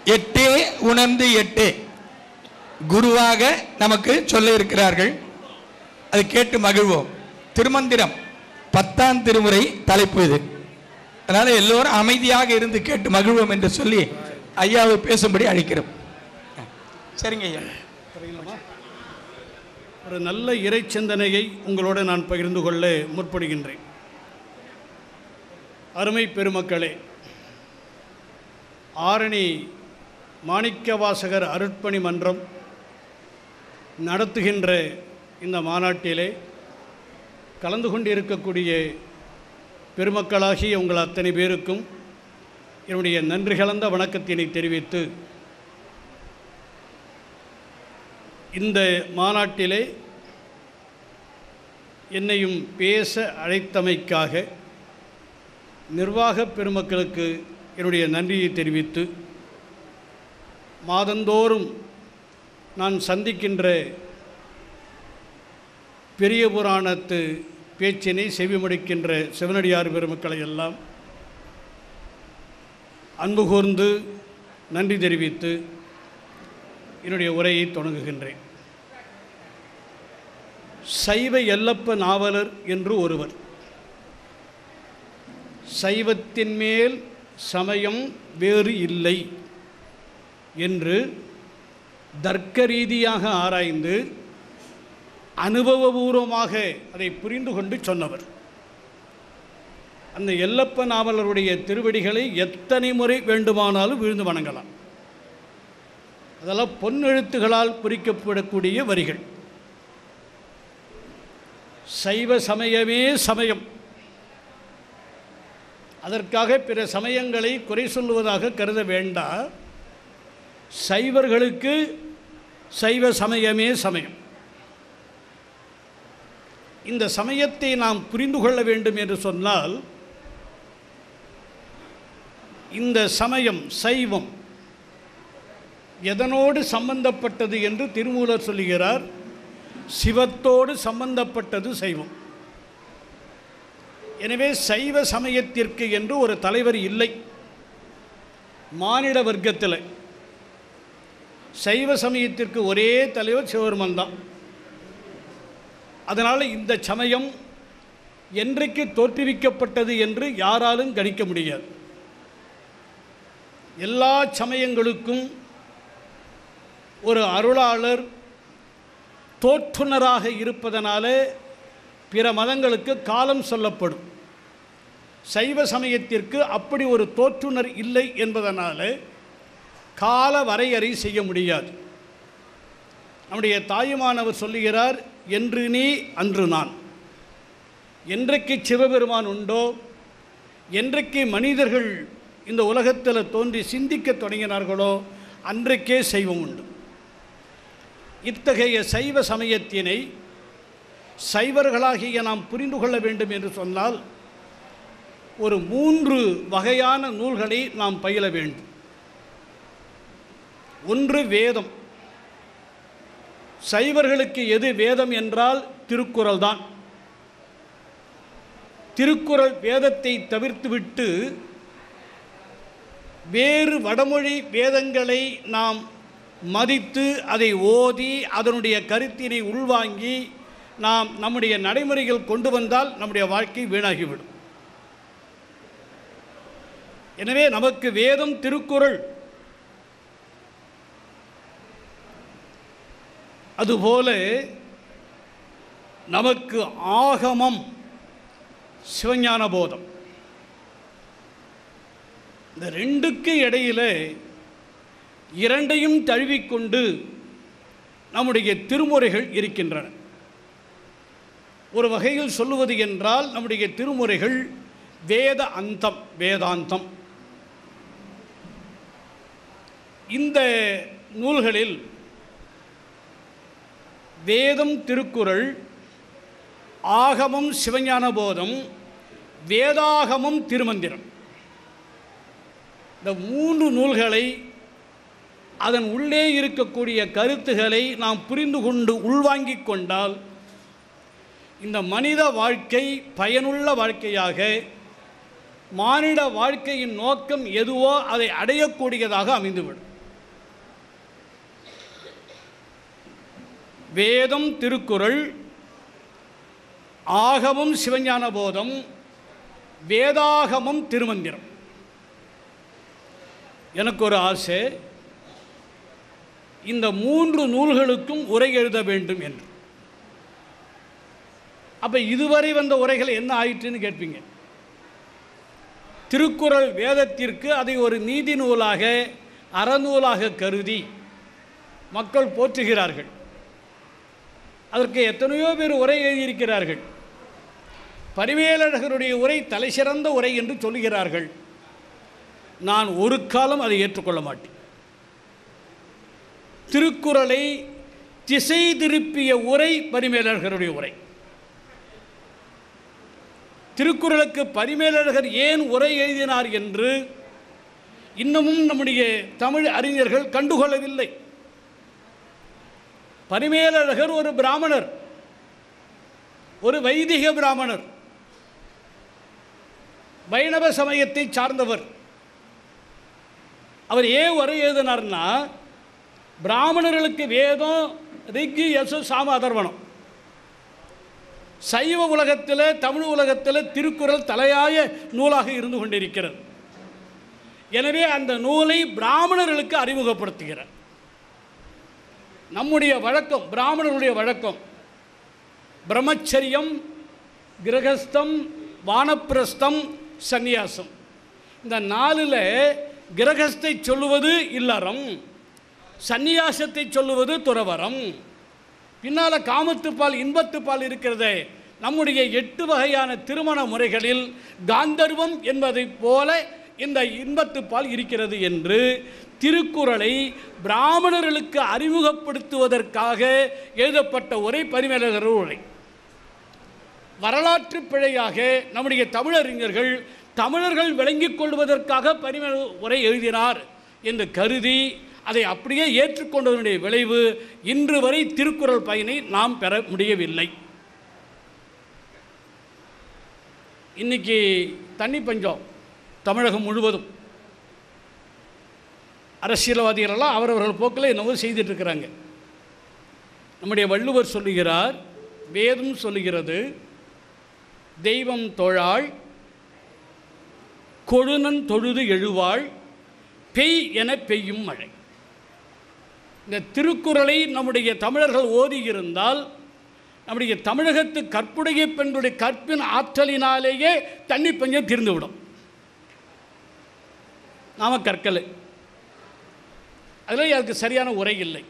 எட்டே உணர்ந்து எட்டே குருவாக நமக்கு சொல்ல இருக்கிறார்கள் அதை கேட்டு மகிழ்வோம் திருமந்திரம் பத்தாம் திருமுறை தலைப்பு இது அதனால எல்லோரும் அமைதியாக இருந்து கேட்டு மகிழ்வோம் என்று சொல்லி ஐயாவை பேசும்படி அழைக்கிறோம் சரிங்க ஐயா ஒரு நல்ல இறை சிந்தனையை உங்களோடு நான் பகிர்ந்து கொள்ள முற்படுகின்றேன் அருமை பெருமக்களே ஆரணி மாணிக்கவாசகர் அருட்பணி மன்றம் நடத்துகின்ற இந்த மாநாட்டிலே கலந்து கொண்டிருக்கக்கூடிய பெருமக்களாகிய உங்கள் அத்தனை பேருக்கும் என்னுடைய நன்றி கலந்த வணக்கத்தினை தெரிவித்து இந்த மாநாட்டிலே என்னையும் பேச அழைத்தமைக்காக நிர்வாக பெருமக்களுக்கு என்னுடைய நன்றியை தெரிவித்து மாதந்தோறும் நான் சந்திக்கின்ற பெரிய புராணத்து பேச்சினை செவிமடுக்கின்ற சிவனடியார் பெருமக்களை எல்லாம் அன்பு கூர்ந்து நன்றி தெரிவித்து என்னுடைய உரையை தொடங்குகின்றேன் சைவ எல்லப்ப நாவலர் என்று ஒருவர் சைவத்தின் மேல் சமயம் வேறு இல்லை என்று தர்க்க ரீதியாக ஆராய்ந்து அனுபவபூர்வமாக அதை புரிந்து கொண்டு சொன்னவர் அந்த எல்லப்ப நாவலருடைய திருவடிகளை எத்தனை முறை வேண்டுமானாலும் விழுந்து வணங்கலாம் அதெல்லாம் பொன்னெழுத்துகளால் பொறிக்கப்படக்கூடிய வரிகள் சைவ சமயமே சமயம் அதற்காக பிற சமயங்களை குறை சொல்லுவதாக கருத வேண்டாம் சைவர்களுக்கு சைவ சமயமே சமயம் இந்த சமயத்தை நாம் புரிந்து கொள்ள வேண்டும் என்று சொன்னால் இந்த சமயம் சைவம் எதனோடு சம்பந்தப்பட்டது என்று திருமூலர் சொல்லுகிறார் சிவத்தோடு சம்பந்தப்பட்டது சைவம் எனவே சைவ சமயத்திற்கு என்று ஒரு தலைவர் இல்லை மானிட வர்க்கத்தில் சைவ சமயத்திற்கு ஒரே தலைவர் சிவபெருமன் தான் அதனால் இந்த சமயம் என்றைக்கு தோற்றுவிக்கப்பட்டது என்று யாராலும் கணிக்க முடியாது எல்லா சமயங்களுக்கும் ஒரு அருளாளர் தோற்றுனராக இருப்பதனால பிற மதங்களுக்கு காலம் சொல்லப்படும் சைவ சமயத்திற்கு அப்படி ஒரு தோற்றுனர் இல்லை என்பதனால கால வரையறை செய்ய முடியாது நம்முடைய தாயுமானவர் சொல்லுகிறார் என்று நீ அன்று நான் என்றைக்கு சிவபெருமான் உண்டோ என்றைக்கு மனிதர்கள் இந்த உலகத்தில் தோன்றி சிந்திக்க தொடங்கினார்களோ அன்றைக்கே சைவம் உண்டு இத்தகைய சைவ சமயத்தினை சைவர்களாகிய நாம் புரிந்து கொள்ள வேண்டும் என்று சொன்னால் ஒரு மூன்று வகையான நூல்களை நாம் பயில வேண்டும் ஒன்று வேதம் சைவர்களுக்கு எது வேதம் என்றால் திருக்குறள் தான் திருக்குறள் வேதத்தை தவிர்த்துவிட்டு வேறு வடமொழி வேதங்களை நாம் மதித்து அதை ஓதி அதனுடைய கருத்தினை உள்வாங்கி நாம் நம்முடைய நடைமுறைகள் கொண்டு வந்தால் நம்முடைய வாழ்க்கை வீணாகிவிடும் எனவே நமக்கு வேதம் திருக்குறள் அதுபோல நமக்கு ஆகமம் சிவஞான போதம் இந்த ரெண்டுக்கு இடையில இரண்டையும் தழுவிக்கொண்டு நம்முடைய திருமுறைகள் இருக்கின்றன ஒரு வகையில் சொல்லுவது என்றால் நம்முடைய திருமுறைகள் வேத அந்தம் வேதாந்தம் இந்த நூல்களில் வேதம் திருக்குறள் ஆகமம் சிவஞான போதம் வேதாகமம் திருமந்திரம் இந்த மூன்று நூல்களை அதன் உள்ளே இருக்கக்கூடிய கருத்துகளை நாம் புரிந்து கொண்டு உள்வாங்கிக் கொண்டால் இந்த மனித வாழ்க்கை பயனுள்ள வாழ்க்கையாக மானிட வாழ்க்கையின் நோக்கம் எதுவோ அதை அடையக்கூடியதாக அமைந்துவிடும் வேதம் திருக்குறள் ஆகமம் சிவஞான போதம் வேதாகமம் திருமந்திரம் எனக்கு ஒரு ஆசை இந்த மூன்று நூல்களுக்கும் உரை எழுத வேண்டும் என்று அப்போ இதுவரை வந்த உரைகள் என்ன ஆயிற்றுன்னு கேட்பீங்க திருக்குறள் வேதத்திற்கு அதை ஒரு நீதி நூலாக அறநூலாக கருதி மக்கள் போற்றுகிறார்கள் அதற்கு எத்தனையோ பேர் உரை எழுதியிருக்கிறார்கள் பரிமேலழகருடைய உரை தலைசிறந்த உரை என்று சொல்லுகிறார்கள் நான் ஒரு காலம் அதை ஏற்றுக்கொள்ள மாட்டேன் திருக்குறளை திசை திருப்பிய உரை பரிமேலழகருடைய உரை திருக்குறளுக்கு பரிமேலழகர் ஏன் உரை எழுதினார் என்று இன்னமும் நம்முடைய தமிழ் அறிஞர்கள் கண்டுகொள்ளவில்லை பரிமேலழகர் ஒரு பிராமணர் ஒரு வைதிக பிராமணர் வைணவ சமயத்தை சார்ந்தவர் அவர் ஏன் உரை எழுதினார்னா பிராமணர்களுக்கு வேதம் ரிக்கு யசு சாம அதர்வனம் சைவ உலகத்தில் தமிழ் உலகத்தில் திருக்குறள் தலையாய நூலாக இருந்து கொண்டிருக்கிறது எனவே அந்த நூலை பிராமணர்களுக்கு அறிமுகப்படுத்துகிறார் நம்முடைய வழக்கம் பிராமணர்களுடைய வழக்கம் பிரம்மச்சரியம் கிரகஸ்தம் வானப்பிரஸ்தம் சந்நியாசம் இந்த நாலில் கிரகஸ்தை சொல்லுவது இல்லறம் சந்நியாசத்தை சொல்லுவது துறவரம் பின்னால் காமத்துப்பால் இன்பத்துப்பால் இருக்கிறதே நம்முடைய எட்டு வகையான திருமண முறைகளில் காந்தர்வம் என்பதைப் போல இந்த இன்பத்துப்பால் இருக்கிறது என்று திருக்குறளை பிராமணர்களுக்கு அறிமுகப்படுத்துவதற்காக எழுதப்பட்ட உரை பரிமேலகர் உரை வரலாற்று பிழையாக நம்முடைய தமிழறிஞர்கள் தமிழர்கள் விளங்கிக் கொள்வதற்காக பரிமேல உரை எழுதினார் என்று கருதி அதை அப்படியே ஏற்றுக்கொண்டதனுடைய விளைவு இன்று வரை திருக்குறள் பயனை நாம் பெற முடியவில்லை இன்னைக்கு தண்ணி பஞ்சம் தமிழகம் முழுவதும் அரசியல்வாதிகளெல்லாம் அவரவர்கள் போக்கில் என்னவோ செய்துட்டு இருக்கிறாங்க நம்முடைய வள்ளுவர் சொல்லுகிறார் வேதம் சொல்லுகிறது தெய்வம் தொழாள் கொழுநன் தொழுது எழுவாள் பெய் என பெய்யும் மழை இந்த திருக்குறளை நம்முடைய தமிழர்கள் ஓதியிருந்தால் நம்முடைய தமிழகத்து கற்புடைய பெண்களுடைய கற்பின் ஆற்றலினாலேயே தண்ணி பஞ்சம் தீர்ந்துவிடும் நாம் கற்கலை அதில் அதுக்கு சரியான உரை இல்லை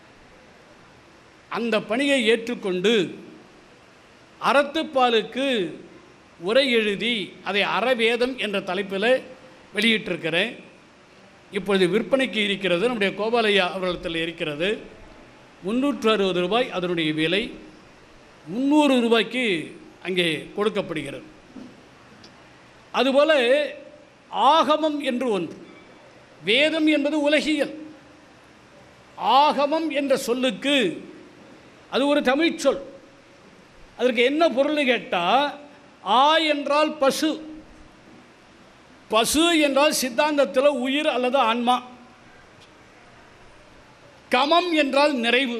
அந்த பணியை ஏற்றுக்கொண்டு அறத்துப்பாலுக்கு உரை எழுதி அதை அறவேதம் என்ற தலைப்பில் வெளியிட்டிருக்கிறேன் இப்பொழுது விற்பனைக்கு இருக்கிறது நம்முடைய கோபாலையா அவர்களிடத்தில் இருக்கிறது முந்நூற்று அறுபது ரூபாய் அதனுடைய விலை முந்நூறு ரூபாய்க்கு அங்கே கொடுக்கப்படுகிறது அதுபோல் ஆகமம் என்று ஒன்று வேதம் என்பது உலகியல் ஆகமம் என்ற சொல்லுக்கு அது ஒரு தமிழ் சொல் அதற்கு என்ன பொருள் கேட்டால் ஆ என்றால் பசு பசு என்றால் சித்தாந்தத்தில் உயிர் அல்லது ஆன்மா கமம் என்றால் நிறைவு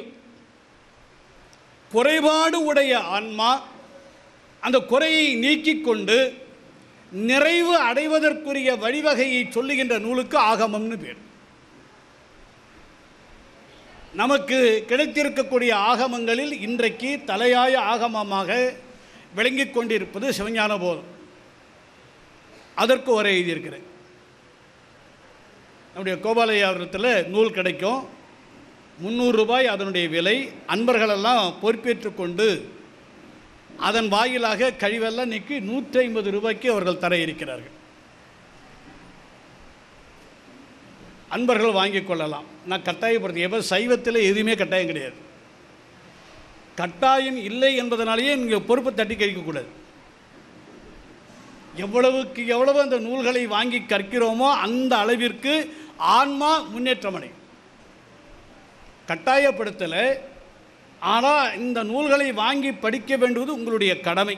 குறைபாடு உடைய ஆன்மா அந்த குறையை நீக்கிக் கொண்டு நிறைவு அடைவதற்குரிய வழிவகையை சொல்லுகின்ற நூலுக்கு ஆகமம்னு பேர் நமக்கு கிடைத்திருக்கக்கூடிய ஆகமங்களில் இன்றைக்கு தலையாய ஆகமமாக விளங்கிக் கொண்டிருப்பது சிவஞான போதம் அதற்கு ஒரு எழுதியிருக்கிறேன் நம்முடைய கோபாலயாபுரத்தில் நூல் கிடைக்கும் முந்நூறு ரூபாய் அதனுடைய விலை அன்பர்களெல்லாம் பொறுப்பேற்று கொண்டு அதன் வாயிலாக கழிவெல்லாம் நீக்கி நூற்றி ஐம்பது ரூபாய்க்கு அவர்கள் தர இருக்கிறார்கள் அன்பர்கள் வாங்கிக் கொள்ளலாம் நான் கட்டாயப்படுத்தி எப்போ சைவத்தில் எதுவுமே கட்டாயம் கிடையாது கட்டாயம் இல்லை என்பதனாலேயே நீங்கள் பொறுப்பை தட்டி கழிக்கக்கூடாது எவ்வளவுக்கு எவ்வளவு அந்த நூல்களை வாங்கி கற்கிறோமோ அந்த அளவிற்கு ஆன்மா முன்னேற்றம் அடையும் கட்டாயப்படுத்தலை ஆனால் இந்த நூல்களை வாங்கி படிக்க வேண்டுவது உங்களுடைய கடமை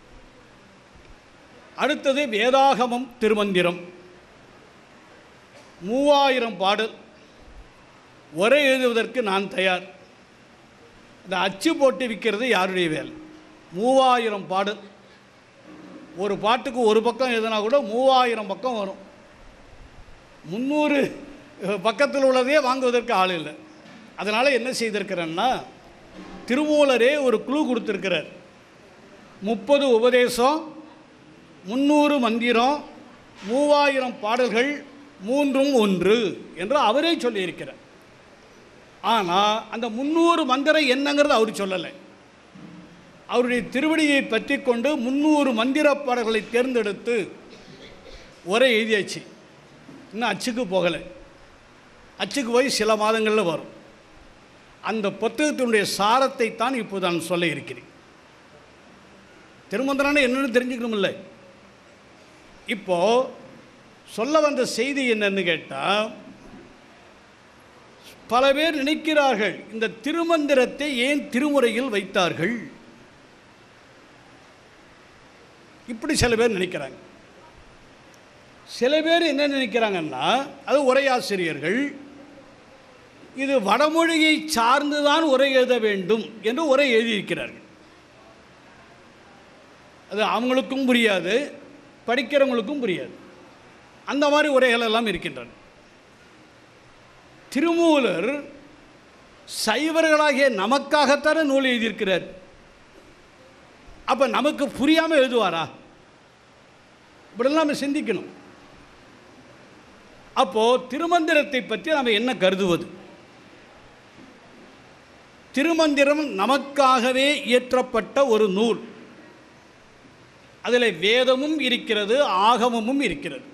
அடுத்தது வேதாகமம் திருமந்திரம் மூவாயிரம் பாடல் ஒரே எழுதுவதற்கு நான் தயார் இந்த அச்சு போட்டு விற்கிறது யாருடைய வேலை மூவாயிரம் பாடு ஒரு பாட்டுக்கு ஒரு பக்கம் எதுனா கூட மூவாயிரம் பக்கம் வரும் முந்நூறு பக்கத்தில் உள்ளதே வாங்குவதற்கு ஆள் இல்லை அதனால் என்ன செய்திருக்கிறேன்னா திருமூலரே ஒரு குழு கொடுத்துருக்கிறார் முப்பது உபதேசம் முந்நூறு மந்திரம் மூவாயிரம் பாடல்கள் மூன்றும் ஒன்று என்று அவரே சொல்லியிருக்கிறார் ஆனால் அந்த முந்நூறு மந்திரம் என்னங்கிறது அவர் சொல்லலை அவருடைய திருவடியை பற்றி கொண்டு முந்நூறு மந்திர பாடல்களை தேர்ந்தெடுத்து ஒரே எழுதியாச்சு இன்னும் அச்சுக்கு போகலை அச்சுக்கு போய் சில மாதங்களில் வரும் அந்த புத்தகத்தினுடைய சாரத்தை தான் இப்போது நான் சொல்ல இருக்கிறேன் திருமந்திரம்னா என்னன்னு தெரிஞ்சுக்கணுமில்ல இப்போ சொல்ல வந்த செய்தி என்னன்னு கேட்டால் பல பேர் நினைக்கிறார்கள் இந்த திருமந்திரத்தை ஏன் திருமுறையில் வைத்தார்கள் இப்படி சில பேர் நினைக்கிறாங்க சில பேர் என்ன நினைக்கிறாங்கன்னா அது உரையாசிரியர்கள் இது வடமொழியை சார்ந்துதான் உரை எழுத வேண்டும் என்று உரை எழுதியிருக்கிறார்கள் அது அவங்களுக்கும் புரியாது படிக்கிறவங்களுக்கும் புரியாது அந்த மாதிரி உரைகள் எல்லாம் இருக்கின்றன திருமூலர் சைவர்களாகிய நமக்காகத்தானே நூல் எழுதியிருக்கிறார் அப்போ நமக்கு புரியாமல் எழுதுவாரா இப்படிலாம் நம்ம சிந்திக்கணும் அப்போது திருமந்திரத்தை பற்றி நாம் என்ன கருதுவது திருமந்திரம் நமக்காகவே இயற்றப்பட்ட ஒரு நூல் அதில் வேதமும் இருக்கிறது ஆகமமும் இருக்கிறது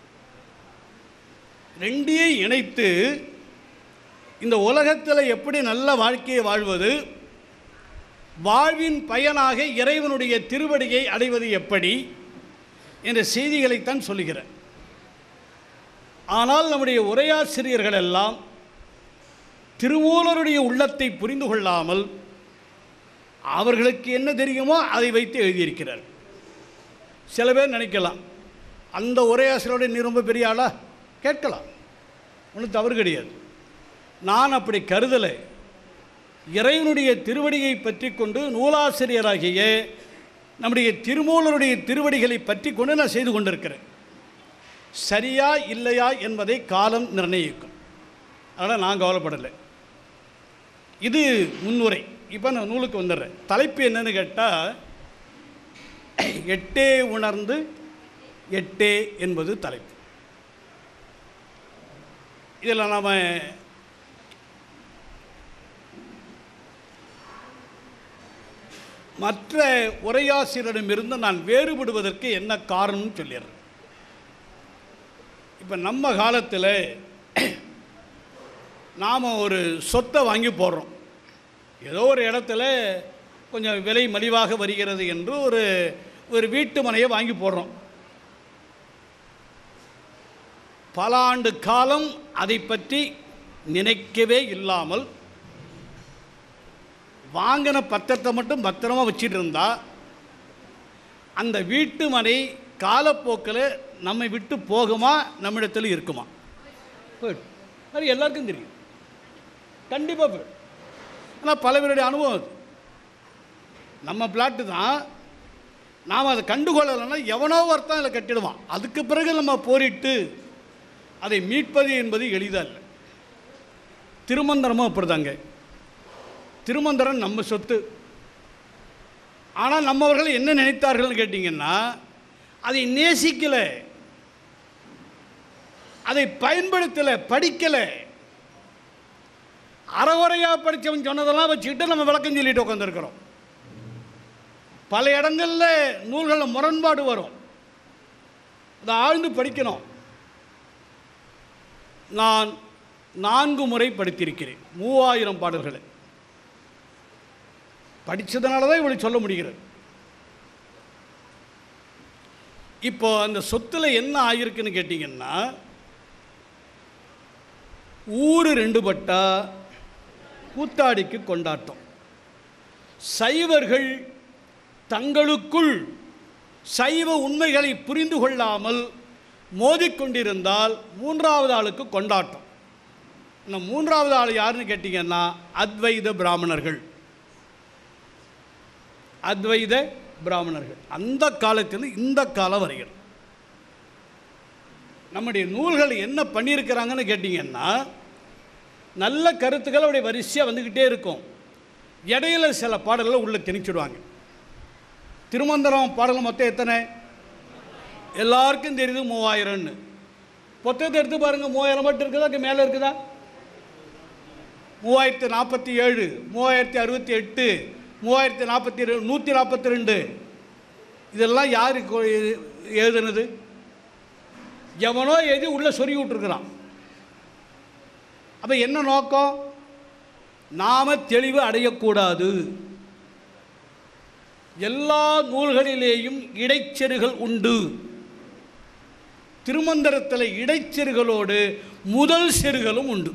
ரெண்டையும் இணைத்து இந்த உலகத்தில் எப்படி நல்ல வாழ்க்கையை வாழ்வது வாழ்வின் பயனாக இறைவனுடைய திருவடியை அடைவது எப்படி என்ற செய்திகளைத்தான் சொல்லுகிறேன் ஆனால் நம்முடைய உரையாசிரியர்கள் எல்லாம் திருமூலருடைய உள்ளத்தை புரிந்து கொள்ளாமல் அவர்களுக்கு என்ன தெரியுமோ அதை வைத்து எழுதியிருக்கிறார் சில பேர் நினைக்கலாம் அந்த உரையாசிரியரோட நீ ரொம்ப பெரிய ஆளா கேட்கலாம் ஒன்றும் தவறு கிடையாது நான் அப்படி கருதலை இறைவனுடைய திருவடியை பற்றி கொண்டு நூலாசிரியராகிய நம்முடைய திருமூலருடைய திருவடிகளை பற்றி கொண்டு நான் செய்து கொண்டிருக்கிறேன் சரியா இல்லையா என்பதை காலம் நிர்ணயிக்கும் அதனால் நான் கவலைப்படலை இது முன்னுரை இப்போ நான் நூலுக்கு வந்துடுறேன் தலைப்பு என்னன்னு கேட்டால் எட்டே உணர்ந்து எட்டே என்பது தலைப்பு இதில் நாம் மற்ற உரையாசிரியரிடமிருந்து நான் வேறுபடுவதற்கு என்ன காரணம்னு சொல்லிடுறேன் இப்போ நம்ம காலத்தில் நாம் ஒரு சொத்தை வாங்கி போடுறோம் ஏதோ ஒரு இடத்துல கொஞ்சம் விலை மலிவாக வருகிறது என்று ஒரு ஒரு வீட்டு மனையை வாங்கி போடுறோம் பல ஆண்டு காலம் அதை பற்றி நினைக்கவே இல்லாமல் வாங்கின பத்திரத்தை மட்டும் பத்திரமா வச்சிட்டு இருந்தா அந்த வீட்டு மனை காலப்போக்கில் நம்மை விட்டு போகுமா நம்மிடத்தில் இருக்குமா போயிடும் அது எல்லாருக்கும் தெரியும் கண்டிப்பாக போயிடும் ஆனால் பல பேருடைய அனுபவம் அது நம்ம பிளாட்டு தான் நாம் அதை கண்டுகொள்ளலைன்னா எவனோ ஒருத்தன் அதில் கட்டிடுவான் அதுக்கு பிறகு நம்ம போரிட்டு அதை மீட்பது என்பது எளிதாக இல்லை திருமந்திரமும் அப்படிதாங்க திருமந்திரம் நம்ம சொத்து ஆனால் நம்மவர்கள் என்ன நினைத்தார்கள்னு கேட்டிங்கன்னா அதை நேசிக்கலை அதை பயன்படுத்தலை படிக்கலை அறகுறையாக படித்தவன் சொன்னதெல்லாம் வச்சுக்கிட்டு நம்ம விளக்கம் சொல்லிட்டு உட்காந்துருக்கிறோம் பல இடங்களில் நூல்களில் முரண்பாடு வரும் அதை ஆழ்ந்து படிக்கணும் நான் நான்கு முறை படித்திருக்கிறேன் மூவாயிரம் பாடல்களை படித்ததுனால தான் இவளை சொல்ல முடிகிறது இப்போ அந்த சொத்தில் என்ன ஆகியிருக்குன்னு கேட்டிங்கன்னா ஊர் ரெண்டு பட்டா கூத்தாடிக்கு கொண்டாட்டம் சைவர்கள் தங்களுக்குள் சைவ உண்மைகளை புரிந்து கொள்ளாமல் மோதிக்கொண்டிருந்தால் மூன்றாவது ஆளுக்கு கொண்டாட்டம் இந்த மூன்றாவது ஆள் யாருன்னு கேட்டிங்கன்னா அத்வைத பிராமணர்கள் அத்வைத பிராமணர்கள் அந்த காலத்திலிருந்து இந்த காலம் வரைகள் நம்முடைய நூல்கள் என்ன பண்ணியிருக்கிறாங்கன்னு கேட்டிங்கன்னா நல்ல கருத்துக்கள் அப்படி வரிசையாக வந்துக்கிட்டே இருக்கும் இடையில சில பாடல்களை உள்ளே திணிச்சிடுவாங்க திருமந்திரம் பாடல் மொத்தம் எத்தனை எல்லாருக்கும் தெரியுது மூவாயிரம்னு புத்தகத்தை எடுத்து பாருங்கள் மூவாயிரம் மட்டும் இருக்குதா அதுக்கு மேலே இருக்குதா மூவாயிரத்தி நாற்பத்தி ஏழு மூவாயிரத்தி அறுபத்தி எட்டு மூவாயிரத்தி நாற்பத்தி ரெ நூற்றி நாற்பத்தி ரெண்டு இதெல்லாம் யார் கொ- எழு- எழுதுனது எவனோ எழுதி உள்ளே சொருகி விட்டுருக்குறான் அப்போ என்ன நோக்கம் நாம தெளிவு அடையக்கூடாது எல்லா நூல்களிலேயும் இடைச்செருகள் உண்டு திருமந்திரத்தில் இடைச்செருகளோடு முதல் செருகளும் உண்டு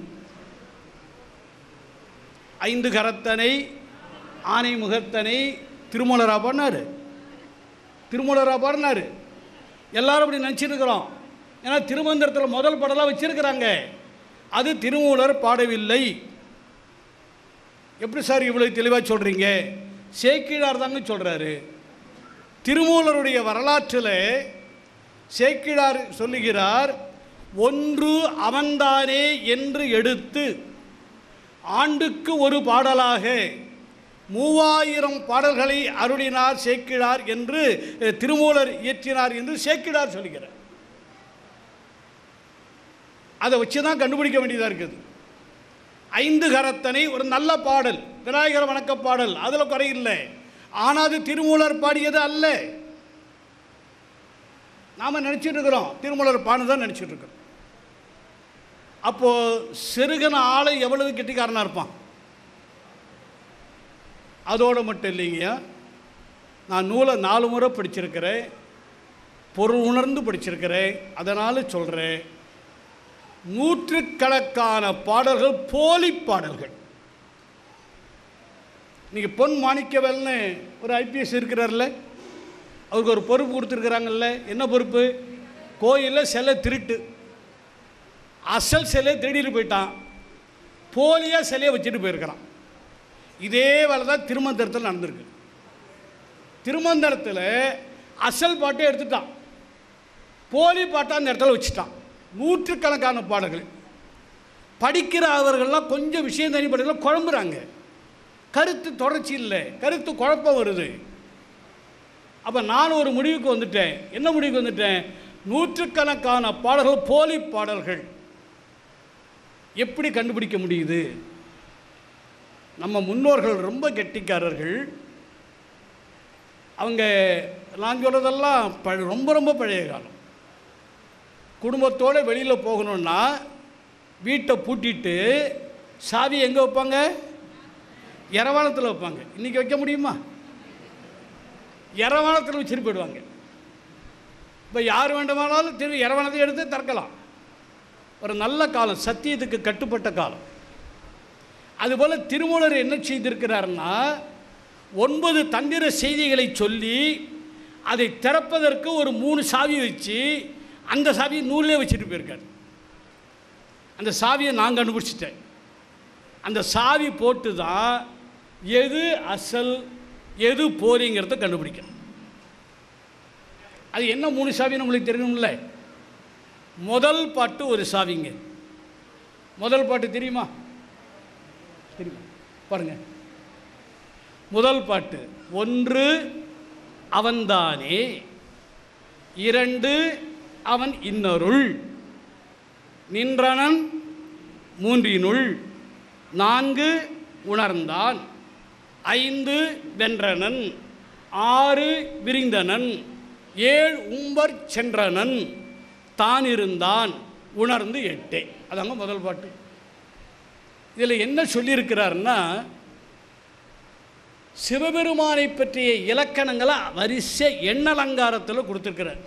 ஐந்து கரத்தனை ஆனை முகத்தனை திருமூலரா பண்ணார் திருமூலரா பாடினார் எல்லாரும் அப்படி நினச்சிருக்கிறோம் ஏன்னா திருமந்திரத்தில் முதல் பாடலாக வச்சிருக்கிறாங்க அது திருமூலர் பாடவில்லை எப்படி சார் இவ்வளவு தெளிவாக சொல்கிறீங்க சேக்கிழார் தாங்க சொல்கிறாரு திருமூலருடைய வரலாற்றில் சேக்கிழார் சொல்லுகிறார் ஒன்று அவன்தானே என்று எடுத்து ஆண்டுக்கு ஒரு பாடலாக மூவாயிரம் பாடல்களை அருளினார் சேக்கிழார் என்று அஹ், திருமூலர் இயற்றினார் என்று சேக்கிழார் சொல்கிறார் அதை வச்சு தான் கண்டுபிடிக்க வேண்டியதாக இருக்குது ஐந்து கரத்தனை ஒரு நல்ல பாடல் விநாயகர் வணக்க பாடல் அதில் குறையில்லை ஆனால் அது திருமூலர் பாடியது அல்ல நாம் நினச்சிட்டு இருக்கிறோம் திருமூலர் பாடுதான் நினச்சிட்டு இருக்கிறோம் அப்போது சிறுகன ஆளை எவ்வளவு கெட்டிக்காரனாக இருப்பான் அதோடு மட்டும் இல்லைங்க நான் நூலை நாலு முறை படிச்சிருக்கிறேன் பொருள் உணர்ந்து படிச்சிருக்கிறேன் அதனால் சொல்கிறேன் நூற்றுக்கணக்கான பாடல்கள் போலி பாடல்கள் நீங்கள் பொன் மாணிக்கவேல்னு ஒரு ஐபிஎஸ் இருக்கிறார்ல அவருக்கு ஒரு பொறுப்பு கொடுத்துருக்குறாங்கல்ல என்ன பொறுப்பு கோயிலில் சிலை திருட்டு அசல் சிலையை திருடிட்டு போயிட்டான் போலியாக சிலையை வச்சுட்டு போயிருக்கிறான் இதே வேலை தான் திருமந்திரத்தில் நடந்திருக்கு திருமந்திரத்தில் அசல் பாட்டை எடுத்துட்டான் போலி பாட்டை அந்த இடத்துல வச்சுட்டான் நூற்றுக்கணக்கான பாடல்கள் படிக்கிற அவர்கள்லாம் கொஞ்சம் விஷயம் தனி படிக்கலாம் குழம்புறாங்க கருத்து தொடர்ச்சி இல்லை கருத்து குழப்பம் வருது அப்போ நான் ஒரு முடிவுக்கு வந்துட்டேன் என்ன முடிவுக்கு வந்துட்டேன் நூற்றுக்கணக்கான பாடல்கள் போலி பாடல்கள் எப்படி கண்டுபிடிக்க முடியுது நம்ம முன்னோர்கள் ரொம்ப கெட்டிக்காரர்கள் அவங்க நான் சொல்கிறதெல்லாம் ப ரொம்ப ரொம்ப பழைய காலம் குடும்பத்தோடு வெளியில் போகணுன்னா வீட்டை பூட்டிட்டு சாவி எங்கே வைப்பாங்க இரவாணத்தில் வைப்பாங்க இன்றைக்கி வைக்க முடியுமா இரவாணத்தில் வச்சுட்டு போயிடுவாங்க இப்போ யார் வேண்டுமானாலும் திரும்பி இரவாணத்தை எடுத்து திறக்கலாம் ஒரு நல்ல காலம் சத்தியத்துக்கு கட்டுப்பட்ட காலம் அதுபோல் திருமூலர் என்ன செய்திருக்கிறார்னா ஒன்பது தந்திர செய்திகளை சொல்லி அதை திறப்பதற்கு ஒரு மூணு சாவி வச்சு அந்த சாவியை நூலே வச்சுட்டு போயிருக்கார் அந்த சாவியை நான் கண்டுபிடிச்சிட்டேன் அந்த சாவி போட்டு தான் எது அசல் எது போலிங்கிறத கண்டுபிடிக்கணும் அது என்ன மூணு சாவின்னு உங்களுக்கு தெரியணும்ல முதல் பாட்டு ஒரு சாவிங்க முதல் பாட்டு தெரியுமா தெரியுமா பாருங்க முதல் பாட்டு ஒன்று அவன்தானே இரண்டு அவன் இன்னருள் நின்றனன் மூன்றினுள் நான்கு உணர்ந்தான் ஐந்து வென்றனன் ஆறு விரிந்தனன் ஏழு உம்பர் சென்றனன் தான் இருந்தான் உணர்ந்து எட்டே அதாங்க முதல் பாட்டு இதில் என்ன சொல்லியிருக்கிறாருன்னா சிவபெருமானை பற்றிய இலக்கணங்களை வரிசை எண்ணலங்காரத்தில் கொடுத்துருக்கிறார்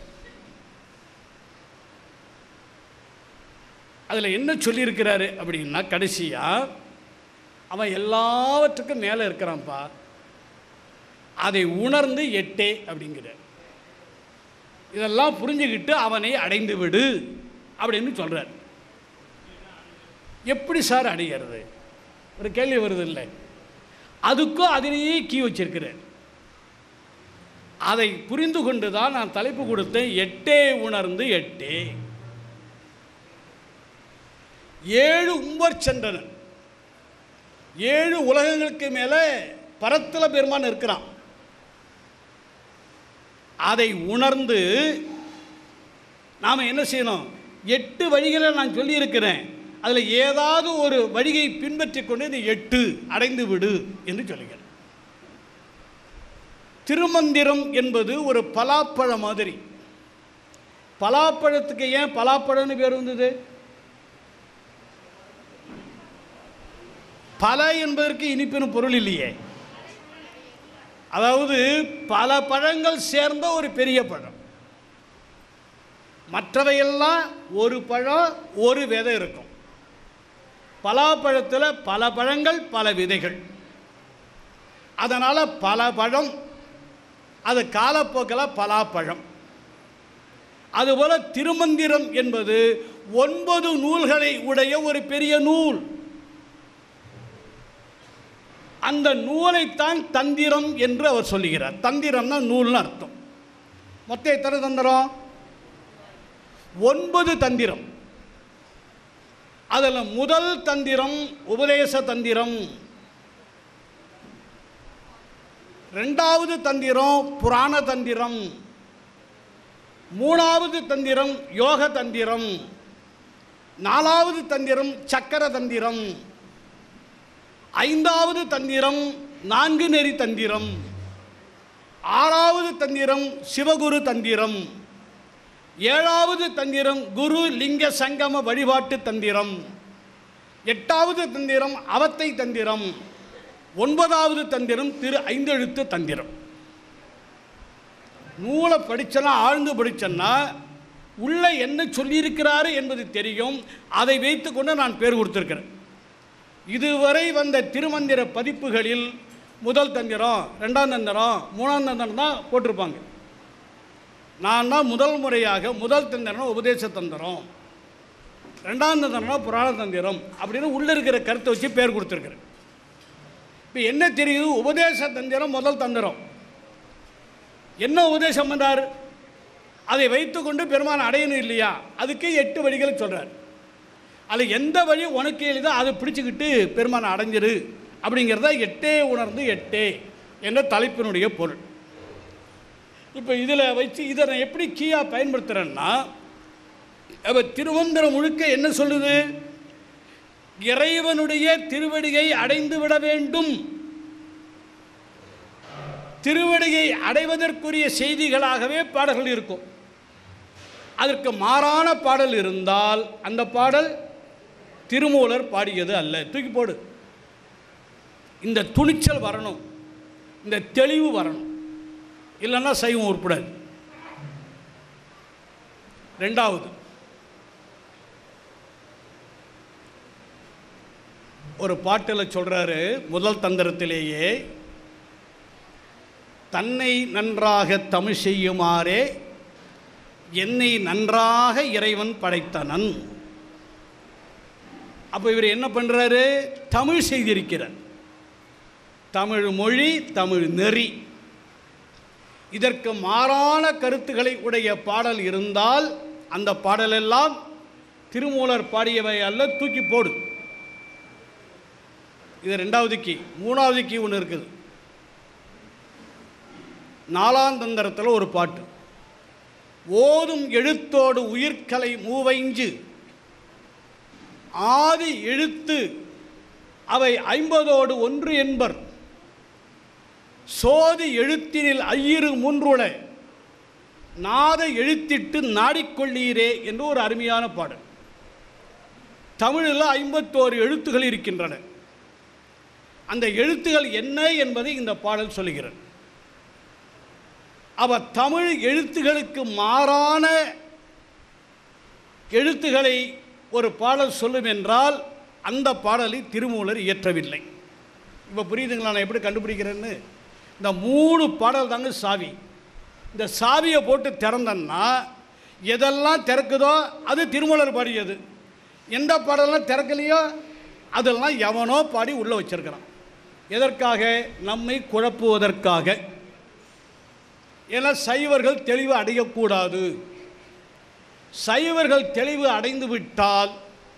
அதில் என்ன சொல்லியிருக்கிறாரு அப்படின்னா கடைசியாக அவன் எல்லாவற்றுக்கும் மேலே இருக்கிறான்ப்பா அதை உணர்ந்து எட்டே அப்படிங்கிறார் இதெல்லாம் புரிஞ்சுக்கிட்டு அவனை அடைந்து விடு அப்படின்னு சொல்கிறார் எப்படி சார் அடைகிறது ஒரு கேள்வி வருது இல்லை அதுக்கும் அதிலேயே கீ வச்சிருக்கிறார் அதை புரிந்து கொண்டு தான் நான் தலைப்பு கொடுத்தேன் எட்டே உணர்ந்து எட்டே ஏழு உம்பர் சென்றனர் ஏழு உலகங்களுக்கு மேலே பரத்துல பெருமான் இருக்கிறான் அதை உணர்ந்து நாம் என்ன செய்யணும் எட்டு வழிகளை நான் சொல்லியிருக்கிறேன் அதில் ஏதாவது ஒரு வழியை பின்பற்றி கொண்டு இந்த எட்டு அடைந்து விடு என்று சொல்லுகிறேன் திருமந்திரம் என்பது ஒரு பலாப்பழம் மாதிரி பலாப்பழத்துக்கு ஏன் பலாப்பழம்னு பேர் வந்தது பல என்பதற்கு இனிப்பின பொருள் இல்லையே அதாவது பல பழங்கள் சேர்ந்த ஒரு பெரிய பழம் மற்றவையெல்லாம் ஒரு பழம் ஒரு விதை இருக்கும் பலாப்பழத்தில் பல பழங்கள் பல விதைகள் அதனால் பல பழம் அது காலப்போக்கில் பலாப்பழம் அதுபோல் திருமந்திரம் என்பது ஒன்பது நூல்களை உடைய ஒரு பெரிய நூல் அந்த நூலைத்தான் தந்திரம் என்று அவர் சொல்லுகிறார் தந்திரம்னா நூல்னு அர்த்தம் மொத்தம் எத்தனை தந்திரம் ஒன்பது தந்திரம் அதில் முதல் தந்திரம் உபதேச தந்திரம் ரெண்டாவது தந்திரம் புராண தந்திரம் மூணாவது தந்திரம் யோக தந்திரம் நாலாவது தந்திரம் சக்கர தந்திரம் ஐந்தாவது தந்திரம் நான்கு நெறி தந்திரம் ஆறாவது தந்திரம் சிவகுரு தந்திரம் ஏழாவது தந்திரம் குரு லிங்க சங்கம வழிபாட்டு தந்திரம் எட்டாவது தந்திரம் அவத்தை தந்திரம் ஒன்பதாவது தந்திரம் திரு ஐந்தெழுத்து தந்திரம் நூலை படிச்சனா ஆழ்ந்து படிச்சேன்னா உள்ள என்ன சொல்லியிருக்கிறாரு என்பது தெரியும் அதை வைத்துக்கொண்டு நான் பேர் கொடுத்துருக்கிறேன் இதுவரை வந்த திருமந்திர பதிப்புகளில் முதல் தந்திரம் ரெண்டாம் தந்திரம் மூணாம் தந்திரம் தான் போட்டிருப்பாங்க நான் தான் முதல் முறையாக முதல் தந்திரம் உபதேச தந்திரம் ரெண்டாம் தந்திரம் புராண தந்திரம் அப்படின்னு உள்ளே இருக்கிற கருத்தை வச்சு பேர் கொடுத்துருக்குறேன் இப்போ என்ன தெரியுது உபதேச தந்திரம் முதல் தந்திரம் என்ன உபதேசம் பண்ணார் அதை வைத்துக்கொண்டு பெருமான் அடையணும் இல்லையா அதுக்கு எட்டு வழிகளை சொல்கிறார் அதில் எந்த வழி உனக்கு எளிதோ அதை பிடிச்சிக்கிட்டு பெருமானை அடைஞ்சிரு அப்படிங்கிறத எட்டே உணர்ந்து எட்டே என்ற தலைப்பினுடைய பொருள் இப்போ இதில் வச்சு இதை நான் எப்படி கீயாக பயன்படுத்துகிறேன்னா அப்போ திருவந்திரம் முழுக்க என்ன சொல்லுது இறைவனுடைய திருவடியை அடைந்து விட வேண்டும் திருவடியை அடைவதற்குரிய செய்திகளாகவே பாடல்கள் இருக்கும் அதற்கு மாறான பாடல் இருந்தால் அந்த பாடல் திருமூலர் பாடியது அல்ல தூக்கி போடு இந்த துணிச்சல் வரணும் இந்த தெளிவு வரணும் இல்லைன்னா சைவம் உருப்படாது ரெண்டாவது ஒரு பாட்டில் சொல்கிறாரு முதல் தந்திரத்திலேயே தன்னை நன்றாக தமிழ் செய்யுமாறே என்னை நன்றாக இறைவன் படைத்தனன் அப்போ இவர் என்ன பண்ணுறாரு தமிழ் செய்திருக்கிறார் தமிழ் மொழி தமிழ் நெறி இதற்கு மாறான கருத்துக்களை உடைய பாடல் இருந்தால் அந்த பாடலெல்லாம் திருமூலர் பாடியவை அல்ல தூக்கி போடு இது ரெண்டாவது கீ மூணாவது கீ ஒன்று இருக்குது நாலாம் தந்திரத்தில் ஒரு பாட்டு ஓதும் எழுத்தோடு உயிர்க்கலை மூவைஞ்சு ஆதி எழுத்து அவை ஐம்பதோடு ஒன்று என்பர் சோதி எழுத்தினில் ஐயிரு மூன்றுள நாத எழுத்திட்டு நாடிக்கொள்ளீரே என்று ஒரு அருமையான பாடல் தமிழில் ஐம்பத்தோரு எழுத்துகள் இருக்கின்றன அந்த எழுத்துகள் என்ன என்பதை இந்த பாடல் சொல்லுகிறது அவ தமிழ் எழுத்துகளுக்கு மாறான எழுத்துக்களை ஒரு பாடல் சொல்லும் என்றால் அந்த பாடலை திருமூலர் இயற்றவில்லை இப்போ புரியுதுங்களா நான் எப்படி கண்டுபிடிக்கிறேன்னு இந்த மூணு பாடல் தாங்க சாவி இந்த சாவியை போட்டு திறந்தன்னா எதெல்லாம் திறக்குதோ அது திருமூலர் பாடியது எந்த பாடலாம் திறக்கலையோ அதெல்லாம் எவனோ பாடி உள்ளே வச்சிருக்கிறான் எதற்காக நம்மை குழப்புவதற்காக என சைவர்கள் தெளிவு அடையக்கூடாது சைவர்கள் தெளிவு அடைந்து விட்டால்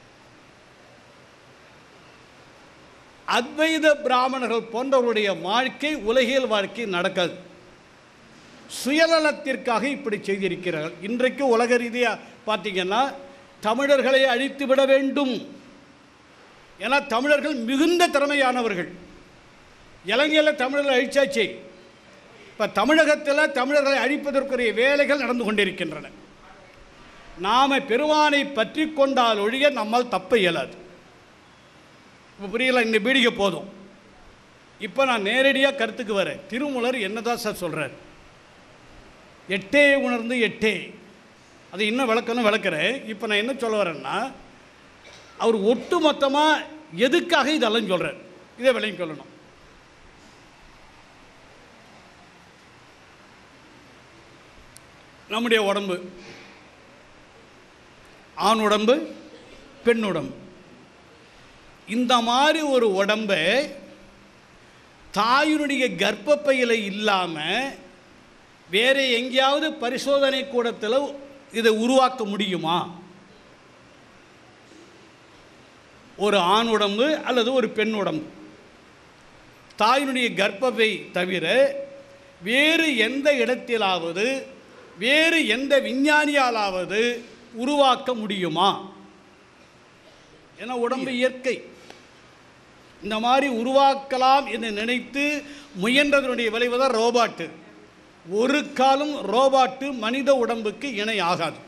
அத்வைத பிராமணர்கள் போன்றவருடைய வாழ்க்கை உலகியல் வாழ்க்கை நடக்காது சுயநலத்திற்காக இப்படி செய்திருக்கிறார்கள் இன்றைக்கு உலக ரீதியாக பார்த்தீங்கன்னா தமிழர்களை அழித்து விட வேண்டும் ஏன்னா தமிழர்கள் மிகுந்த திறமையானவர்கள் இலங்கையில் தமிழர்களை அழிச்சாச்சு இப்போ தமிழகத்தில் தமிழர்களை அழிப்பதற்குரிய வேலைகள் நடந்து கொண்டிருக்கின்றன நாம் பெருமானை பற்றி கொண்டால் ஒழிய நம்மால் தப்ப இயலாது இப்போ புரியல இந்த பீடிகை போதும் இப்போ நான் நேரடியாக கருத்துக்கு வரேன் திருமூலர் என்னதான் சார் சொல்கிறார் எட்டே உணர்ந்து எட்டே அது இன்னும் விளக்கணும் விளக்குறேன் இப்போ நான் என்ன சொல்ல வரேன்னா அவர் ஒட்டு மொத்தமாக எதுக்காக இதெல்லாம் சொல்கிறார் இதை விளங்கி சொல்லணும் நம்முடைய உடம்பு ஆண் உடம்பு பெண் உடம்பு இந்த மாதிரி ஒரு உடம்பை தாயினுடைய கர்ப்பப்பையில் இல்லாமல் வேறு எங்கேயாவது பரிசோதனை கூடத்தில் இதை உருவாக்க முடியுமா ஒரு ஆண் உடம்பு அல்லது ஒரு பெண் உடம்பு தாயினுடைய கர்ப்பப்பை தவிர வேறு எந்த இடத்திலாவது வேறு எந்த விஞ்ஞானியாலாவது உருவாக்க முடியுமா ஏன்னா உடம்பு இயற்கை இந்த மாதிரி உருவாக்கலாம் என்று நினைத்து முயன்றதனுடைய விளைவு தான் ரோபாட்டு ஒரு காலம் ரோபாட்டு மனித உடம்புக்கு இணை ஆகாது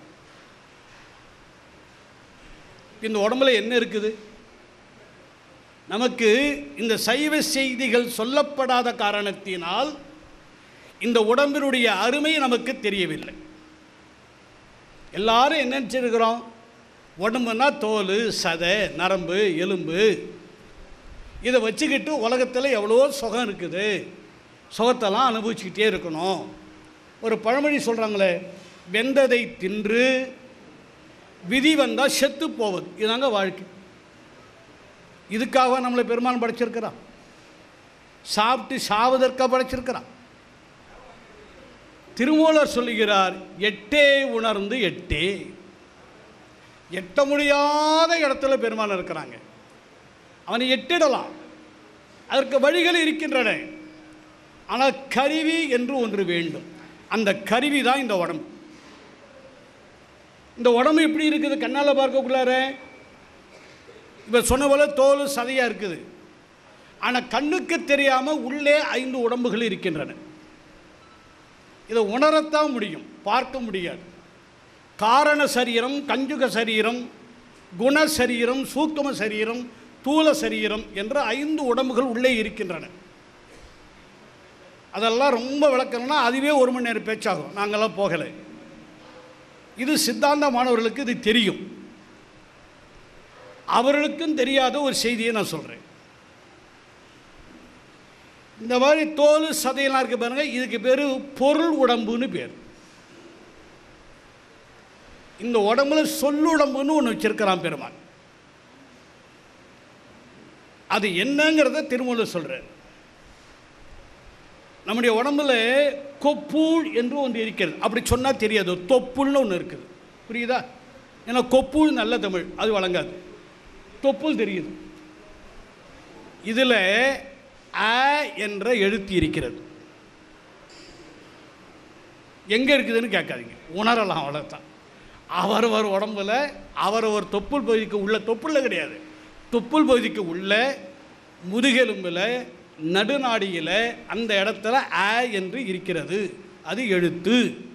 இந்த உடம்புல என்ன இருக்குது நமக்கு இந்த சைவ செய்திகள் சொல்லப்படாத காரணத்தினால் இந்த உடம்பினுடைய அருமை நமக்கு தெரியவில்லை எல்லாரும் என்ன நினச்சிருக்கிறோம் உடம்புனா தோல் சதை நரம்பு எலும்பு இதை வச்சுக்கிட்டு உலகத்தில் எவ்வளோ சுகம் இருக்குது சுகத்தெல்லாம் அனுபவிச்சுக்கிட்டே இருக்கணும் ஒரு பழமொழி சொல்கிறாங்களே வெந்ததை தின்று விதி வந்தால் செத்து போவது இதுதாங்க வாழ்க்கை இதுக்காக நம்மளை பெருமான் படைச்சிருக்கிறான் சாப்பிட்டு சாவதற்காக படைச்சிருக்கிறான் திருமூலர் சொல்லுகிறார் எட்டே உணர்ந்து எட்டே எட்ட முடியாத இடத்துல பெருமான் இருக்கிறாங்க அவனை எட்டிடலாம் அதற்கு வழிகள் இருக்கின்றன ஆனால் கருவி என்று ஒன்று வேண்டும் அந்த கருவி தான் இந்த உடம்பு இந்த உடம்பு எப்படி இருக்குது கண்ணால் பார்க்கக்குள்ளார இப்போ சொன்ன போல தோல் சதையாக இருக்குது ஆனால் கண்ணுக்கு தெரியாமல் உள்ளே ஐந்து உடம்புகள் இருக்கின்றன இதை உணரத்தான் முடியும் பார்க்க முடியாது காரண சரீரம் கஞ்சுக சரீரம் குண சரீரம் சூக்கும சரீரம் தூல சரீரம் என்ற ஐந்து உடம்புகள் உள்ளே இருக்கின்றன அதெல்லாம் ரொம்ப விளக்கணும்னா அதுவே ஒரு மணி நேரம் பேச்சாகும் நாங்கள்லாம் போகலை இது சித்தாந்த மாணவர்களுக்கு இது தெரியும் அவர்களுக்கும் தெரியாத ஒரு செய்தியை நான் சொல்கிறேன் இந்த மாதிரி தோல் சதையெல்லாம் இருக்கு பாருங்க இதுக்கு பேர் பொருள் உடம்புன்னு பேர் இந்த உடம்புல சொல்லுடம்புன்னு ஒன்று வச்சிருக்கிறான் பெருமான் அது என்னங்கிறத திருமூலர் சொல்கிறார் நம்முடைய உடம்புல கொப்பூழ் என்று ஒன்று இருக்கிறது அப்படி சொன்னால் தெரியாது தொப்புள்னு ஒன்று இருக்குது புரியுதா ஏன்னா கொப்பூழ் நல்ல தமிழ் அது வழங்காது தொப்புள் தெரியுது இதில் அ என்ற எழுத்து இருக்கிறது எங்கே இருக்குதுன்னு கேட்காதீங்க உணரலாம் அவ்வளோதான் அவரவர் உடம்புல அவரவர் தொப்புள் பகுதிக்கு உள்ள தொப்புள்ள கிடையாது தொப்புள் பகுதிக்கு உள்ள முதுகெலும்பில் நடுநாடியில் அந்த இடத்துல அ என்று இருக்கிறது அது எழுத்து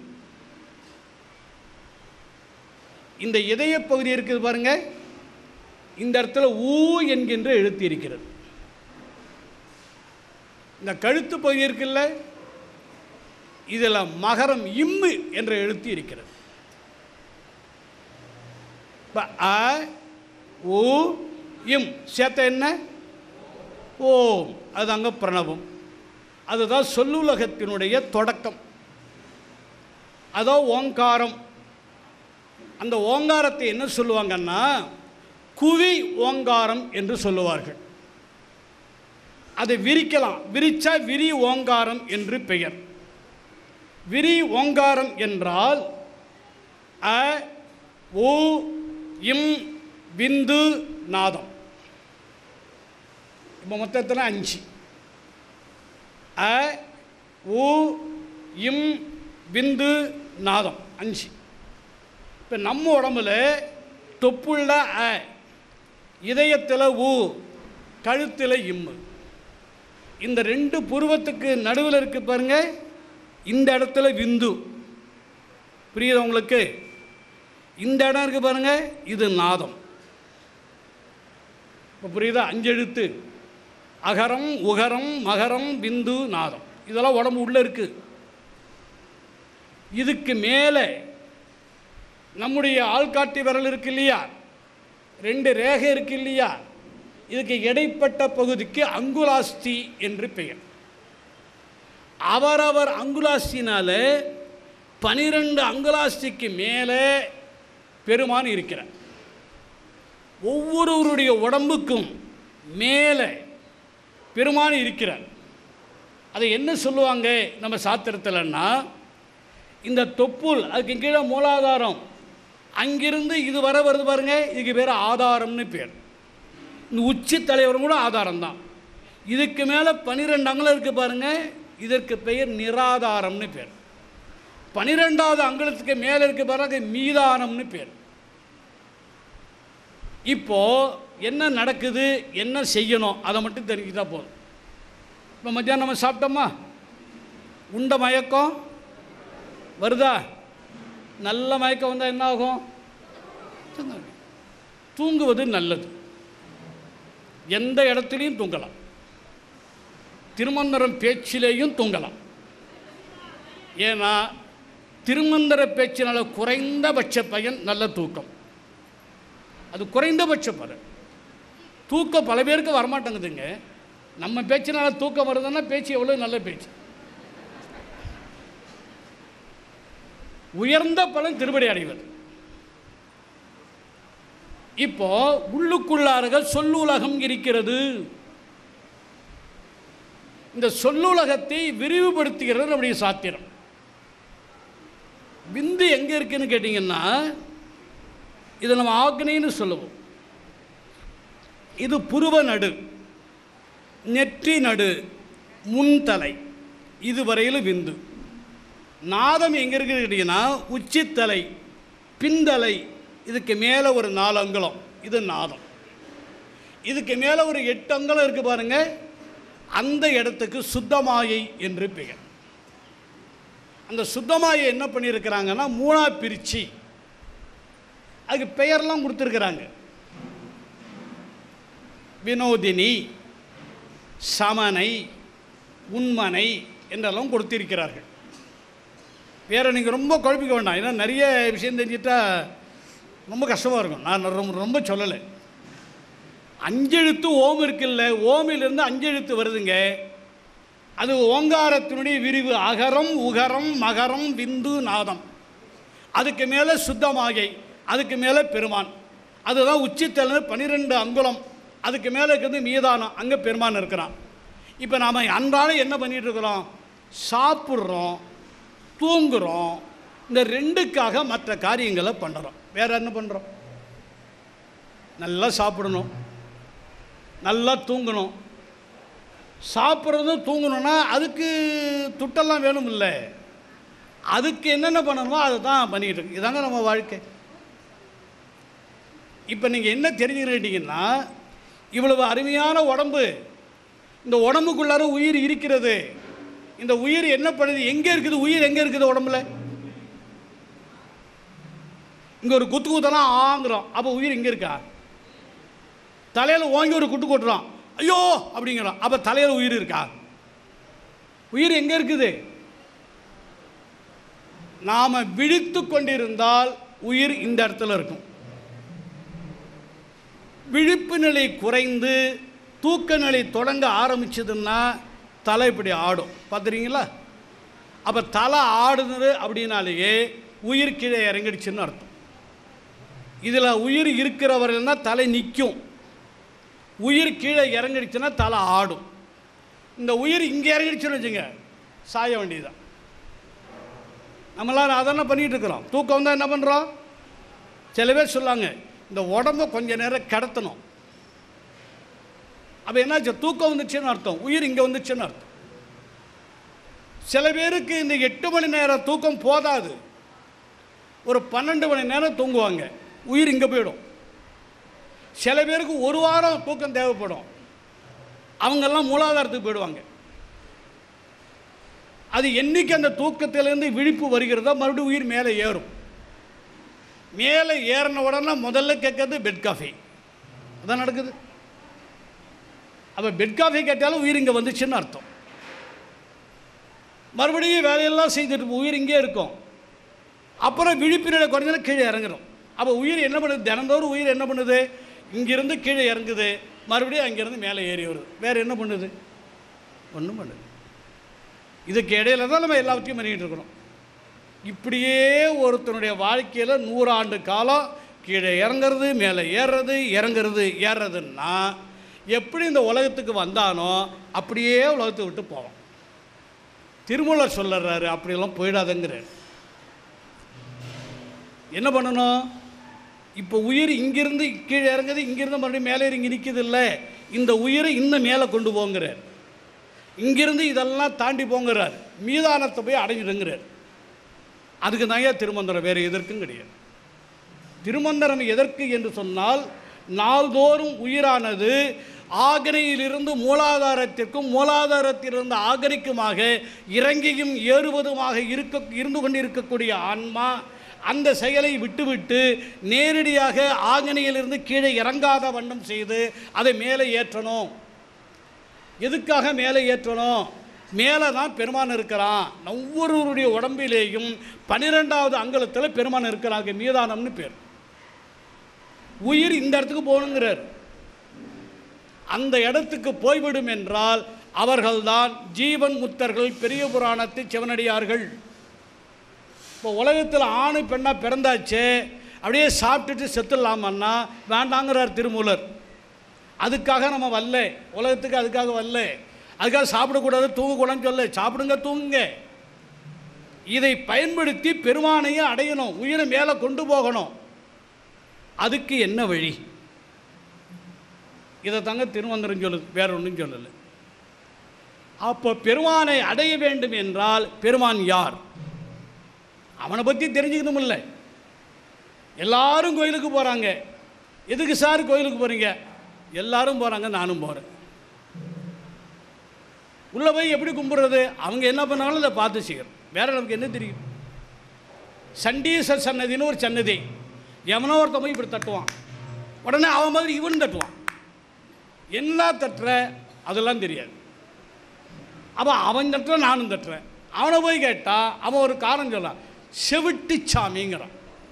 இந்த இதய பகுதி இருக்குது பாருங்க இந்த இடத்துல ஊ என்கின்ற எழுத்து இருக்கிறது இந்த கழுத்து பகுதி இருக்குல்ல இதில் மகரம் இம்மு என்ற எழுத்து இருக்கிறது இப்ப அ ஊ இம் சேர்த்த என்ன ஓம் அது அங்கே பிரணவம் அதுதான் சொல்லுலகத்தினுடைய தொடக்கம் அதோ ஓங்காரம் அந்த ஓங்காரத்தை என்ன சொல்லுவாங்கன்னா குவி ஓங்காரம் என்று சொல்லுவார்கள் அதை விரிக்கலாம் விரிச்சா விரி ஓங்காரம் என்று பெயர் விரி ஓங்காரம் என்றால் அ உ இம் விந்து நாதம் இப்போ மொத்தத்தில் அஞ்சு அ உ இம் விந்து நாதம் அஞ்சு இப்போ நம்ம உடம்புல தொப்புள்ள அ இதயத்தில் உ கழுத்தில் இம்மு இந்த ரெண்டு புருவத்துக்கு நடுவில் இருக்கு பாருங்க இந்த இடத்துல விந்து புரியுதா உங்களுக்கு இந்த இடம் இருக்கு பாருங்க இது நாதம் இப்போ புரியுதா அஞ்சு எழுத்து அகரம் உகரம் மகரம் பிந்து நாதம் இதெல்லாம் உடம்பு உள்ளே இருக்கு இதுக்கு மேலே நம்முடைய ஆள்காட்டி விரல் இருக்கு இல்லையா ரெண்டு ரேகை இருக்கு இல்லையா இதுக்கு இடைப்பட்ட பகுதிக்கு அங்குலாஸ்தி என்று பெயர் அவரவர் அங்குலாஸ்தினால பனிரெண்டு அங்குலாஸ்திக்கு மேலே பெருமான் இருக்கிறார் ஒவ்வொருவருடைய உடம்புக்கும் மேலே பெருமான் இருக்கிறார் அதை என்ன சொல்லுவாங்க நம்ம சாத்திரத்தில்னா இந்த தொப்புள் அதுக்கு கீழே மூலாதாரம் அங்கிருந்து இது வர வருது பாருங்க இதுக்கு பேர் ஆதாரம்னு பேர் இந்த உச்சி தலைவரும் கூட ஆதாரம் தான் இதுக்கு மேலே பன்னிரெண்டு அங்கலம் இருக்குது பாருங்க இதற்கு பெயர் நிராதாரம்னு பேர் பன்னிரெண்டாவது அங்கலத்துக்கு மேலே இருக்க பாருங்க மீதானம்னு பேர் இப்போ என்ன நடக்குது என்ன செய்யணும் அதை மட்டும் தெரிஞ்சுக்கிட்டா போதும் இப்போ மத்தியானம் நம்ம சாப்பிட்டோமா உண்ட மயக்கம் வருதா நல்ல மயக்கம் வந்தால் என்ன ஆகும் தூங்க- தூங்குவது நல்லது எந்த இடத்துலையும் தூங்கலாம் திருமந்திரம் பேச்சிலேயும் தூங்கலாம் ஏன்னா திருமந்திர பேச்சினால குறைந்தபட்ச பயன் நல்ல தூக்கம் அது குறைந்தபட்ச பலன் தூக்கம் பல பேருக்கு வரமாட்டேங்குதுங்க நம்ம பேச்சினால தூக்கம் வருதுன்னா பேச்சு எவ்வளோ நல்ல பேச்சு உயர்ந்த பலன் திருப்படி அடைவது இப்போ உள்ளுக்குள்ளார்கள் சொல்லுலகம் இருக்கிறது இந்த சொல்லுலகத்தை விரிவுபடுத்துகிறது நம்முடைய சாத்திரம் விந்து எங்க இருக்குன்னு கேட்டிங்கன்னா இதை நம்ம ஆக்னின்னு சொல்லுவோம் இது புருவ நடு நெற்றி நடு முன்தலை இது வரையிலும் விந்து நாதம் எங்கே இருக்குன்னு கேட்டிங்கன்னா உச்சித்தலை பிந்தலை இதுக்கு மேலே ஒரு நாலு அங்குலம் இது நாதம் இதுக்கு மேலே ஒரு எட்டு அங்குலம் இருக்குது பாருங்க அந்த இடத்துக்கு சுத்தமாயை என்று பெயர் அந்த சுத்தமாயை என்ன பண்ணியிருக்கிறாங்கன்னா மூணா பிரித்து அதுக்கு பெயர்லாம் கொடுத்துருக்குறாங்க வினோதினி சமனை உண்மனை என்றெல்லாம் கொடுத்திருக்கிறார்கள் வேறு நீங்கள் ரொம்ப குழப்பிக்க வேண்டாம் ஏன்னா நிறைய விஷயம் தெரிஞ்சிட்டா ரொம்ப கஷ்டமாக இருக்கும் நான் ரொம்ப ரொம்ப சொல்லலை அஞ்செழுத்து ஓம் இருக்குல்ல ஓமிலிருந்து அஞ்செழுத்து வருதுங்க அது ஓங்காரத்தினுடைய விரிவு அகரம் உகரம் மகரம் விந்து நாதம் அதுக்கு மேலே சுத்தமாகை அதுக்கு மேலே பெருமான் அதுதான் உச்சித்தலை பன்னிரெண்டு அங்குலம் அதுக்கு மேலே இருக்கிறது மீதானம் அங்கே பெருமான் இருக்கிறான் இப்போ நாம் அன்றாடம் என்ன பண்ணிட்டு இருக்கிறோம் சாப்பிட்றோம் தூங்குறோம் இந்த ரெண்டுக்காக மற்ற காரியங்களை பண்ணுறோம் வேற என்ன பண்ணுறோம் நல்லா சாப்பிடணும் நல்லா தூங்கணும் சாப்பிட்றதும் தூங்கணும்னா அதுக்கு துட்டெல்லாம் வேணும் இல்லை அதுக்கு என்னென்ன பண்ணணுமோ அதை தான் பண்ணிக்கிட்டு இருக்கு இதாங்க நம்ம வாழ்க்கை இப்போ நீங்கள் என்ன தெரிஞ்சுக்கிட்டீங்கன்னா இவ்வளவு அருமையான உடம்பு இந்த உடம்புக்குள்ளார உயிர் இருக்கிறது இந்த உயிர் என்ன பண்ணுது எங்கே இருக்குது உயிர் எங்கே இருக்குது உடம்புல இங்கே ஒரு குத்து குத்தலாம் ஆங்குறோம் அப்போ உயிர் இங்கே இருக்கா தலையில் ஓங்கி ஒரு குட்டு கொட்டுறோம் ஐயோ அப்படிங்கிறோம் அப்போ தலையில் உயிர் இருக்கா உயிர் எங்கே இருக்குது நாம் விழித்து கொண்டிருந்தால் உயிர் இந்த இடத்துல இருக்கும் விழிப்பு நிலை குறைந்து தூக்க நிலை தொடங்க ஆரம்பிச்சதுன்னா தலை இப்படி ஆடும் பார்த்துறீங்களா அப்போ தலை ஆடுனது அப்படின்னாலேயே உயிர் கீழே இறங்கிடுச்சுன்னு அர்த்தம் இதில் உயிர் இருக்கிறவர்கள்னா தலை நிற்கும் உயிர் கீழே இறங்கிடுச்சுன்னா தலை ஆடும் இந்த உயிர் இங்கே இறங்கிடுச்சுன்னு வச்சுங்க சாய வேண்டியதுதான் நம்மளாம் அதானே பண்ணிகிட்டு இருக்கிறோம் தூக்கம் வந்தால் என்ன பண்ணுறோம் சில பேர் சொல்லாங்க இந்த உடம்ப கொஞ்ச நேரம் கடத்தணும் அப்போ என்னாச்சு தூக்கம் வந்துச்சுன்னு அர்த்தம் உயிர் இங்கே வந்துச்சுன்னு அர்த்தம் சில பேருக்கு இந்த எட்டு மணி நேரம் தூக்கம் போதாது ஒரு பன்னெண்டு மணி நேரம் தூங்குவாங்க உயிர் இங்கே போயிடும் சில பேருக்கு ஒரு வாரம் தூக்கம் தேவைப்படும் அவங்கெல்லாம் மூலாதாரத்துக்கு போயிடுவாங்க அது என்னைக்கு அந்த தூக்கத்திலேருந்து விழிப்பு வருகிறதோ மறுபடியும் உயிர் மேலே ஏறும் மேலே ஏறின உடனே முதல்ல கேட்கறது பெட் காஃபி அதான் நடக்குது அப்போ பெட் காஃபி கேட்டாலும் உயிர் இங்கே வந்துச்சுன்னு அர்த்தம் மறுபடியும் வேலையெல்லாம் செய்துட்டு உயிர் இங்கே இருக்கும் அப்புறம் விழிப்பினுடைய குறைஞ்சல கீழே இறங்குறோம் அப்போ உயிர் என்ன பண்ணுது தினந்தோறும் உயிர் என்ன பண்ணுது இங்கிருந்து கீழே இறங்குது மறுபடியும் அங்கேருந்து மேலே ஏறி வருது வேறு என்ன பண்ணுது ஒன்றும் பண்ணுது இதுக்கு இடையில தான் நம்ம எல்லாத்தையும் பண்ணிக்கிட்டு இருக்கிறோம் இப்படியே ஒருத்தனுடைய வாழ்க்கையில் நூறாண்டு காலம் கீழே இறங்குறது மேலே ஏறுறது இறங்குறது ஏறுறதுன்னா எப்படி இந்த உலகத்துக்கு வந்தானோ அப்படியே உலகத்தை விட்டு போவான் திருமூலர் சொல்லறாரு அப்படியெல்லாம் போயிடாதங்கிறார் என்ன பண்ணணும் இப்போ உயிர் இங்கிருந்து கீழே இறங்குது இங்கிருந்து மறுபடியும் மேலே இறங்கி நிற்கிது இல்லை இந்த உயிரை இன்னும் மேலே கொண்டு போங்கிறார் இங்கிருந்து இதெல்லாம் தாண்டி போங்கிறார் மீதானத்தை போய் அடைஞ்சிடுங்கிறார் அதுக்கு தான் ஏன் திருமந்திரம் வேறு எதற்கும் கிடையாது திருமந்திரம் எதற்கு என்று சொன்னால் நாள்தோறும் உயிரானது ஆகனையிலிருந்து மூலாதாரத்திற்கும் மூலாதாரத்திலிருந்து ஆகனிக்குமாக இறங்கியும் ஏறுவதுமாக இருக்க இருந்து கொண்டிருக்கக்கூடிய ஆன்மா அந்த செயலை விட்டுவிட்டு நேரடியாக ஆகனையிலிருந்து கீழே இறங்காத வண்ணம் செய்து அதை மேலே ஏற்றணும் எதுக்காக மேலே ஏற்றணும் மேலே தான் பெருமான் இருக்கிறான் ஒவ்வொருவருடைய உடம்பிலேயும் பன்னிரெண்டாவது அங்கலத்தில் பெருமான் இருக்கிறாங்க மீதானம்னு பேர் உயிர் இந்த இடத்துக்கு போகணுங்கிறார் அந்த இடத்துக்கு போய்விடும் என்றால் அவர்கள்தான் ஜீவன் முத்தர்கள் பெரிய புராணத்தை சிவனடியார்கள் இப்போ உலகத்தில் ஆணு பெண்ணாக பிறந்தாச்சே அப்படியே சாப்பிட்டுட்டு செத்துடலாமன்னா வேண்டாங்கிறார் திருமூலர் அதுக்காக நம்ம வரல உலகத்துக்கு அதுக்காக வரல அதுக்காக சாப்பிடக்கூடாது தூங்கக்கூடாதுன்னு சொல்ல சாப்பிடுங்க தூங்குங்க இதை பயன்படுத்தி பெருமானையும் அடையணும் உயிரை மேலே கொண்டு போகணும் அதுக்கு என்ன வழி இதை தாங்க திருமந்திரம் சொல்லுது வேற ஒன்றும் சொல்லலை அப்போ பெருமானை அடைய வேண்டும் என்றால் பெருமான் யார் அவனை பற்றி தெரிஞ்சுக்கணும் இல்லை எல்லாரும் கோயிலுக்கு போகிறாங்க எதுக்கு சார் கோயிலுக்கு போகிறீங்க எல்லாரும் போகிறாங்க நானும் போகிறேன் உள்ளே போய் எப்படி கும்பிட்றது அவங்க என்ன பண்ணாலும் அதை பார்த்து செய்யணும் வேற நமக்கு என்ன தெரியும் சண்டீசர் சன்னதின்னு ஒரு சன்னதி எவனோ ஒருத்தன் போய் இப்படி தட்டுவான் உடனே அவன் மாதிரி இவன் தட்டுவான் என்ன தட்டுற அதெல்லாம் தெரியாது அப்போ அவன் தட்டுற நானும் தட்டுறேன் அவனை போய் கேட்டால் அவன் ஒரு காரணம் சொல்லலாம் செவிட்டு சாமிங்கிறான்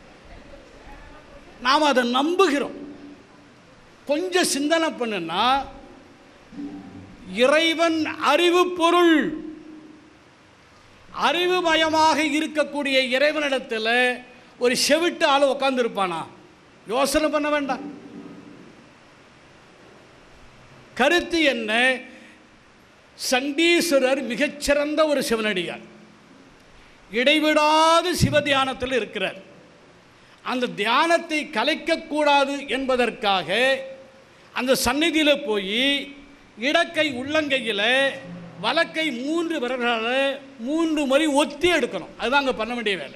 நாம் அதை நம்புகிறோம் கொஞ்சம் சிந்தனை பண்ணுனா இறைவன் அறிவு பொருள் அறிவுமயமாக இருக்கக்கூடிய இறைவனிடத்தில் ஒரு செவிட்டு ஆள் உட்காந்துருப்பானா யோசனை பண்ண வேண்டாம் கருத்து என்ன சண்டீஸ்வரர் மிகச்சிறந்த ஒரு சிவனடியார் இடைவிடாது சிவ தியானத்தில் இருக்கிறார் அந்த தியானத்தை கலைக்கக்கூடாது என்பதற்காக அந்த சந்நிதியில் போய் இடக்கை உள்ளங்கையில் வலக்கை மூன்று விரல்களால் மூன்று முறை ஒத்தி எடுக்கணும் அதுதான் அங்கே பண்ண வேண்டிய வேலை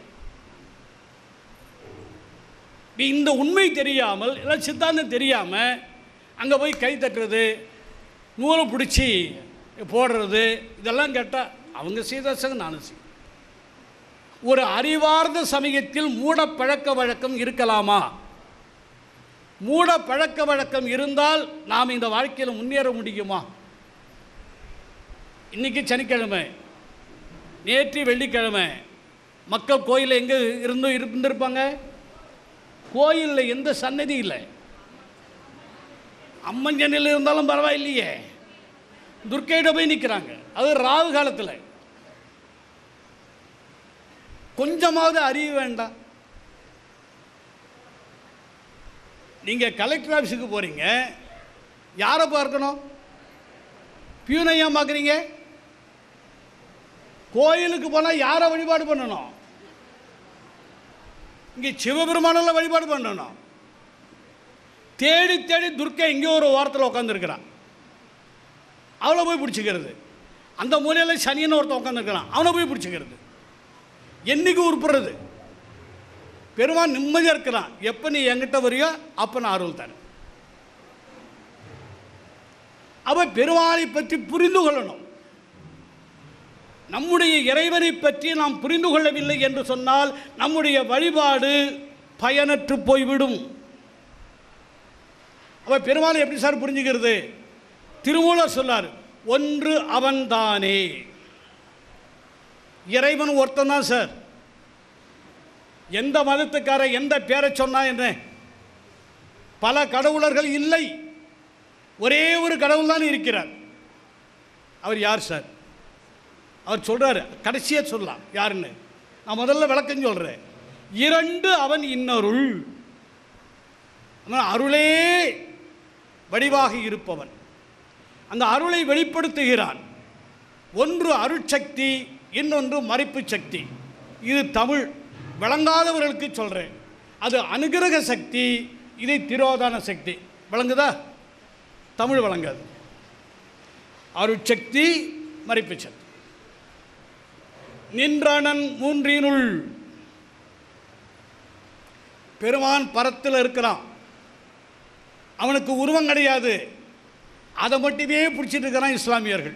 இந்த உண்மை தெரியாமல் இல்லை சித்தாந்தம் தெரியாமல் அங்கே போய் கை தட்டுறது நூலை பிடிச்சி போடுறது இதெல்லாம் கேட்டால் அவங்க செய்தாசங்க நானும் செய்ய ஒரு அறிவார்ந்த சமயத்தில் மூட பழக்க வழக்கம் இருக்கலாமா மூட பழக்க வழக்கம் இருந்தால் நாம் இந்த வாழ்க்கையில் முன்னேற முடியுமா இன்னைக்கு சனிக்கிழமை நேற்று வெள்ளிக்கிழமை மக்கள் கோயிலில் எங்கே இருந்து இருந்திருப்பாங்க கோயிலில் எந்த சன்னதி இல்லை அம்மன் சென்னையில் இருந்தாலும் பரவாயில்லையே துர்க்கையிட போய் நிற்கிறாங்க அது ராகு காலத்தில் கொஞ்சமாவது அறிவு வேண்டாம் நீங்கள் கலெக்டர் ஆஃபீஸுக்கு போகிறீங்க யாரை பார்க்கணும் பியூனை ஏன் பார்க்குறீங்க கோயிலுக்கு போனால் யாரை வழிபாடு பண்ணணும் இங்கே சிவபெருமானெல்லாம் வழிபாடு பண்ணணும் தேடி தேடி துர்க்கை எங்கேயோ ஒரு ஓரத்தில் உட்காந்துருக்கிறான் அவளை போய் பிடிச்சிக்கிறது அந்த மூலையில் சனியன் ஒருத்தன் உட்காந்துருக்கிறான் அவனை போய் பிடிச்சிக்கிறது என்னைக்கு உருப்புறது பெருமான் நிம்மதியாக இருக்கிறான் எப்போ நீ என்கிட்ட வரியோ அப்போ நான் அருள் தரேன் அவ பெருமானை பற்றி புரிந்து கொள்ளணும் நம்முடைய இறைவனை பற்றி நாம் புரிந்து கொள்ளவில்லை என்று சொன்னால் நம்முடைய வழிபாடு பயனற்று போய்விடும் அவ பெருமாளை எப்படி சார் புரிஞ்சுக்கிறது திருமூலர் சொல்லார் ஒன்று அவன்தானே இறைவன் ஒருத்தன் தான் சார் எந்த மதத்துக்கார எந்த பேரை சொன்னா என்ன பல கடவுளர்கள் இல்லை ஒரே ஒரு கடவுள் தான் இருக்கிறார் அவர் யார் சார் அவர் சொல்றாரு கடைசியா சொல்லலாம் யாருன்னு நான் முதல்ல விளக்கம் சொல்றேன் இரண்டு அவன் இன்னருள் அவன் அருளே வடிவாக இருப்பவன் அந்த அருளை வெளிப்படுத்துகிறான் ஒன்று அருட்சக்தி இன்னொன்று மறைப்பு சக்தி இது தமிழ் விளங்காதவர்களுக்கு சொல்கிறேன் அது அனுகிரக சக்தி இதை திரோதான சக்தி விளங்குதா தமிழ் விளங்காது அருட்சக்தி மறைப்பு சக்தி நின்றனன் மூன்றினுள் பெருமான் பரத்தில் இருக்கிறான் அவனுக்கு உருவம் கிடையாது அதை மட்டுமே பிடிச்சிட்டு இருக்கிறான் இஸ்லாமியர்கள்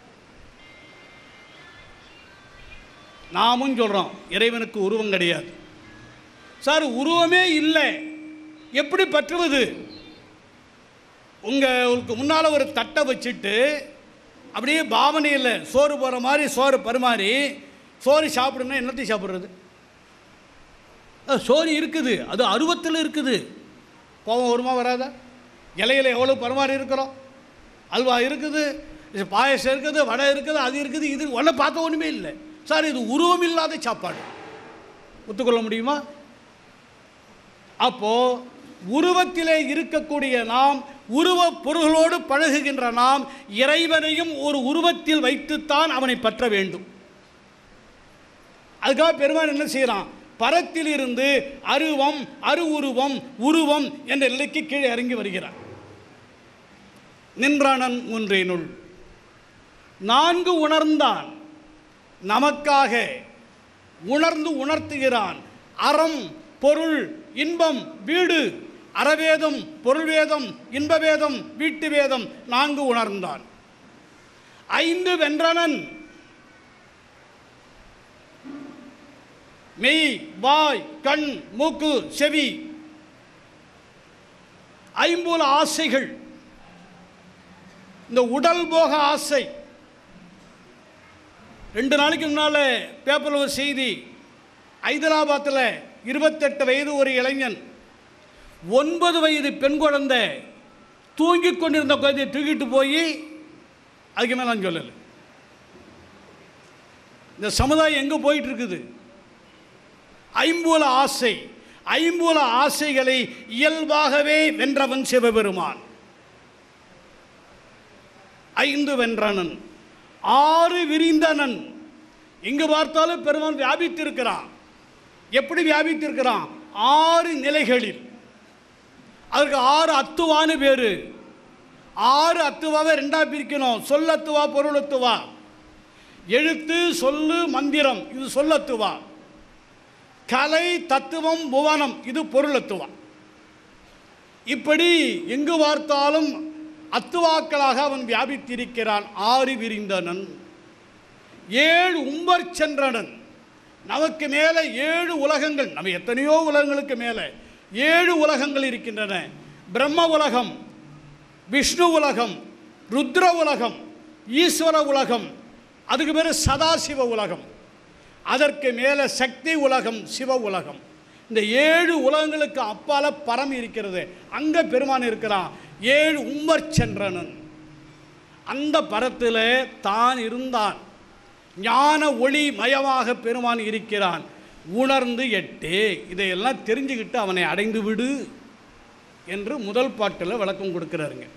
நாமும் சொல்கிறோம் இறைவனுக்கு உருவம் கிடையாது சார் உருவமே இல்லை எப்படி பற்றுவது உங்களுக்கு முன்னால் ஒரு தட்டை வச்சுட்டு அப்படியே பாவனையில் சோறு போகிற மாதிரி சோறு பரிமாறி சோறு சாப்பிடணும்னா என்னத்தையும் சாப்பிட்றது அஹ், சோறு இருக்குது அது அருவத்தில் இருக்குது கோபம் வருமா வராதா இலையில எவ்வளோ பரிமாறி இருக்கிறோம் அல்வா இருக்குது இது பாயசம் இருக்குது வடை இருக்குது அது இருக்குது இது ஒன்றை பார்க்க ஒன்றுமே இல்லை சார் இது உருவம் இல்லாத சாப்பாடு ஒத்துக்கொள்ள முடியுமா அப்போ உருவத்திலே இருக்கக்கூடிய நாம் உருவப் பொருள்களோடு பழகுகின்ற நாம் இறைவனையும் ஒரு உருவத்தில் வைத்துத்தான் அவனை பற்ற வேண்டும் அதுக்காக பெருமான் என்ன செய்கிறான் பரத்திலிருந்து அருவம் அரு உருவம் உருவம் என்ற நிலைக்கு கீழே இறங்கி வருகிறான் நின்றானன் ஒன்றினுள் நான்கு உணர்ந்தான் நமக்காக உணர்ந்து உணர்த்துகிறான் அறம் பொருள் இன்பம் வீடு அறவேதம் பொருள் வேதம் இன்ப வேதம் வீட்டு வேதம் நான்கு உணர்ந்தான் ஐந்து வென்றனன் மெய் வாய் கண் மூக்கு செவி ஐம்பூல ஆசைகள் இந்த உடல் போக ஆசை ரெண்டு நாளைக்கு முன்னால் பேப்பரில் ஒரு செய்தி ஹைதராபாத்தில் இருபத்தெட்டு வயது ஒரு இளைஞன் ஒன்பது வயது பெண் குழந்தை தூங்கிக் கொண்டிருந்த குழந்தையை தூக்கிட்டு போய் அதுக்கு மேலே நான் சொல்லலை இந்த சமுதாயம் எங்கே போயிட்டு இருக்குது ஐம்பூல ஆசை ஐம்பூல ஆசைகளை இயல்பாகவே வென்றவன் சிவபெருமான் ஐந்து வென்றனன் ஆறு விரிந்தனன் எங்கு பார்த்தாலும் பெருமான் வியாபித்திருக்கிறான் எப்படி வியாபித்திருக்கிறான் ஆறு நிலைகளில் அதற்கு ஆறு அத்துவான்னு பேரு ஆறு அத்துவாவை ரெண்டா பிரிக்கணும் சொல்லத்துவா பொருளத்துவா எழுத்து சொல்லு மந்திரம் இது சொல்லத்துவா கலை தத்துவம் புவனம் இது பொருளத்துவா இப்படி எங்கு பார்த்தாலும் அத்துவாக்களாக அவன் வியாபித்திருக்கிறான் ஆறு விரிந்தனன் ஏழு உம்பர் சென்றனன் நமக்கு மேலே ஏழு உலகங்கள் நம்ம எத்தனையோ உலகங்களுக்கு மேலே ஏழு உலகங்கள் இருக்கின்றன பிரம்ம உலகம் விஷ்ணு உலகம் ருத்ர உலகம் ஈஸ்வர உலகம் அதுக்கு பேர் சதாசிவ உலகம் அதற்கு மேலே சக்தி உலகம் சிவ உலகம் இந்த ஏழு உலகங்களுக்கு அப்பால பரம் இருக்கிறது அங்கே பெருமான் இருக்கிறான் ஏழு உம்பர் சென்றனன் அந்த பரத்தில் தான் இருந்தான் ஞான ஒளி மயமாக பெருமான் இருக்கிறான் உணர்ந்து எட்டு இதையெல்லாம் தெரிஞ்சுக்கிட்டு அவனை அடைந்து விடு என்று முதல் பாட்டில் விளக்கம் கொடுக்கிறாருங்க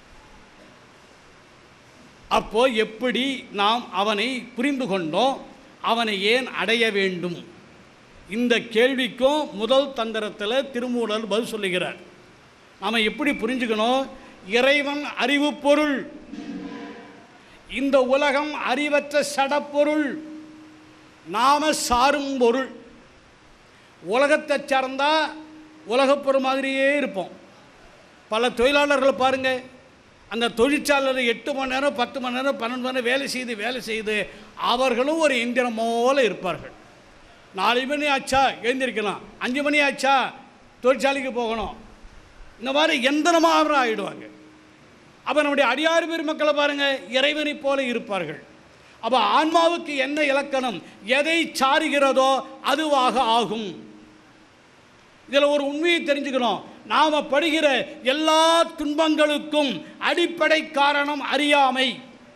அப்போ எப்படி நாம் அவனை புரிந்து கொண்டோம் அவனை ஏன் அடைய வேண்டும் இந்த கேள்விக்கும் முதல் தந்திரத்தில் திருமூலர் பதில் சொல்லுகிறார் நாம் எப்படி புரிஞ்சுக்கணும் இறைவன் அறிவு பொருள் இந்த உலகம் அறிவற்ற சடப்பொருள் நாம சாரும் பொருள் உலகத்தை சார்ந்தா உலகப்பொருள் மாதிரியே இருப்போம் பல தொழிலாளர்களை பாருங்கள் அந்த தொழிற்சாலையில் எட்டு மணி நேரம் பத்து மணி நேரம் பன்னெண்டு மணி நேரம் வேலை செய்து வேலை செய்து அவர்களும் ஒரு இயந்திரம் போல இருப்பார்கள் நாலு மணி ஆச்சா எழுந்திருக்கலாம் அஞ்சு மணி ஆச்சா தொழிற்சாலைக்கு போகணும் இந்த மாதிரி எந்திரமாக ஆகிடுவாங்க அப்போ நம்முடைய அடியாறு பெருமக்களை பாருங்கள் இறைவனைப் போல இருப்பார்கள் அப்போ ஆன்மாவுக்கு என்ன இலக்கணம் எதை சாருகிறதோ அதுவாக ஆகும் இதில் ஒரு உண்மையை தெரிஞ்சுக்கணும் நாம் படுகிற எல்லா துன்பங்களுக்கும் அடிப்படை காரணம் அறியாமை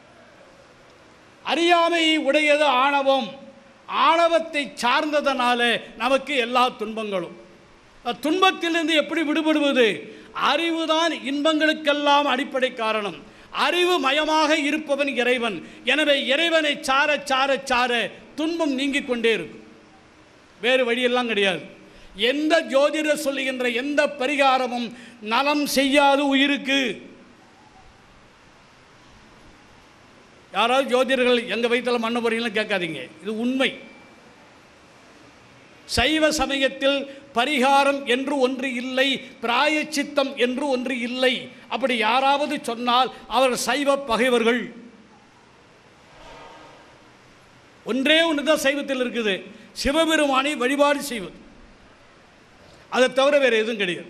அறியாமையை உடையது ஆணவம் ஆணவத்தை சார்ந்ததனால நமக்கு எல்லா துன்பங்களும் அஹ் துன்பத்திலிருந்து எப்படி விடுபடுவது அறிவுதான் இன்பங்களுக்கெல்லாம் அடிப்படை காரணம் அறிவு மயமாக இருப்பவன் இறைவன் எனவே இறைவனை சார சார சார துன்பம் நீங்கிக் கொண்டே இருக்கும் வேறு வழியெல்லாம் கிடையாது எந்த ஜோதிடர் சொல்லுகின்ற எந்த பரிகாரமும் நலம் செய்யாது உயிருக்கு யாராவது ஜோதிடர்கள் எங்கள் வயிற்றில் மண்ண போறீங்கன்னு கேட்காதீங்க இது உண்மை சைவ சமயத்தில் பரிகாரம் என்று ஒன்று இல்லை பிராயச்சித்தம் என்று ஒன்று இல்லை அப்படி யாராவது சொன்னால் அவர் சைவ பகைவர்கள் ஒன்றே ஒன்று தான் சைவத்தில் இருக்குது சிவபெருமானை வழிபாடு செய்வது அதை தவிர வேறு எதுவும் கிடையாது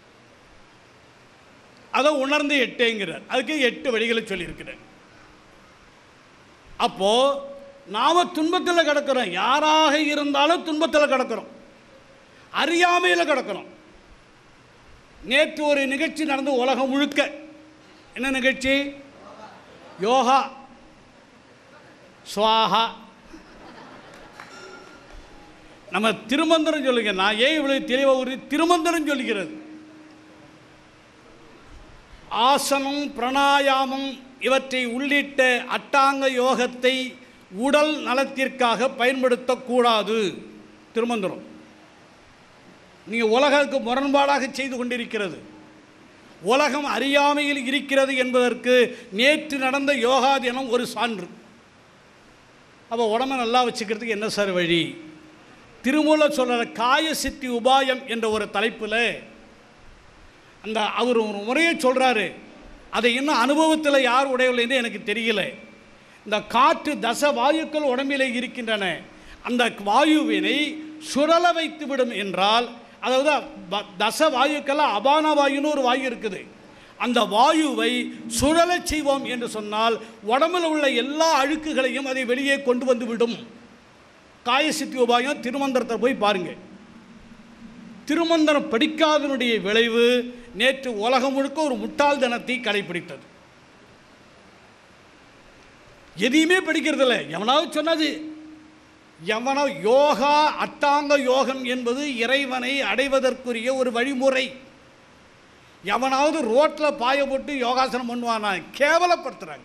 அதை உணர்ந்து எட்டேங்கிறார் அதுக்கு எட்டு வழிகளை சொல்லியிருக்கிறார் அப்போ நாம துன்பத்தில் கிடக்கிறோம் யாராக இருந்தாலும் துன்பத்தில் கிடக்கிறோம் அறியாமையில் கிடக்கிறோம் நேற்று ஒரு நிகழ்ச்சி நடந்து உலகம் முழுக்க என்ன நிகழ்ச்சி யோகா சுவாகா நம்ம திருமந்திரம் சொல்லுங்க நான் ஏன் இவ்வளவு தெளிவாக ஒரு திருமந்திரம் சொல்லுகிறது ஆசனம் பிராணாயாமம் இவற்றை உள்ளிட்ட அட்டாங்க யோகத்தை உடல் நலத்திற்காக பயன்படுத்தக்கூடாது திருமந்திரம் நீங்கள் உலகத்துக்கு முரண்பாடாக செய்து கொண்டிருக்கிறது உலகம் அறியாமையில் இருக்கிறது என்பதற்கு நேற்று நடந்த யோகா தினம் ஒரு சான்று அப்போ உடம்பை நல்லா வச்சுக்கிறதுக்கு என்ன சார் வழி திருமூல சொல்கிற காய சித்தி உபாயம் என்ற ஒரு தலைப்பில் அந்த அவர் ஒரு முறையை சொல்கிறாரு அதை இன்னும் அனுபவத்தில் யார் உடையவில்லைன்னு எனக்கு தெரியல இந்த காற்று தச வாயுக்கள் உடம்பிலே இருக்கின்றன அந்த வாயுவினை சுழல வைத்து விடும் என்றால் அதாவது ப- தச வாயுக்கெல்லாம் அபான வாயுன்னு ஒரு வாயு இருக்குது அந்த வாயுவை சுழலச் செய்வோம் என்று சொன்னால் உடம்பில் உள்ள எல்லா அழுக்குகளையும் அதை வெளியே கொண்டு வந்து விடும் காயசித்தி உபாயம் திருமந்திரத்தை போய் பாருங்க திருமந்திரம் படிக்காதனுடைய விளைவு நேற்று உலகம் முழுக்க ஒரு முட்டாள் தினத்தை கடைபிடித்தது எதையுமே படிக்கிறதில்ல எவனாவது சொன்னது எவனோ யோகா அட்டாங்க யோகம் என்பது இறைவனை அடைவதற்குரிய ஒரு வழிமுறை எவனாவது ரோட்டில் பாய போட்டு யோகாசனம் பண்ணுவானா கேவலப்படுத்துறாங்க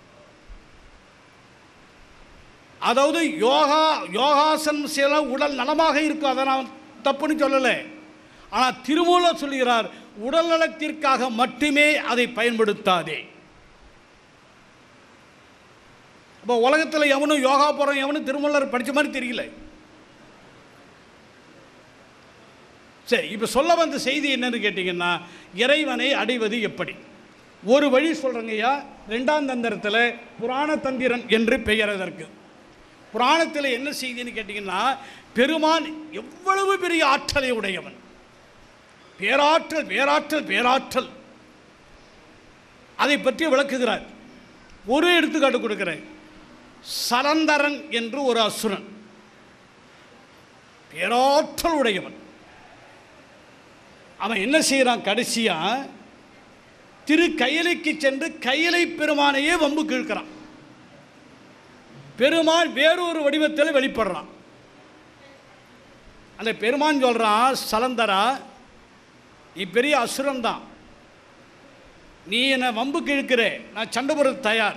அதாவது யோகா யோகாசனம் செய்ய உடல் நலமாக இருக்கும் அதை நான் தப்புன்னு சொல்லலை ஆனால் திருமூலர் சொல்கிறார் உடல் நலத்திற்காக மட்டுமே அதை பயன்படுத்தாதே அப்போ உலகத்தில் எவனும் யோகா போகிறோம் எவனும் திருமூலர் படித்த மாதிரி தெரியல சரி இப்போ சொல்ல வந்த செய்தி என்னன்னு கேட்டிங்கன்னா இறைவனை அடைவது எப்படி ஒரு வழி சொல்கிறேங்கய்யா ரெண்டாம் தந்திரத்தில் புராண தந்திரம் என்று பெயர் அதற்கு புராணத்தில் என்ன செய்தின்னு கேட்டிங்கன்னா பெருமான் எவ்வளவு பெரிய ஆற்றலை உடையவன் பேராற்றல் பேராற்றல் பேராற்றல் அதை பற்றி விளக்குகிறார் ஒரு எடுத்துக்காட்டு கொடுக்கிறேன் சலந்தரன் என்று ஒரு அசுரன் பேராற்றல் உடையவன் அவன் என்ன செய்கிறான் கடைசியா திரு கையலைக்கு சென்று கையலை பெருமானையே வம்பு கிழக்கிறான் பெருமான் வேறொரு வடிவத்தில் வெளிப்படுறான் அந்த பெருமான் சொல்றான் சலந்தரா நீ பெரிய அசுரன் தான் நீ என்னை வம்பு கிழக்கிற நான் சண்டை போடுறது தயார்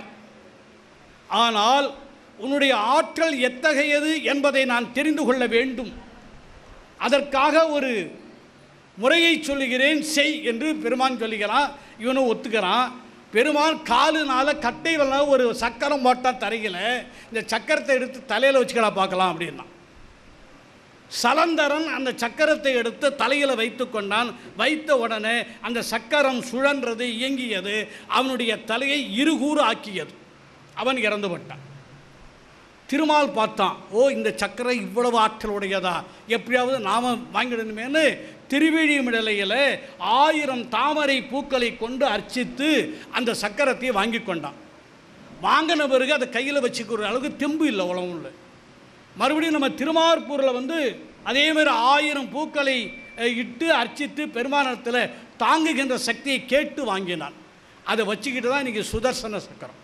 ஆனால் உன்னுடைய ஆற்றல் எத்தகையது என்பதை நான் தெரிந்து கொள்ள வேண்டும் அதற்காக ஒரு முறையை சொல்லுகிறேன் செய் என்று பெருமான் சொல்லுகிறான் இவனும் ஒத்துக்கிறான் பெருமான் காலுனால கட்டை வல்ல ஒரு சக்கரம் போட்டான் தரையில் இந்த சக்கரத்தை எடுத்து தலையில் வச்சுக்கலாம் பார்க்கலாம் அப்படின்னா சலந்தரன் அந்த சக்கரத்தை எடுத்து தலையில் வைத்து கொண்டான் வைத்த உடனே அந்த சக்கரம் சுழன்றது இயங்கியது அவனுடைய தலையை இருகூறு ஆக்கியது அவன் இறந்து விட்டான் திருமால் பார்த்தான் ஓ இந்த சக்கரை இவ்வளவு ஆற்றல் உடையதா எப்படியாவது நாம வாங்கிடணுமேனு திருவிழிமிடலையில் ஆயிரம் தாமரை பூக்களை கொண்டு அர்ச்சித்து அந்த சக்கரத்தை வாங்கி கொண்டான் வாங்கின பிறகு அதை கையில் வச்சுக்கிற அளவுக்கு தெம்பு இல்லை உலகம்ல மறுபடியும் நம்ம திருமார்பூரில் வந்து அதே மாதிரி ஆயிரம் பூக்களை அஹ், இட்டு அர்ச்சித்து பெருமானத்தில் தாங்குகின்ற சக்தியை கேட்டு வாங்கினான் அதை வச்சுக்கிட்டு தான் இன்றைக்கி சுதர்சன சக்கரம்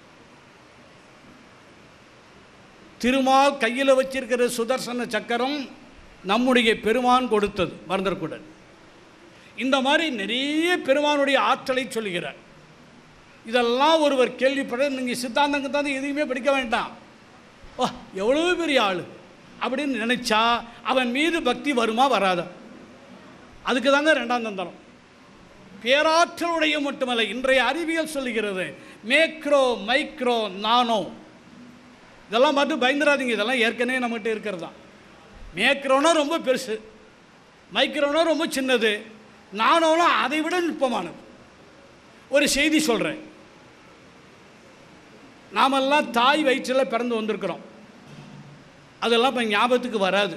திருமால் கையில் வச்சிருக்கிற சுதர்சன சக்கரம் நம்முடைய பெருமான் கொடுத்தது மறந்துடக்கூடாது இந்த மாதிரி நிறைய பெருமானுடைய ஆற்றலை சொல்லுகிறார் இதெல்லாம் ஒருவர் கேள்விப்பட நீங்கள் சித்தாந்தங்க தான் எதுவுமே படிக்க வேண்டாம் ஓ எவ்வளோ பெரிய ஆள் அப்படின்னு நினச்சா அவன் மீது பக்தி வருமா வராதா அதுக்கு தாங்க ரெண்டாம் தந்திரம் பேராற்றலுடைய மட்டுமல்ல இன்றைய அறிவியல் சொல்லுகிறது மேக்ரோ மைக்ரோ நானோ இதெல்லாம் பார்த்து பயந்துடாதீங்க இதெல்லாம் ஏற்கனவே நம்மகிட்ட இருக்கிறது தான் மேக்ரோனா ரொம்ப பெருசு மைக்ரோனா ரொம்ப சின்னது நானோனா அதை விட நுட்பமானது ஒரு செய்தி சொல்கிறேன் நாமெல்லாம் தாய் வயிற்றில் பிறந்து வந்திருக்கிறோம் அதெல்லாம் இப்போ ஞாபகத்துக்கு வராது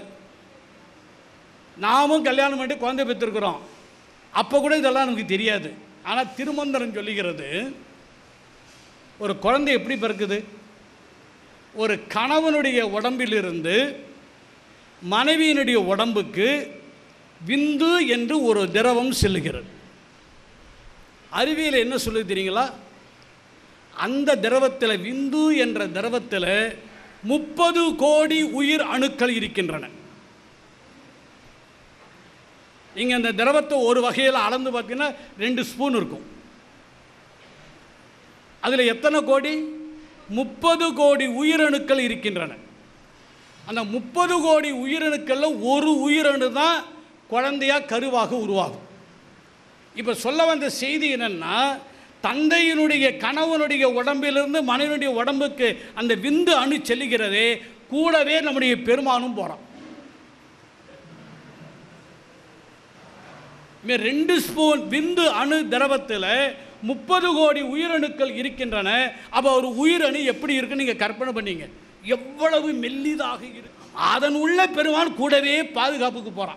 நாமும் கல்யாணம் பண்ணி குழந்தை பெற்றிருக்கிறோம் அப்போ கூட இதெல்லாம் நமக்கு தெரியாது ஆனால் திருமந்திரம் சொல்லுகிறது ஒரு குழந்தை எப்படி பிறக்குது ஒரு கணவனுடைய உடம்பிலிருந்து மனைவியினுடைய உடம்புக்கு விந்து என்று ஒரு திரவம் செல்லுகிறது அறிவியல் என்ன சொல்லுது தெரியுங்களா அந்த திரவத்தில் விந்து என்ற திரவத்தில் முப்பது கோடி உயிர் அணுக்கள் இருக்கின்றன நீங்கள் அந்த திரவத்தை ஒரு வகையில் அளந்து பார்த்தீங்கன்னா ரெண்டு ஸ்பூன் இருக்கும் அதில் எத்தனை கோடி முப்பது கோடி உயிரணுக்கள் இருக்கின்றன அந்த முப்பது கோடி உயிரணுக்களில் ஒரு உயிரணு தான் குழந்தையா கருவாக உருவாகும் இப்போ சொல்ல வந்த செய்தி என்னன்னா தந்தையினுடைய கணவனுடைய உடம்பிலிருந்து மனைவியுடைய உடம்புக்கு அந்த விந்து அணு செல்லுகிறதே கூடவே நம்முடைய பெருமானும் போகிறான் இங்க ரெண்டு ஸ்பூன் விந்து அணு திரவத்தில் முப்பது கோடி உயிரணுக்கள் இருக்கின்றன அப்போ ஒரு உயிரணு எப்படி இருக்குன்னு நீங்கள் கற்பனை பண்ணீங்க எவ்வளவு மெல்லிதாக இருக்கு அதன் உள்ள பெருமான் கூடவே பாதுகாப்புக்கு போகிறான்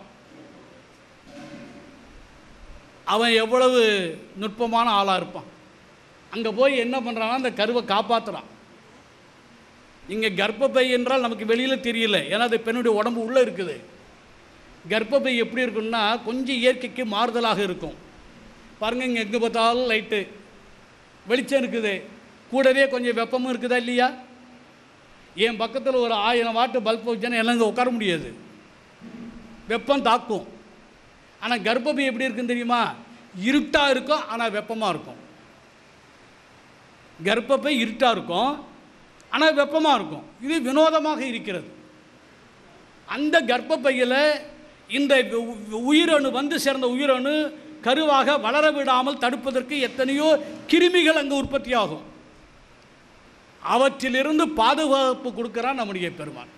அவன் எவ்வளவு நுட்பமான ஆளாக இருப்பான் அங்கே போய் என்ன பண்ணுறான்னா அந்த கருவை காப்பாற்றுறான் இங்கே கர்ப்பப்பை என்றால் நமக்கு வெளியில் தெரியல ஏன்னா அது பெண்ணுடைய உடம்பு உள்ளே இருக்குது கர்ப்பப்பை எப்படி இருக்குன்னா கொஞ்சம் இயற்கைக்கு மாறுதலாக இருக்கும் பாருங்கள் இங்கே எங்கே பார்த்தாலும் லைட்டு வெளிச்சம் இருக்குது கூடவே கொஞ்சம் வெப்பமும் இருக்குதா இல்லையா என் பக்கத்தில் ஒரு ஆயிரம் வாட்டு பல்ப் வச்சேன்னா எல்லாம் இங்கே உட்கார முடியாது வெப்பம் தாக்கும் ஆனால் கர்ப்பப்பை எப்படி இருக்குன்னு தெரியுமா இருட்டாக இருக்கும் ஆனால் வெப்பமாக இருக்கும் கர்ப்பப்பை இருட்டாக இருக்கும் ஆனால் வெப்பமாக இருக்கும் இது வினோதமாக இருக்கிறது அந்த கர்ப்பப்பையில் இந்த உ- உயிரணு வந்து சேர்ந்த உயிரணு கருவாக வளர விடாமல் தடுப்பதற்கு எத்தனையோ கிருமிகள் அங்கே உற்பத்தி ஆகும் அவற்றிலிருந்து பாதுகாப்பு கொடுக்கிறான் நம்முடைய பெருமான்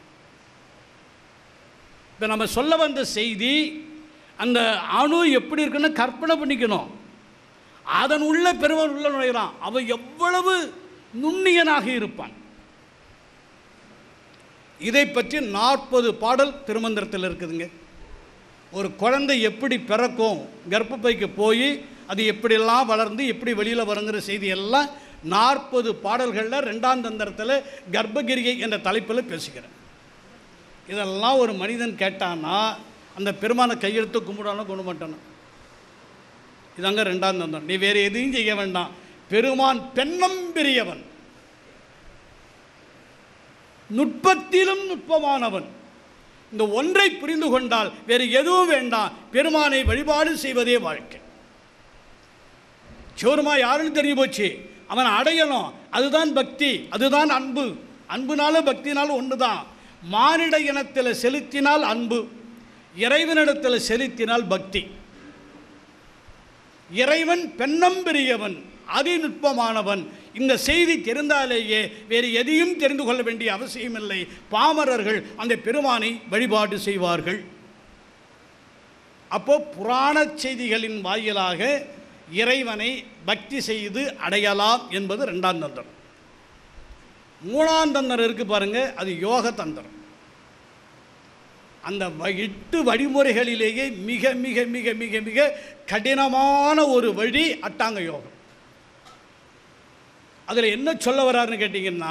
இப்போ நம்ம சொல்ல வந்த செய்தி அந்த அணு எப்படி இருக்குன்னு கற்பனை பண்ணிக்கணும் அதன் உள்ள பெருமான் உள்ள நுழைகிறான் அவன் எவ்வளவு நுண்ணியனாக இருப்பான் இதை பற்றி நாற்பது பாடல் திருமந்திரத்தில் இருக்குதுங்க ஒரு குழந்தை எப்படி பிறக்கும் கர்ப்பப்பைக்கு போய் அது எப்படியெல்லாம் வளர்ந்து எப்படி வெளியில் வருங்கிற செய்தி எல்லாம் நாற்பது பாடல்களில் ரெண்டாம் தந்திரத்தில் கர்ப்பகிரியை என்ற தலைப்பில் பேசுகிறேன் இதெல்லாம் ஒரு மனிதன் கேட்டான்னா அந்த பெருமானை கையெழுத்து கும்பிடானோ கும்பிட மாட்டானோ இதாங்க ரெண்டாம் தந்திரம் நீ வேறு எதையும் செய்ய வேண்டாம் பெருமான் பெண்ணம் பெரியவன் நுட்பத்திலும் நுட்பமானவன் இந்த ஒன்றை புரிந்து கொண்டால் வேறு எதுவும் வேண்டாம் பெருமானை வழிபாடு செய்வதே வாழ்க்கை சிவருமா யாருன்னு தெரிஞ்சு போச்சு அவன் அடையணும் அதுதான் பக்தி அதுதான் அன்பு அன்புனாலும் பக்தினாலும் ஒன்று தான் மானிட இனத்தில் செலுத்தினால் அன்பு இறைவனிடத்தில் செலுத்தினால் பக்தி இறைவன் பெண்ணம்பெரியவன் அதிநுட்பமானவன் இந்த செய்தி தெரிந்தாலேயே வேறு எதையும் தெரிந்து கொள்ள வேண்டிய அவசியமில்லை பாமரர்கள் அந்த பெருமானை வழிபாடு செய்வார்கள் அப்போ புராண செய்திகளின் வாயிலாக இறைவனை பக்தி செய்து அடையலாம் என்பது ரெண்டாம் தந்திரம் மூணாம் தந்திரம் இருக்கு பாருங்க அது யோக தந்திரம் அந்த வ- எட்டு வழிமுறைகளிலேயே மிக மிக மிக மிக மிக கடினமான ஒரு வழி அட்டாங்க யோகம் அதில் என்ன சொல்ல வர்றாருன்னு கேட்டிங்கன்னா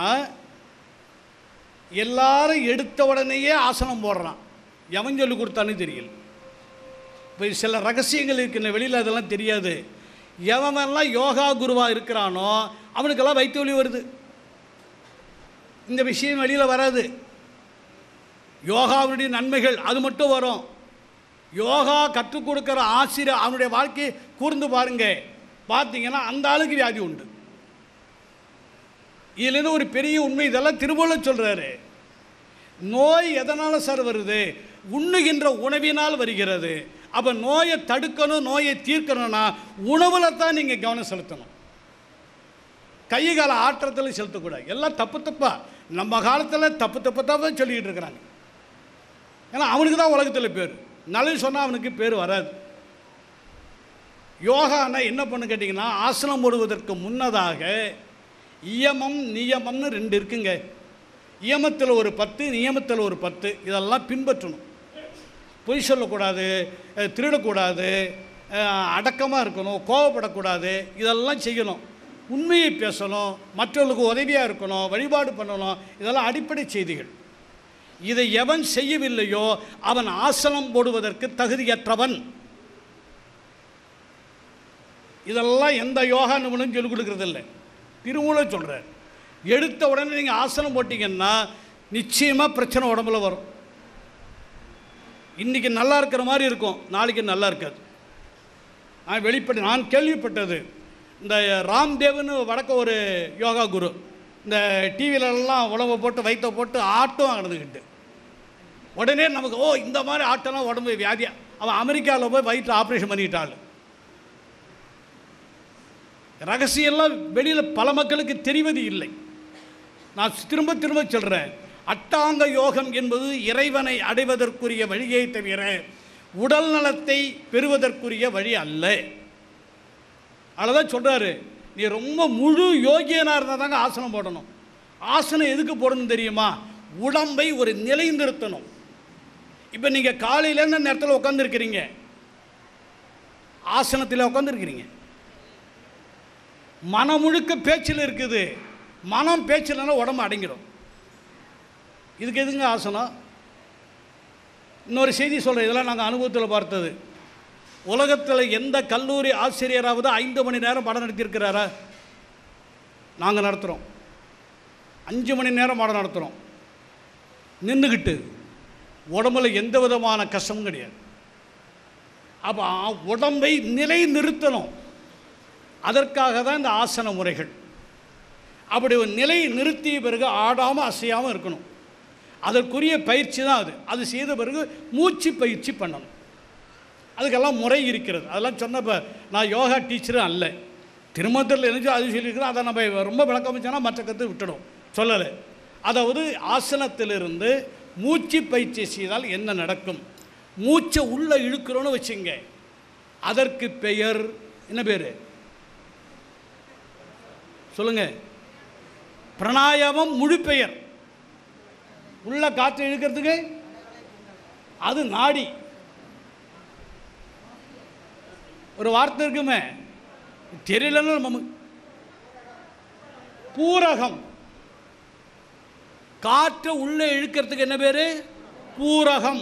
எல்லாரும் எடுத்த உடனேயே ஆசனம் போடுறான் எவன் சொல்லி கொடுத்தான்னு தெரியல இப்போ சில ரகசியங்கள் இருக்குன்னு வெளியில் அதெல்லாம் தெரியாது எவனெல்லாம் யோகா குருவாக இருக்கிறானோ அவனுக்கெல்லாம் வைத்த ஒளி வருது இந்த விஷயம் வெளியில் வராது யோகாவுடைய நன்மைகள் அது மட்டும் வரும் யோகா கற்றுக் கொடுக்குற ஆசிரியர் அவனுடைய வாழ்க்கையை கூர்ந்து பாருங்க பார்த்தீங்கன்னா அந்த ஆளுக்கு வியாதி உண்டு இதுலேருந்து ஒரு பெரிய உண்மை இதெல்லாம் திருவள்ளுவர் சொல்கிறாரு நோய் எதனால் சார் வருது உண்ணுகின்ற உணவினால் வருகிறது அப்போ நோயை தடுக்கணும் நோயை தீர்க்கணும்னா உணவில் தான் நீங்கள் கவனம் செலுத்தணும் கை கால ஆற்றத்தில் செலுத்தக்கூடாது எல்லாம் தப்பு தப்பா நம்ம காலத்தில் தப்பு தப்பு தப்பாக சொல்லிக்கிட்டு இருக்கிறாங்க ஏன்னா அவனுக்கு தான் உலகத்தில் பேர் நல்லது சொன்னால் அவனுக்கு பேர் வராது யோகானா என்ன பண்ணு கேட்டிங்கன்னா ஆசனம் போடுவதற்கு முன்னதாக இயமம் நியமம்னு ரெண்டு இருக்குங்க இயமத்தில் ஒரு பத்து நியமத்தில் ஒரு பத்து இதெல்லாம் பின்பற்றணும் பொய் சொல்லக்கூடாது அஹ், திருடக்கூடாது அடக்கமாக இருக்கணும் கோவப்படக்கூடாது இதெல்லாம் செய்யணும் உண்மையை பேசணும் மற்றவர்களுக்கு உதவியாக இருக்கணும் வழிபாடு பண்ணணும் இதெல்லாம் அடிப்படை செய்திகள் இதை எவன் செய்யவில்லையோ அவன் ஆசனம் போடுவதற்கு தகுதியற்றவன் இதெல்லாம் எந்த யோகா நிபுணரும் சொல்லிக் கொடுக்கறதில்லை திருமூல சொல்கிறார் எடுத்த உடனே நீங்கள் ஆசனம் போட்டிங்கன்னா நிச்சயமாக பிரச்சனை உடம்புல வரும் இன்றைக்கி நல்லா இருக்கிற மாதிரி இருக்கும் நாளைக்கு நல்லா இருக்காது நான் வெளிப்பட நான் கேள்விப்பட்டது இந்த ராம்தேவ்னு வடக்க ஒரு யோகா குரு இந்த டிவிலெல்லாம் உடம்பை போட்டு வயிற்ற போட்டு ஆட்டம் நடந்துக்கிட்டு உடனே நமக்கு ஓ இந்த மாதிரி ஆட்டம்லாம் உடம்பு வியாதியா அவன் அமெரிக்காவில் போய் வயிற்றில் ஆப்ரேஷன் பண்ணிட்டாள் ரகசியம்லாம் வெளியில் பல மக்களுக்கு தெரிவது இல்லை நான் திரும்ப திரும்ப சொல்கிறேன் அட்டாங்க யோகம் என்பது இறைவனை அடைவதற்குரிய வழியை தவிர உடல் நலத்தை பெறுவதற்குரிய வழி அல்ல அதான் சொல்கிறாரு நீ ரொம்ப முழு யோகியனாக இருந்தால் தாங்க ஆசனம் போடணும் ஆசனம் எதுக்கு போடணும் தெரியுமா உடம்பை ஒரு நிலை நிறுத்தணும் இப்போ நீங்கள் காலையில் இந்த நேரத்தில் உட்காந்துருக்கிறீங்க ஆசனத்தில் உட்காந்துருக்கிறீங்க மனம் முழுக்க பேச்சில் இருக்குது மனம் பேச்சில்னா உடம்பு அடங்கிடும் இதுக்கு எதுங்க ஆசனம் இன்னொரு செய்தி சொல்கிறேன் இதெல்லாம் நாங்கள் அனுபவத்தில் பார்த்தது உலகத்தில் எந்த கல்லூரி ஆசிரியராவது ஐந்து மணி நேரம் பாடம் நடத்தியிருக்கிறாரா நாங்கள் நடத்துகிறோம் அஞ்சு மணி நேரம் பாடம் நடத்துகிறோம் நின்றுக்கிட்டு உடம்புல எந்த விதமான கஷ்டமும் கிடையாது அப்போ உடம்பை நிலை நிறுத்தணும் அதற்காக தான் இந்த ஆசன முறைகள் அப்படி ஒரு நிலை நிறுத்திய பிறகு ஆடாமல் அசையாமல் இருக்கணும் அதற்குரிய பயிற்சி தான் அது அது செய்த பிறகு மூச்சு பயிற்சி பண்ணணும் அதுக்கெல்லாம் முறை இருக்கிறது அதெல்லாம் சொன்னப்போ நான் யோகா டீச்சரும் அல்ல திருமணத்தில் என்ன அது சொல்லியிருக்கிறோம் அதை நம்ம ரொம்ப விளக்கம் சொன்னால் மற்ற கற்று விட்டுடும் சொல்லலை அதாவது ஆசனத்திலிருந்து மூச்சு பயிற்சி செய்தால் என்ன நடக்கும் மூச்சை உள்ளே இழுக்கிறோன்னு வச்சுங்க அதற்கு பெயர் என்ன பேர் சொல்லுங்க பிராணாயாமம் முழு பெயர் உள்ள காற்றை இழுக்கிறதுக்கு அது நாடி ஒரு வார்த்தை இருக்குமே தெரியலன்னு நம்ம பூரகம் காற்றை உள்ளே இழுக்கிறதுக்கு என்ன பேர் பூரகம்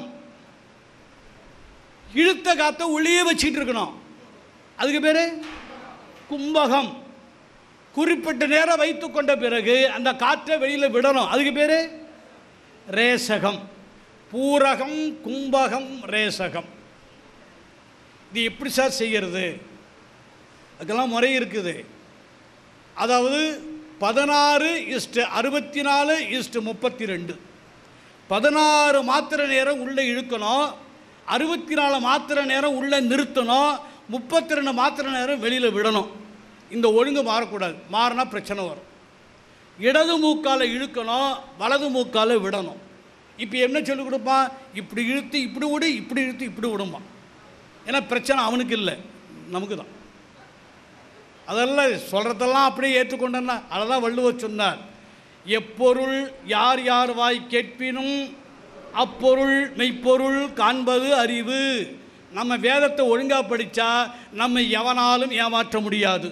இழுத்த காற்றை உள்ளே வச்சிட்டு இருக்கணும் அதுக்கு பேர் கும்பகம் குறிப்பிட்ட நேரம் வைத்து கொண்ட பிறகு அந்த காற்றை வெளியில் விடணும் அதுக்கு பேர் ரேசகம் பூரகம் கும்பகம் ரேசகம் இது எப்படி சார் செய்கிறது அதுக்கெல்லாம் முறை இருக்குது அதாவது பதினாறு இஸ்டு அறுபத்தி நாலு இஸ்டு முப்பத்தி ரெண்டு பதினாறு மாத்திரை நேரம் உள்ளே இழுக்கணும் அறுபத்தி நாலு மாத்திரை நேரம் உள்ளே நிறுத்தணும் முப்பத்தி ரெண்டு மாத்திரை நேரம் வெளியில் விடணும் இந்த ஒழுங்கு மாறக்கூடாது மாறினா பிரச்சனை வரும் இடது மூக்கால் இழுக்கணும் வலது மூக்கால் விடணும் இப்போ என்ன சொல்லிக் கொடுப்பான் இப்படி இழுத்து இப்படி விடு இப்படி இழுத்து இப்படி விடுமா ஏன்னா பிரச்சனை அவனுக்கு இல்லை நமக்கு தான் அதெல்லாம் சொல்கிறதெல்லாம் அப்படியே ஏற்றுக்கொண்டேன்னா அதை தான் வள்ளுவர் சொன்னார் எப்பொருள் யார் யார் வாய் கேட்பினும் அப்பொருள் மெய்ப்பொருள் காண்பது அறிவு நம்ம வேதத்தை ஒழுங்காக படித்தா நம்ம எவனாலும் ஏமாற்ற முடியாது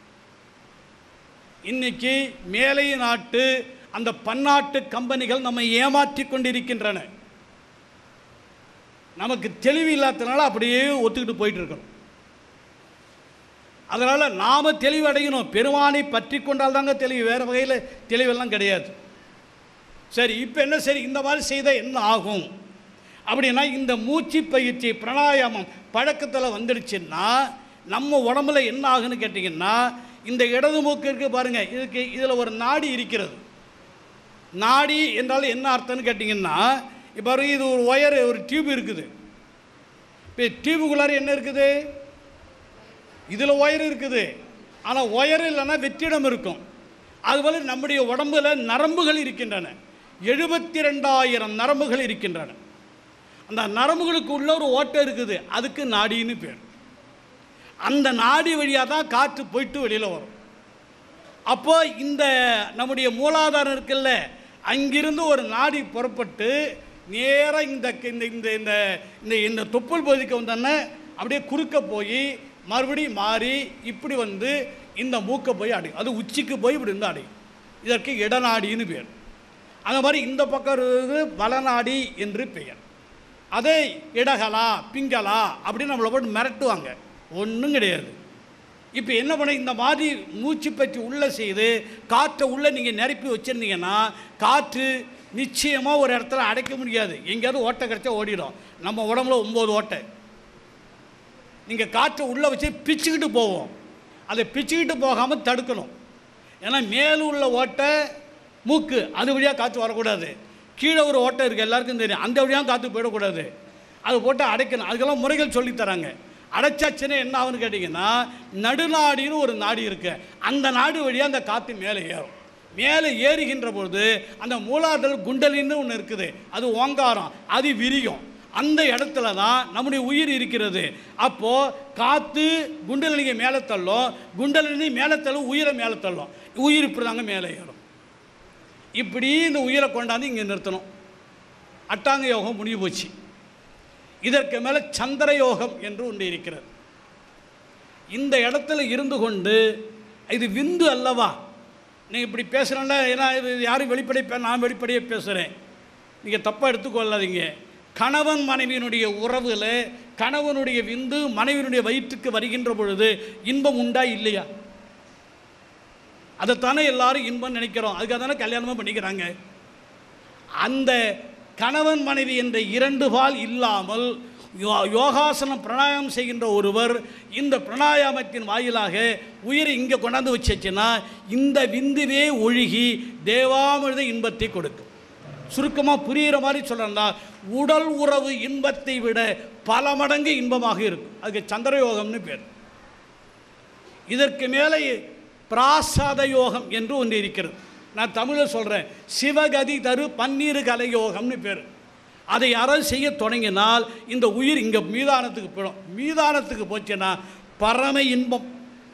இன்னைக்கு மேலை நாட்டு அந்த பன்னாட்டு கம்பெனிகள் நம்மை ஏமாற்றி கொண்டிருக்கின்றன நமக்கு தெளிவு இல்லாதனால அப்படியே ஒத்துக்கிட்டு போயிட்டு இருக்கிறோம் அதனால் நாம் தெளிவடையணும் பெருமானை பற்றி கொண்டால் தாங்க தெளிவு வேறு வகையில் தெளிவெல்லாம் கிடையாது சரி இப்போ என்ன சரி இந்த மாதிரி செய்தால் என்ன ஆகும் அப்படின்னா இந்த மூச்சு பயிற்சி பிராணாயாமம் பழக்கத்தில் வந்துடுச்சுன்னா நம்ம உடம்புல என்ன ஆகுன்னு கேட்டிங்கன்னா இந்த இடது மூக்கு இருக்குது பாருங்கள் இதுக்கு இதில் ஒரு நாடி இருக்கிறது நாடி என்றால் என்ன அர்த்தம்னு கேட்டிங்கன்னா இப்போ இது ஒரு ஒயர் ஒரு டியூப் இருக்குது இப்போ டியூபுக்குள்ளார என்ன இருக்குது இதில் ஒயர் இருக்குது ஆனால் ஒயர் இல்லைன்னா வெற்றிடம் இருக்கும் அதுபோல் நம்முடைய உடம்புல நரம்புகள் இருக்கின்றன எழுபத்தி ரெண்டாயிரம் நரம்புகள் இருக்கின்றன அந்த நரம்புகளுக்கு உள்ள ஒரு ஓட்டை இருக்குது அதுக்கு நாடின்னு பேர் அந்த நாடி வழியாக தான் காற்று போயிட்டு வெளியில் வரும் அப்போ இந்த நம்முடைய மூலாதாரம் இருக்குல்ல அங்கிருந்து ஒரு நாடி புறப்பட்டு நேராக இந்த இந்த இந்த இந்த இந்த இந்த தொப்புள் பகுதிக்கு வந்தோன்னே அப்படியே குறுக்க போய் மறுபடியும் மாறி இப்படி வந்து இந்த மூக்கை போய் அடையும் அது உச்சிக்கு போய் இப்படி வந்து அடையும் இதற்கு இடநாடின்னு பேர் அந்த மாதிரி இந்த பக்கம் இருக்கிறது வலநாடி என்று பெயர் அதே இடகலா பிங்களா அப்படின்னு நம்மளை போட்டு மிரட்டுவாங்க ஒன்றும் கிடையாது இப்போ என்ன பண்ண இந்த மாதிரி மூச்சு பற்றி உள்ளே செய்து காற்றை உள்ளே நீங்கள் நிரப்பி வச்சுருந்தீங்கன்னா காற்று நிச்சயமாக ஒரு இடத்துல அடைக்க முடியாது எங்கேயாவது ஓட்டை கிடச்சா ஓடிடும் நம்ம உடம்புல ஒம்பது ஓட்டை நீங்கள் காற்றை உள்ளே வச்சு பிச்சுக்கிட்டு போவோம் அதை பிச்சுக்கிட்டு போகாமல் தடுக்கணும் ஏன்னா மேல உள்ள ஓட்டை மூக்கு அது வழியாக காற்று வரக்கூடாது கீழே ஒரு ஓட்டை இருக்குது எல்லாருக்கும் தெரியும் அந்த வழியாக காற்று போயிடக்கூடாது அது போட்டு அடைக்கணும் அதுக்கெல்லாம் முறைகள் சொல்லித் தராங்க அடைச்சாச்சுன்னா என்ன ஆகுன்னு கேட்டிங்கன்னா நடுநாடின்னு ஒரு நாடி இருக்கு அந்த நாடு வழியாக அந்த காற்று மேலே ஏறும் மேலே ஏறுகின்ற பொழுது அந்த மூலாதார குண்டலின்னு ஒன்று இருக்குது அது ஓங்காரம் அது விரியும் அந்த இடத்துல தான் நம்முடைய உயிர் இருக்கிறது அப்போது காற்று குண்டலினியை மேலே தள்ளும் குண்டலினி மேலே தள்ளும் உயிரை மேலே தள்ளும் உயிர் இப்படி தாங்க மேலே ஏறும் இப்படி இந்த உயிரை கொண்டாந்து இங்கே நிறுத்தணும் அட்டாங்க யோகம் முடிவு போச்சு இதற்கு மேலே சந்திர யோகம் என்று ஒன்று இருக்கிறது இந்த இடத்துல இருந்து கொண்டு இது விந்து அல்லவா நீங்கள் இப்படி பேசுகிறேன்ல ஏன்னா இது யாரும் வெளிப்படை நான் வெளிப்படையாக பேசுகிறேன் நீங்கள் தப்பாக எடுத்துக்கொள்ளாதீங்க கணவன் மனைவியினுடைய உறவில் கணவனுடைய விந்து மனைவியினுடைய வயிற்றுக்கு வருகின்ற பொழுது இன்பம் உண்டா இல்லையா அதைத்தானே எல்லாரும் இன்பம் நினைக்கிறோம் அதுக்காக தானே கல்யாணமும் பண்ணிக்கிறாங்க அந்த கணவன் மனைவி என்ற இரண்டு பால் இல்லாமல் யோ- யோகாசனம் பிராணாயாமம் செய்கின்ற ஒருவர் இந்த பிராணாயாமத்தின் வாயிலாக உயிரை இங்கே கொண்டாந்து வச்சுச்சுன்னா இந்த விந்துவே ஒழுகி தேவாமிர்த இன்பத்தை கொடுக்கும் சுருக்கமாக புரிகிற மாதிரி சொல்லணும்னா உடல் உறவு இன்பத்தை விட பல மடங்கு இன்பமாக இருக்கும் அதுக்கு சந்திரயோகம்னு பேர் இதற்கு மேலே பிராசாத யோகம் என்று ஒன்று இருக்கிறது நான் தமிழில் சொல்கிறேன் சிவகதி தரு பன்னீர் கலை யோகம்னு பேர் அதை யாராவது செய்ய தொடங்கினால் இந்த உயிர் இங்கே மீதானத்துக்கு போயிடும் மீதானத்துக்கு போச்சுன்னா பரம இன்பம்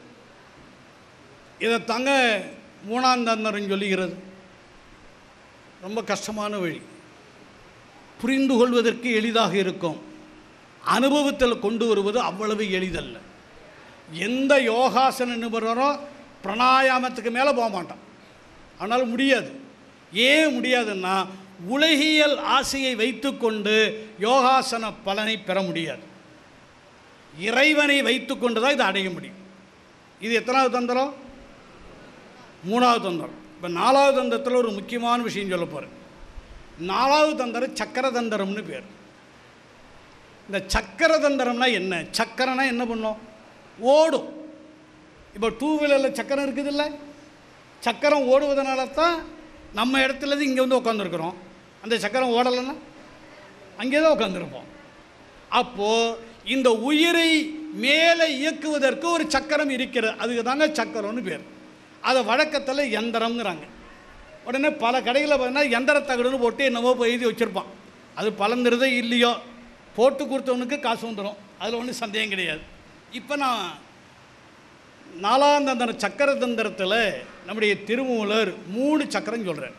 இதை தாங்க மூணாம் தந்தரம் சொல்லுகிறது ரொம்ப கஷ்டமான வழி புரிந்து கொள்வதற்கு எளிதாக இருக்கும் அனுபவத்தில் கொண்டு வருவது அவ்வளவு எளிதல்ல எந்த யோகாசன நிபுணரோ பிராணாயாமத்துக்கு மேலே போக மாட்டான் ஆனால் முடியாது ஏன் முடியாதுன்னா உலகியல் ஆசையை வைத்துக்கொண்டு யோகாசன பலனை பெற முடியாது இறைவனை வைத்துக்கொண்டு தான் இதை அடைய முடியும் இது எத்தனாவது தந்திரம் மூணாவது தந்திரம் இப்போ நாலாவது தந்திரத்தில் ஒரு முக்கியமான விஷயம் சொல்ல போகிறேன் நாலாவது தந்திரம் சக்கர தந்திரம்னு பேர் இந்த சக்கர தந்திரம்னா என்ன சக்கரனா என்ன பண்ணும் ஓடும் இப்போ டூ வீலரில் சக்கரம் இருக்குதுல்ல சக்கரம் ஓடுவதனால தான் நம்ம இடத்துலேருந்து இங்கே வந்து உட்காந்துருக்குறோம் அந்த சக்கரம் ஓடலைன்னா அங்கே தான் உட்காந்துருப்போம் அப்போது இந்த உயிரை மேலே இயக்குவதற்கு ஒரு சக்கரம் இருக்கிறது அதுக்கு தாங்க சக்கரம்னு பேர் அதை வழக்கத்தில் எந்திரம்ங்கிறாங்க உடனே பல கடைகளில் பார்த்தீங்கன்னா எந்திர தகடுன்னு போட்டு என்னவோ போய் எழுதி வச்சுருப்பான் அது பலந்துருதோ இல்லையோ போட்டு கொடுத்தவனுக்கு காசு வந்துடும் அதில் ஒன்றும் சந்தேகம் கிடையாது இப்போ நான் நாலாம் தந்திர சக்கர தந்திரத்தில் நம்முடைய திருமூலர் மூணு சக்கரம் சொல்கிறார்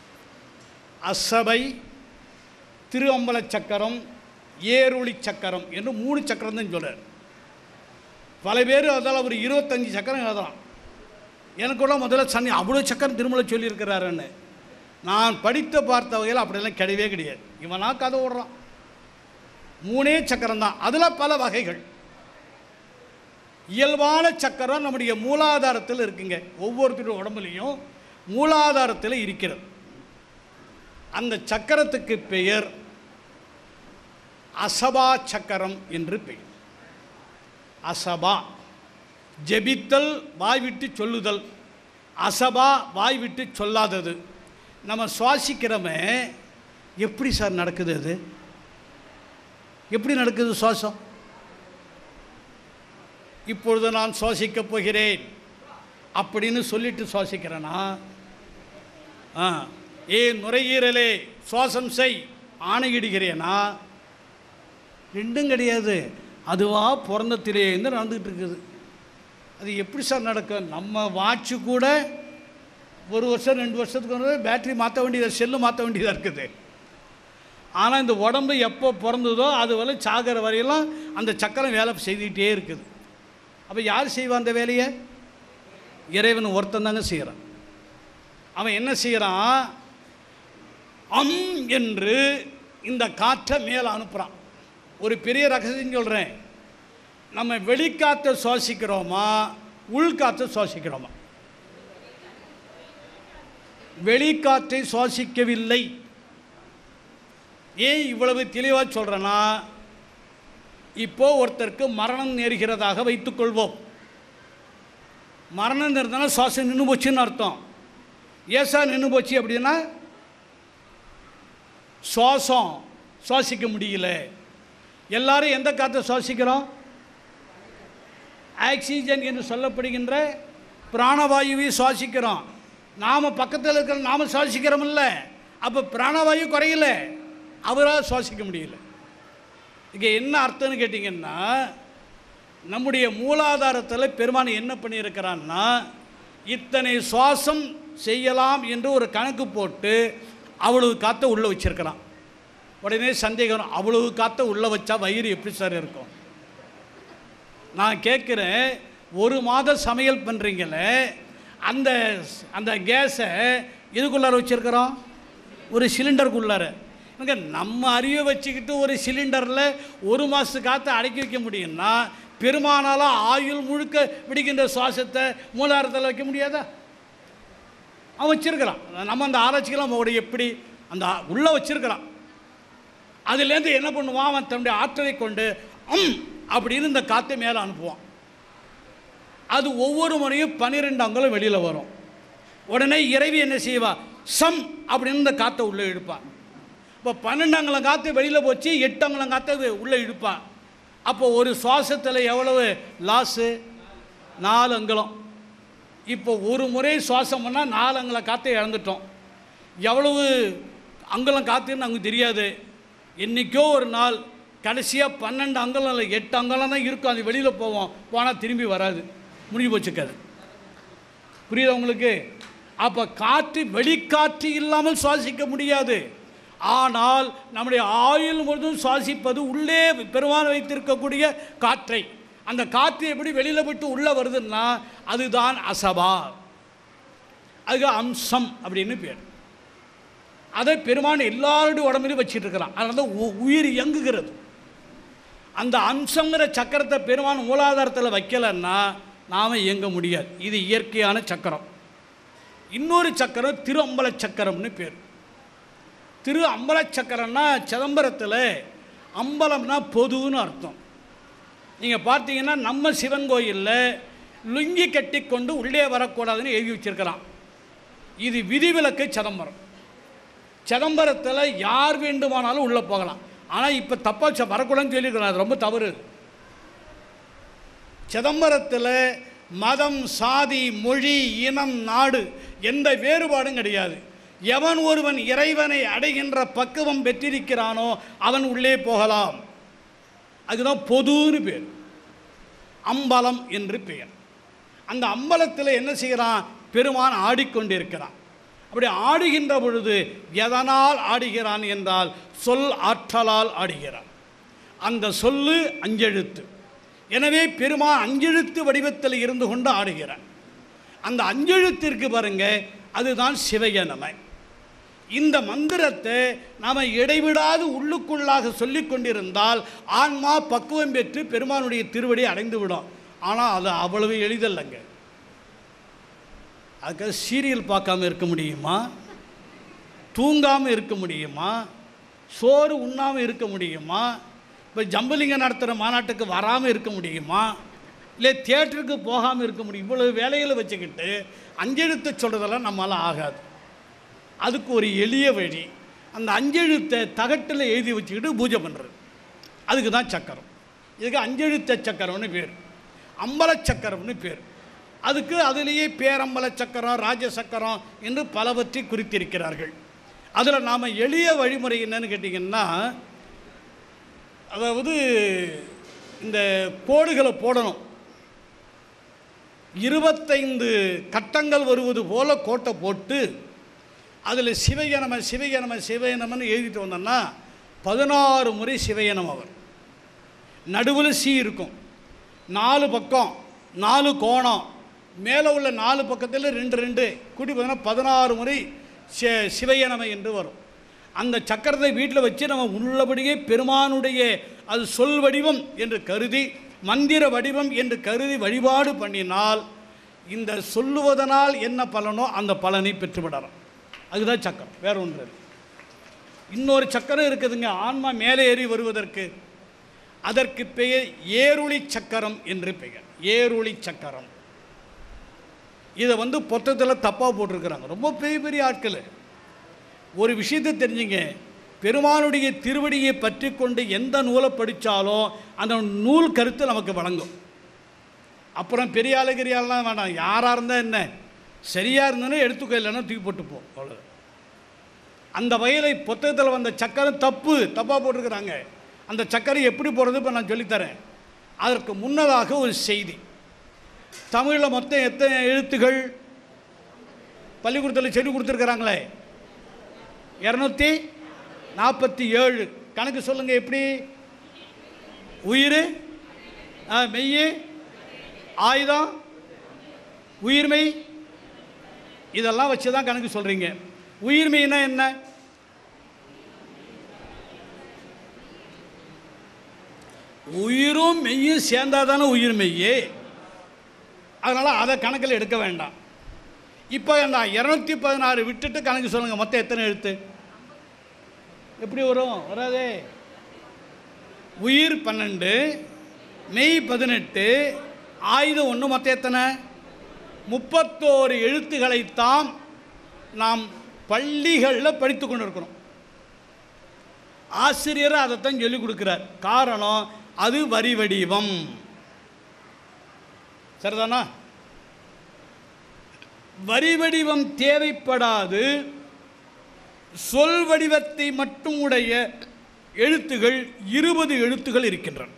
அசபை திரு அம்பல சக்கரம் ஏருளி சக்கரம் என்று மூணு சக்கரம் தான் சொல்கிறார் பல பேர் அதில் ஒரு இருபத்தஞ்சி சக்கரம் எழுதலாம் எனக்கு கூட முதல்ல சனி அவ்வளோ சக்கரம் திருமலை சொல்லியிருக்கிறாருன்னு நான் படித்த பார்த்த வகையில் அப்படியெல்லாம் கிடையவே கிடையாது இவனா கதை ஓடுறான் மூணே சக்கரம் தான் அதில் பல வகைகள் இயல்பான சக்கரம் நம்முடைய மூலாதாரத்தில் இருக்குங்க ஒவ்வொருத்தருடைய உடம்புலையும் மூலாதாரத்தில் இருக்கிறது அந்த சக்கரத்துக்கு பெயர் அசபா சக்கரம் என்று பெயர் அசபா ஜெபித்தல் வாய் விட்டு சொல்லுதல் அசபா வாய் விட்டு சொல்லாதது நம்ம சுவாசிக்கிறோமே எப்படி சார் நடக்குது அது எப்படி நடக்குது சுவாசம் இப்பொழுது நான் சுவாசிக்கப் போகிறேன் அப்படின்னு சொல்லிட்டு சுவாசிக்கிறேனா ஆ ஏ நுரையீரலே சுவாசம் செய் ஆணையிடுகிறேனா ரெண்டும் கிடையாது அதுவாக பிறந்தத்திலேருந்து நடந்துக்கிட்டு இருக்குது அது எப்படி சார் நடக்கும் நம்ம வாட்சு கூட ஒரு வருஷம் ரெண்டு வருஷத்துக்கு வந்து பேட்டரி மாற்ற வேண்டியது செல்லு மாற்ற வேண்டியதாக இருக்குது ஆனால் இந்த உடம்பு எப்போ பிறந்ததோ அது வரை சாகிற வரையெல்லாம் அந்த சக்கரம் வேலை செய்துக்கிட்டே இருக்குது அப்போ யார் செய்வான் அந்த வேலையை இறைவன் ஒருத்தன் தாங்க செய்கிறான் அவன் என்ன செய்கிறான் அம் என்று இந்த காற்றை மேலே அனுப்புகிறான் ஒரு பெரிய ரகசியம் சொல்கிறேன் நம்ம வெளிக்காற்றை சுவாசிக்கிறோமா உள்காற்றை சுவாசிக்கிறோமா வெளிக்காற்றை சுவாசிக்கவில்லை ஏன் இவ்வளவு தெளிவாக சொல்கிறேன்னா இப்போ ஒருத்தருக்கு மரணம் நேருகிறதாக வைத்துக்கொள்வோம் மரணம் நேர்ந்தனா சுவாசம் நின்று போச்சுன்னு அர்த்தம் ஏசா நின்று போச்சு அப்படின்னா சுவாசம் சுவாசிக்க முடியல எல்லாரும் எந்த காற்றை சுவாசிக்கிறோம் ஆக்சிஜன் என்று சொல்லப்படுகின்ற பிராணவாயுவை சுவாசிக்கிறோம் நாம் பக்கத்தில் இருக்கிற நாம் சுவாசிக்கிறோமில்ல அப்போ பிராணவாயு குறையல அவரால் சுவாசிக்க முடியல இங்கே என்ன அர்த்தம்னு கேட்டிங்கன்னா நம்முடைய மூலாதாரத்தில் பெருமான் என்ன பண்ணியிருக்கிறான்னா இத்தனை சுவாசம் செய்யலாம் என்று ஒரு கணக்கு போட்டு அவ்வளவு காற்றை உள்ளே வச்சிருக்கிறான் உடனே சந்தேகம் வரும், அவ்வளவு காற்றை உள்ளே வச்சா வயிறு எப்படி சார் இருக்கும் நான் கேட்குறேன் ஒரு மாதம் சமையல் பண்ணுறீங்களே அந்த அந்த கேஸை எதுக்குள்ளார வச்சுருக்கிறோம் ஒரு சிலிண்டருக்குள்ளார இங்க நம்ம அறிவை வச்சுக்கிட்டு ஒரு சிலிண்டரில் ஒரு மாதத்து காற்றை அடக்கி வைக்க முடியும்னா பெருமானால ஆயுள் முழுக்க பிடிக்கின்ற சுவாசத்தை மூலாரத்தில் வைக்க முடியாதா அவன் வச்சிருக்கிறான் நம்ம அந்த ஆராய்ச்சிக்கெல்லாம் அவனுடைய எப்படி அந்த உள்ளே வச்சிருக்கிறான் அதுலேருந்து என்ன பண்ணுவான் அவன் தன்னுடைய ஆற்றலை கொண்டு அம் அப்படின்னு இந்த காற்றை மேலே அனுப்புவான் அது ஒவ்வொரு முறையும் பன்னிரெண்டு அங்குலம் வெளியில் வரும் உடனே இறைவி என்ன செய்வா சம் அப்படின்னு இந்த காற்றை உள்ளே இழுப்பான் இப்போ பன்னெண்டு அங்குலம் காற்று வெளியில் போச்சு எட்டு அங்குலம் காற்றை அது உள்ளே இழுப்பான் அப்போ ஒரு சுவாசத்தில் எவ்வளவு லாஸு நாலு அங்குலம் இப்போ ஒரு முறை சுவாசம் பண்ணால் நாலு அங்குலம் காற்றை இழந்துட்டோம் எவ்வளவு அங்குலம் காற்றுன்னு நமக்கு தெரியாது என்றைக்கோ ஒரு நாள் கடைசியாக பன்னெண்டு அங்குலம் இல்லை எட்டு அங்குலம் தான் இருக்கும் அது வெளியில் போவோம் போனால் திரும்பி வராது முடிஞ்சு போச்சுக்காது புரியுதா உங்களுக்கு அப்போ காற்று வெளிக்காற்று இல்லாமல் சுவாசிக்க முடியாது ஆனால் நம்முடைய ஆயுள் முழுதும் சுவாசிப்பது உள்ளே பெருமான் வைத்திருக்கக்கூடிய காற்றை அந்த காற்று எப்படி வெளியில் விட்டு உள்ளே வருதுன்னா அதுதான் அசபா அதுக்கு அம்சம் அப்படின்னு பேர் அதை பெருமான் எல்லாருடைய உடம்புலையும் வச்சிட்டு இருக்கிறான் அதனால தான் உ- உயிர் இயங்குகிறது அந்த அம்சங்கிற சக்கரத்தை பெருமான் மூலாதாரத்தில் வைக்கலைன்னா நாம் இயங்க முடியாது இது இயற்கையான சக்கரம் இன்னொரு சக்கரம் திரு அம்பல சக்கரம்னு பேர் திரு அம்பல சக்கரம்னா சிதம்பரத்தில் அம்பலம்னா பொதுன்னு அர்த்தம் நீங்கள் பார்த்தீங்கன்னா நம்ம சிவன் கோயிலில் லுங்கி கட்டி கொண்டு உள்ளே வரக்கூடாதுன்னு எழுதி வச்சிருக்கிறான் இது விதிவிலக்கு சிதம்பரம் சிதம்பரத்தில் யார் வேண்டுமானாலும் உள்ளே போகலாம் ஆனால் இப்போ தப்பாக வரக்கூடாதுன்னு சொல்லியிருக்கிறேன் அது ரொம்ப தவறு சிதம்பரத்தில் மதம் சாதி மொழி இனம் நாடு எந்த வேறுபாடும் கிடையாது எவன் ஒருவன் இறைவனை அடைகின்ற பக்குவம் பெற்றிருக்கிறானோ அவன் உள்ளே போகலாம் அதுதான் பொதுன்னு பேர் அம்பலம் என்று பெயர் அந்த அம்பலத்தில் என்ன செய்கிறான் பெருமான் ஆடிக்கொண்டிருக்கிறான் அப்படி ஆடுகின்ற பொழுது எதனால் ஆடுகிறான் என்றால் சொல் ஆற்றலால் ஆடுகிறான் அந்த சொல்லு அஞ்செழுத்து எனவே பெருமான் அஞ்செழுத்து வடிவத்தில் இருந்து கொண்டு ஆடுகிறான் அந்த அஞ்செழுத்திற்கு பாருங்க அதுதான் சிவயனமை இந்த மந்திரத்தை நாம் இடைவிடாது உள்ளுக்குள்ளாக சொல்லிக் கொண்டிருந்தால் ஆன்மா பக்குவம் பெற்று பெருமானுடைய திருவடி அடைந்து விடும் ஆனால் அது அவ்வளவு எளிதல்லங்க அதுக்காக சீரியல் பார்க்காம இருக்க முடியுமா தூங்காமல் இருக்க முடியுமா சோறு உண்ணாமல் இருக்க முடியுமா இப்போ ஜம்பலிங்க நடத்துகிற மாநாட்டுக்கு வராமல் இருக்க முடியுமா இல்லை தியேட்டருக்கு போகாமல் இருக்க முடியும் இவ்வளவு வேலைகளை வச்சுக்கிட்டு அஞ்செழுத்தை சொல்கிறதெல்லாம் நம்மளால் ஆகாது அதுக்கு ஒரு எளிய வழி அந்த அஞ்செழுத்தை தகட்டில் எழுதி வச்சுக்கிட்டு பூஜை பண்ணுறது அதுக்கு தான் சக்கரம் இதுக்கு அஞ்செழுத்த சக்கரம்னு பேர் அம்பல சக்கரம்னு பேர் அதுக்கு அதிலேயே பேரம்பல சக்கரம் ராஜ சக்கரம் என்று பலவற்றை குறித்திருக்கிறார்கள் அதில் நாம் எளிய வழிமுறை என்னன்னு கேட்டிங்கன்னா அதாவது இந்த கோடுகளை போடணும் இருபத்தைந்து கட்டங்கள் வருவது போல கோட்டை போட்டு அதில் சிவயனம சிவயனம சிவயனமன்னு எழுதிட்டு வந்தோன்னா பதினாறு முறை சிவயனம் அவர் நடுவில் சி இருக்கும் நாலு பக்கம் நாலு கோணம் மேலே உள்ள நாலு பக்கத்தில் ரெண்டு ரெண்டு கூட்டி பார்த்தீங்கன்னா பதினாறு முறை சி சிவயனமை என்று வரும் அந்த சக்கரத்தை வீட்டில் வச்சு நம்ம உள்ளபடியே பெருமானுடைய அது சொல் வடிவம் என்று கருதி மந்திர வடிவம் என்று கருதி வழிபாடு பண்ணினால் இந்த சொல்லுவதனால் என்ன பலனோ அந்த பலனை பெற்றுவிடலாம் அதுதான் சக்கரம் வேற ஒன்று இல்லை. இன்னொரு சக்கரம் இருக்குதுங்க ஆன்மா மேலே ஏறி வருவதற்கு அதற்கு பெயர் ஏருளி சக்கரம் என்று பெயர் ஏருளி சக்கரம் இதை வந்து பொத்தத்தில் தப்பாக போட்டிருக்கிறாங்க ரொம்ப பெரிய பெரிய ஆட்கள் ஒரு விஷயத்தை தெரிஞ்சுங்க பெருமானுடைய திருவடியை பற்றி கொண்டு எந்த நூலை படித்தாலும் அந்த நூல் கருத்து நமக்கு வழங்கும் அப்புறம் பெரிய ஆளுகிரியாலாம் வேண்டாம் யாராக இருந்தால் என்ன சரியாக இருந்ததுன்னா எடுத்துக்கோ இல்லைன்னா தூக்கி போட்டு போ அவ்வளோ அந்த வயலை புத்தகத்தில் வந்த சக்கரம் தப்பு தப்பாக போட்டிருக்கிறாங்க அந்த சக்கரை எப்படி போடுறது இப்போ நான் சொல்லித்தரேன் அதற்கு முன்னதாக ஒரு செய்தி தமிழில் மொத்தம் எத்தனை எழுத்துகள் பள்ளிக்கூடத்தில் சொல்லி கொடுத்துருக்குறாங்களே இரநூத்தி நாற்பத்தி ஏழு கணக்கு சொல்லுங்கள் எப்படி உயிர் ஆ, மெய் ஆயுதம் உயிர்மெய் இதெல்லாம் வச்சு தான் கணக்கு சொல்கிறீங்க உயிர்மெய்னா என்ன உயிரும் மெய்யும் சேர்ந்தா தானே உயிர் மெய்யே அதனால் அதை கணக்கில் எடுக்க வேண்டாம் இப்போ நான் இரநூத்தி பதினாறு விட்டுட்டு கணக்கு சொல்லுங்கள் மொத்தம் எத்தனை எழுத்து எப்படி வரும் வராதே உயிர் பன்னெண்டு மெய் பதினெட்டு ஆயுதம் ஒன்று மொத்தம் எத்தனை முப்பத்தோரு எழுத்துக்களைத்தான் நாம் பள்ளிகளில் படித்து கொண்டு இருக்கிறோம் ஆசிரியர் அதைத்தான் சொல்லிக் கொடுக்கிறார் காரணம் அது வரி வடிவம் சரிதானா வரி வடிவம் தேவைப்படாது சொல் வடிவத்தை மட்டும் உடைய எழுத்துகள் இருபது எழுத்துகள் இருக்கின்றன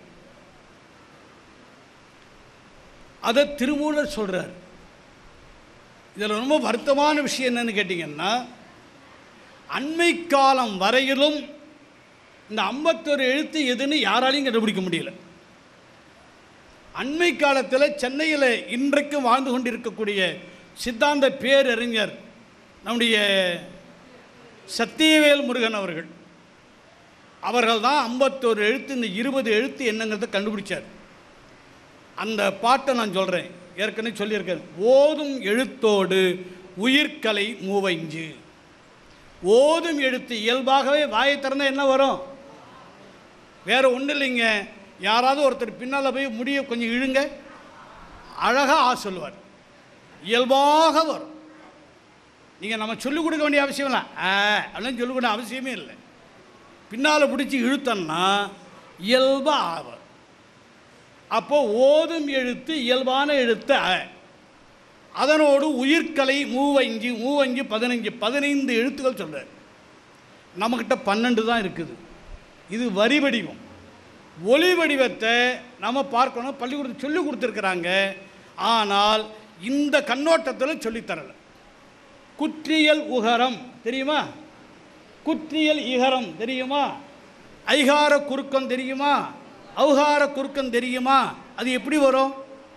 அதை திருமூலர் சொல்றார் இதில் ரொம்ப வருத்தமான விஷயம் என்னன்னு கேட்டிங்கன்னா அண்மை காலம் வரையிலும் இந்த ஐம்பத்தொரு எழுத்து எதுன்னு யாராலையும் கண்டுபிடிக்க முடியல அண்மை காலத்தில் சென்னையில் இன்றைக்கும் வாழ்ந்து கொண்டிருக்கக்கூடிய சித்தாந்த பேரறிஞர் நம்முடைய சத்தியவேல் முருகன் அவர்கள் அவர்கள் தான் ஐம்பத்தோரு எழுத்து இந்த இருபது எழுத்து என்னங்கிறத கண்டுபிடிச்சார் அந்த பாட்டை நான் சொல்கிறேன் ஏற்கனவே சொல்லியிருக்கேன் ஓதும் எழுத்தோடு உயிர்க்கலை மூவைஞ்சு ஓதும் எழுத்து இயல்பாகவே வாயை திறந்தா என்ன வரும் வேற ஒன்றும் இல்லைங்க யாராவது ஒருத்தர் பின்னால் போய் முடிய கொஞ்சம் இழுங்க அழகாக ஆ சொல்லுவார் இயல்பாக வரும் நீங்கள் நம்ம சொல்லிக் கொடுக்க வேண்டிய அவசியம் இல்லை ஆ அப்படின்னு சொல்லிக் கொடுக்க அவசியமே இல்லை பின்னால் பிடிச்சி இழுத்தன்னா இயல்பாக ஆவர் அப்போ ஓதும் எழுத்து இயல்பான எழுத்து அ அதனோடு உயிர்க்கலை மூவஞ்சு மூவஞ்சு பதினஞ்சு பதினைந்து எழுத்துக்கள் சொல்கிறார் நம்மக்கிட்ட பன்னெண்டு தான் இருக்குது இது வரி வடிவம் ஒளி வடிவத்தை நம்ம பார்க்கணும் பள்ளிக்கூடத்தில் சொல்லி கொடுத்துருக்குறாங்க ஆனால் இந்த கண்ணோட்டத்தில் சொல்லித்தரல குற்றியல் உகரம் தெரியுமா குற்றியல் இகரம் தெரியுமா ஐகார குறுக்கம் தெரியுமா ஔகார குறுக்கம் தெரியுமா அது எப்படி வரும்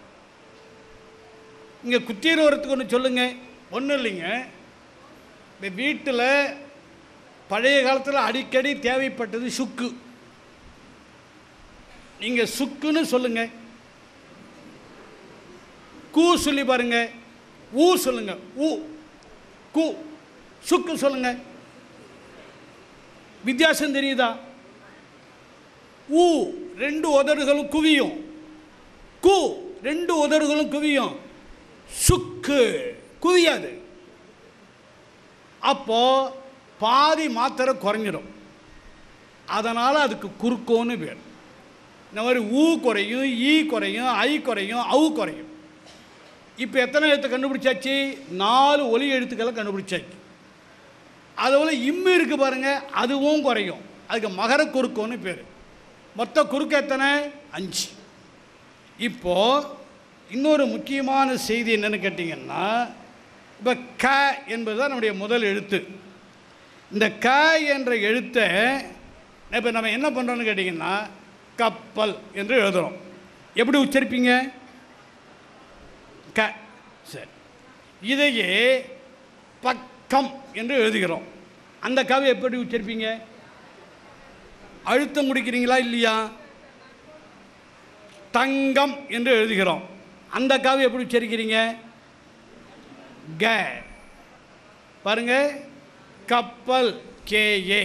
இங்கே குற்றியல் வரத்துக்கு ஒன்று சொல்லுங்கள் ஒன்றும் இல்லைங்க இந்த வீட்டில் பழைய காலத்தில் அடிக்கடி தேவைப்பட்டது சுக்கு நீங்கள் சுக்குன்னு சொல்லுங்க கூ சொல்லி பாருங்க ஊ சொல்லுங்க ஊ கூ சுக்கு சொல்லுங்க வித்தியாசம் தெரியுதா ஊ ரெண்டு உதடுகளும் குவியும் கு ரெண்டு உதடுகளும் குவியும் சுக்கு குவியாது அப்போ பாதி மாத்திரை குறைஞ்சிடும் அதனால் அதுக்கு குறுக்கோன்னு பேர் இந்த மாதிரி ஊ குறையும் ஈ குறையும் ஐ குறையும் அவு குறையும் இப்போ எத்தனை எழுத்து கண்டுபிடிச்சாச்சு நாலு ஒலி எழுத்துக்களை கண்டுபிடிச்சாச்சு அதுபோல் இம்மு இருக்குது பாருங்கள் அதுவும் குறையும் அதுக்கு மகர குறுக்கோன்னு பேர் மொத்த குறுக்கு எத்தனை அஞ்சு இப்போது இன்னொரு முக்கியமான செய்தி என்னன்னு கேட்டிங்கன்னா இப்போ க என்பது தான் நம்முடைய முதல் எழுத்து இந்த க என்ற எழுத்தை இப்போ நம்ம என்ன பண்ணுறோன்னு கேட்டிங்கன்னா கப்பல் என்று எழுதுகிறோம் எப்படி உச்சரிப்பீங்க க சரி இதையே பக்கம் என்று எழுதுகிறோம் அந்த கவை எப்படி உச்சரிப்பீங்க அழுத்தம் முடிக்கிறீங்களா இல்லையா தங்கம் என்று எழுதுகிறோம் அந்த காவை எப்படி உச்சரிக்கிறீங்க க பாருங்க கப்பல் கேஏ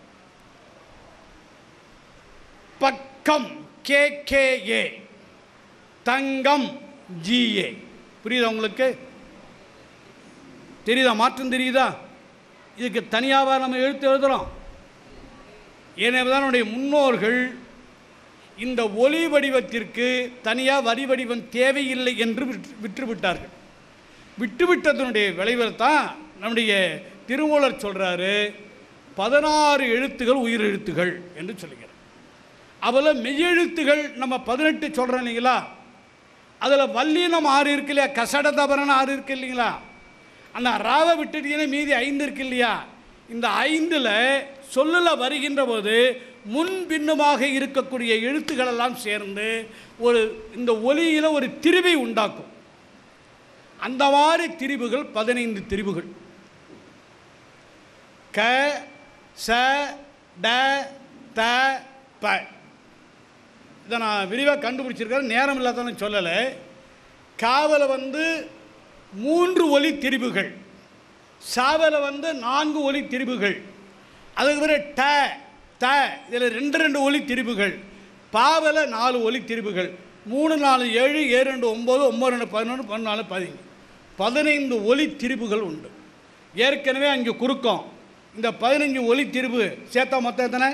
பக்கம் கே கேஏ தங்கம் ஜிஏ புரியுதா உங்களுக்கு தெரியுதா மாற்றம் தெரியுதா இதுக்கு தனியாக நம்ம எழுத்து எழுதுகிறோம் எனவே தான் நம்முடைய முன்னோர்கள் இந்த ஒலி வடிவத்திற்கு தனியாக வரி வடிவம் தேவையில்லை என்று விற்று விற்றுவிட்டார்கள் விட்டுவிட்டதனுடைய விளைவில் தான் நம்முடைய திருமூலர் சொல்கிறாரு பதினாறு எழுத்துகள் உயிர் எழுத்துகள் என்று சொல்லுகிறார் அதில் மெய்யெழுத்துகள் நம்ம பதினெட்டு சொல்கிறோம் இல்லைங்களா அதில் வல்லினம் ஆறு இருக்கு இல்லையா கசட தபரன் ஆறு இருக்கு இல்லைங்களா அந்த ராவை விட்டுட்டீங்கன்னா மீதி ஐந்து இருக்கு இல்லையா இந்த ஐந்தில் சொல்லில் வருகின்ற போது முன் பின்னுமாக இருக்கக்கூடிய எழுத்துக்கள் எல்லாம் சேர்ந்து ஒரு இந்த ஒலியில் ஒரு திரிவை உண்டாக்கும் அந்த மாதிரி திரிவுகள் பதினைந்து திரிவுகள் க ச ட த ப இதை நான் விரிவாக கண்டுபிடிச்சிருக்கேன் நேரம் இல்லாதன்னு சொல்லலை காவலை வந்து மூன்று ஒலி திரிவுகள் சாவலை வந்து நான்கு ஒலி திரிவுகள் அதுக்கு பிறகு ட த இதில் ரெண்டு ரெண்டு ஒலி திரிவுகள் பாவல நாலு ஒலி திரிவுகள் மூணு நாலு ஏழு ஏழு ரெண்டு ஒம்பது ஒம்பது ரெண்டு பதினொன்று பதினாலு பதினஞ்சு பதினைந்து ஒலி திரிவுகள் உண்டு ஏற்கனவே அங்கே குறுக்கம் இந்த பதினஞ்சு ஒலி திரிவு சேர்த்தா மொத்தம் எத்தனை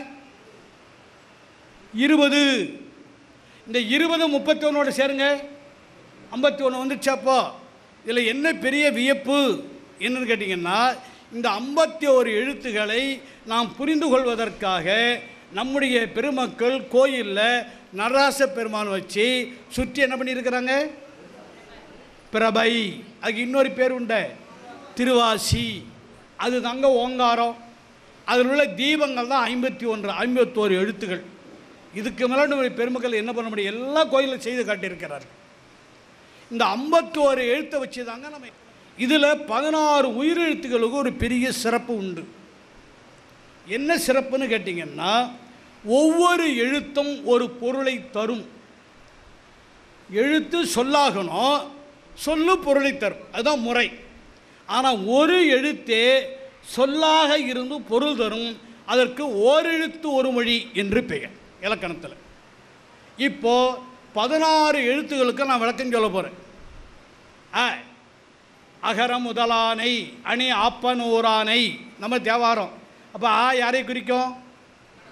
இருபது இந்த இருபது முப்பத்தி ஒன்றோட சேருங்க ஐம்பத்தி ஒன்று வந்துருச்சாப்போ இதில் என்ன பெரிய வியப்பு என்னன்னு கேட்டிங்கன்னா இந்த ஐம்பத்தி ஓரு எழுத்துக்களை நாம் புரிந்து கொள்வதற்காக நம்முடைய பெருமக்கள் கோயிலில் நடராச பெருமான் வச்சு சுற்றி என்ன பண்ணியிருக்கிறாங்க பிரபை அதுக்கு இன்னொரு பேர் உண்டு திருவாசி அது தாங்க ஓங்காரம் அதில் உள்ள தீபங்கள் தான் ஐம்பத்தி ஒன்று ஐம்பத்தோரு எழுத்துகள் இதுக்கு மேலே நம்முடைய பெருமக்கள் என்ன பண்ண முடியும் எல்லா கோயிலும் செய்து காட்டியிருக்கிறார்கள் இந்த ஐம்பத்தோரு எழுத்தை வச்சு தாங்க நம்ம இதில் பதினாறு உயிரெழுத்துகளுக்கு ஒரு பெரிய சிறப்பு உண்டு என்ன சிறப்புன்னு கேட்டிங்கன்னா ஒவ்வொரு எழுத்தும் ஒரு பொருளை தரும் எழுத்து சொல்லாகணும் சொல்லு பொருளை தரும் அதுதான் முறை ஆனால் ஒரு எழுத்தே சொல்லாக இருந்து பொருள் தரும் அதற்கு ஓரெழுத்து ஒரு மொழி என்று பெயர் இலக்கணத்தில் இப்போ பதினாறு எழுத்துகளுக்கு நான் விளக்கம் சொல்ல போகிறேன் அ அகர முதலானை அணி ஆப்பனூரானை நம்ம தேவாரம் அப்போ ஆ யாரை குறிக்கும்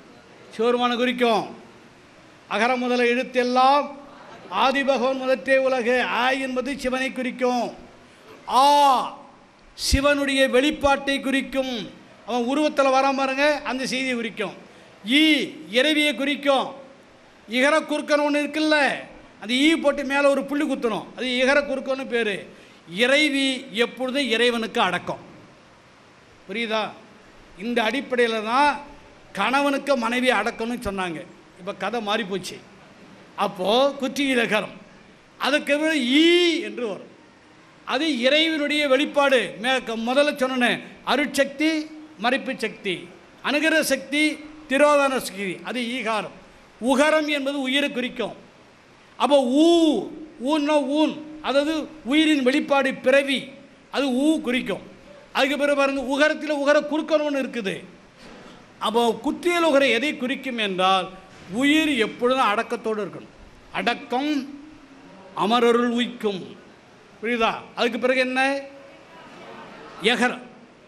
சிவருமான குறிக்கும் அகர முதல எழுத்தெல்லாம் ஆதிபகவன் முதற்றே உலகு ஆ என்பது சிவனை குறிக்கும் ஆ சிவனுடைய வெளிப்பாட்டை குறிக்கும் அவன் உருவத்தில் வராம பாருங்க அந்த செய்தியை குறிக்கும் ஈ இறைவியை குறிக்கும் இகர குறுக்கன் ஒன்று இருக்குல்ல அந்த ஈ போட்டு மேலே ஒரு புள்ளி குத்தணும் அது இகர குறுக்கன்னு பேர் இறைவி எப்பொழுதும் இறைவனுக்கு அடக்கம் புரியுதா இந்த அடிப்படையில் தான் கணவனுக்கு மனைவி அடக்கம்னு சொன்னாங்க இப்போ கதை மாறி போச்சு அப்போது குற்றி இலகரம் அதுக்கு பிறகு ஈ என்று வரும் அது இறைவனுடைய வெளிப்பாடு மே க- முதல்ல சொன்னேன் அருட்சக்தி மறைப்பு சக்தி அனுகிர சக்தி திரோதான சக்தி அது ஈகாரம் உகரம் என்பது உயிரை குறிக்கும் அப்போ ஊ ஊன்னா ஊன் அதாவது உயிரின் வெளிப்பாடு பிறவி அது ஊ குறிக்கும் அதுக்கு பிறகு பாருங்க உகரத்தில் உகர குறுக்கணும்னு இருக்குது அப்போ குற்றியல் உகர எதை குறிக்கும் என்றால் உயிர் எப்பொழுதும் அடக்கத்தோடு இருக்கணும் அடக்கம் அமரருள் உய்க்கும் புரியுதா அதுக்கு பிறகு என்ன எகரம்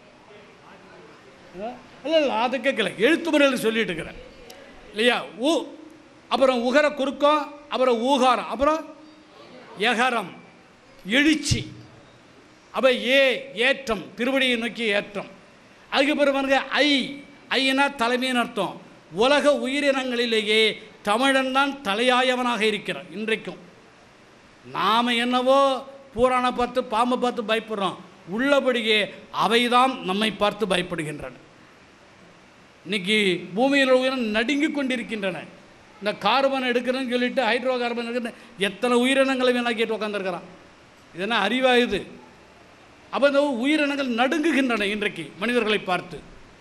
இல்லை இல்லை அதை கேட்கல எழுத்து முறையில் சொல்லிட்டு இருக்கிறேன் இல்லையா ஊ அப்புறம் உகர குறுக்கம் அப்புறம் ஊகாரம் அப்புறம் எகரம் எழுச்சி அப்போ ஏ ஏற்றம் திருவடியை நோக்கி ஏற்றம் அதுக்கு பிறகு பாருங்க ஐ ஐனா தலைமையின் அர்த்தம் உலக உயிரினங்களிலேயே தமிழன் தான் தலையாயவனாக இருக்கிறான் இன்றைக்கும் நாம் என்னவோ பூரானை பார்த்து பாம்பை பார்த்து பயப்படுறோம் உள்ளபடியே அவைதான் நம்மை பார்த்து பயப்படுகின்றன இன்னைக்கு பூமியில் உயிரினம் நடுங்கி கொண்டிருக்கின்றன இந்த கார்பன் எடுக்கிறேன்னு சொல்லிட்டு ஹைட்ரோ கார்பன் எடுக்கிறேன் எத்தனை உயிரினங்களை வேணா கேட்டு உட்காந்துருக்கிறான் இதென்ன அறிவாயுது அப்போ இந்த உயிரினங்கள் நடுங்குகின்றன இன்றைக்கு மனிதர்களை பார்த்து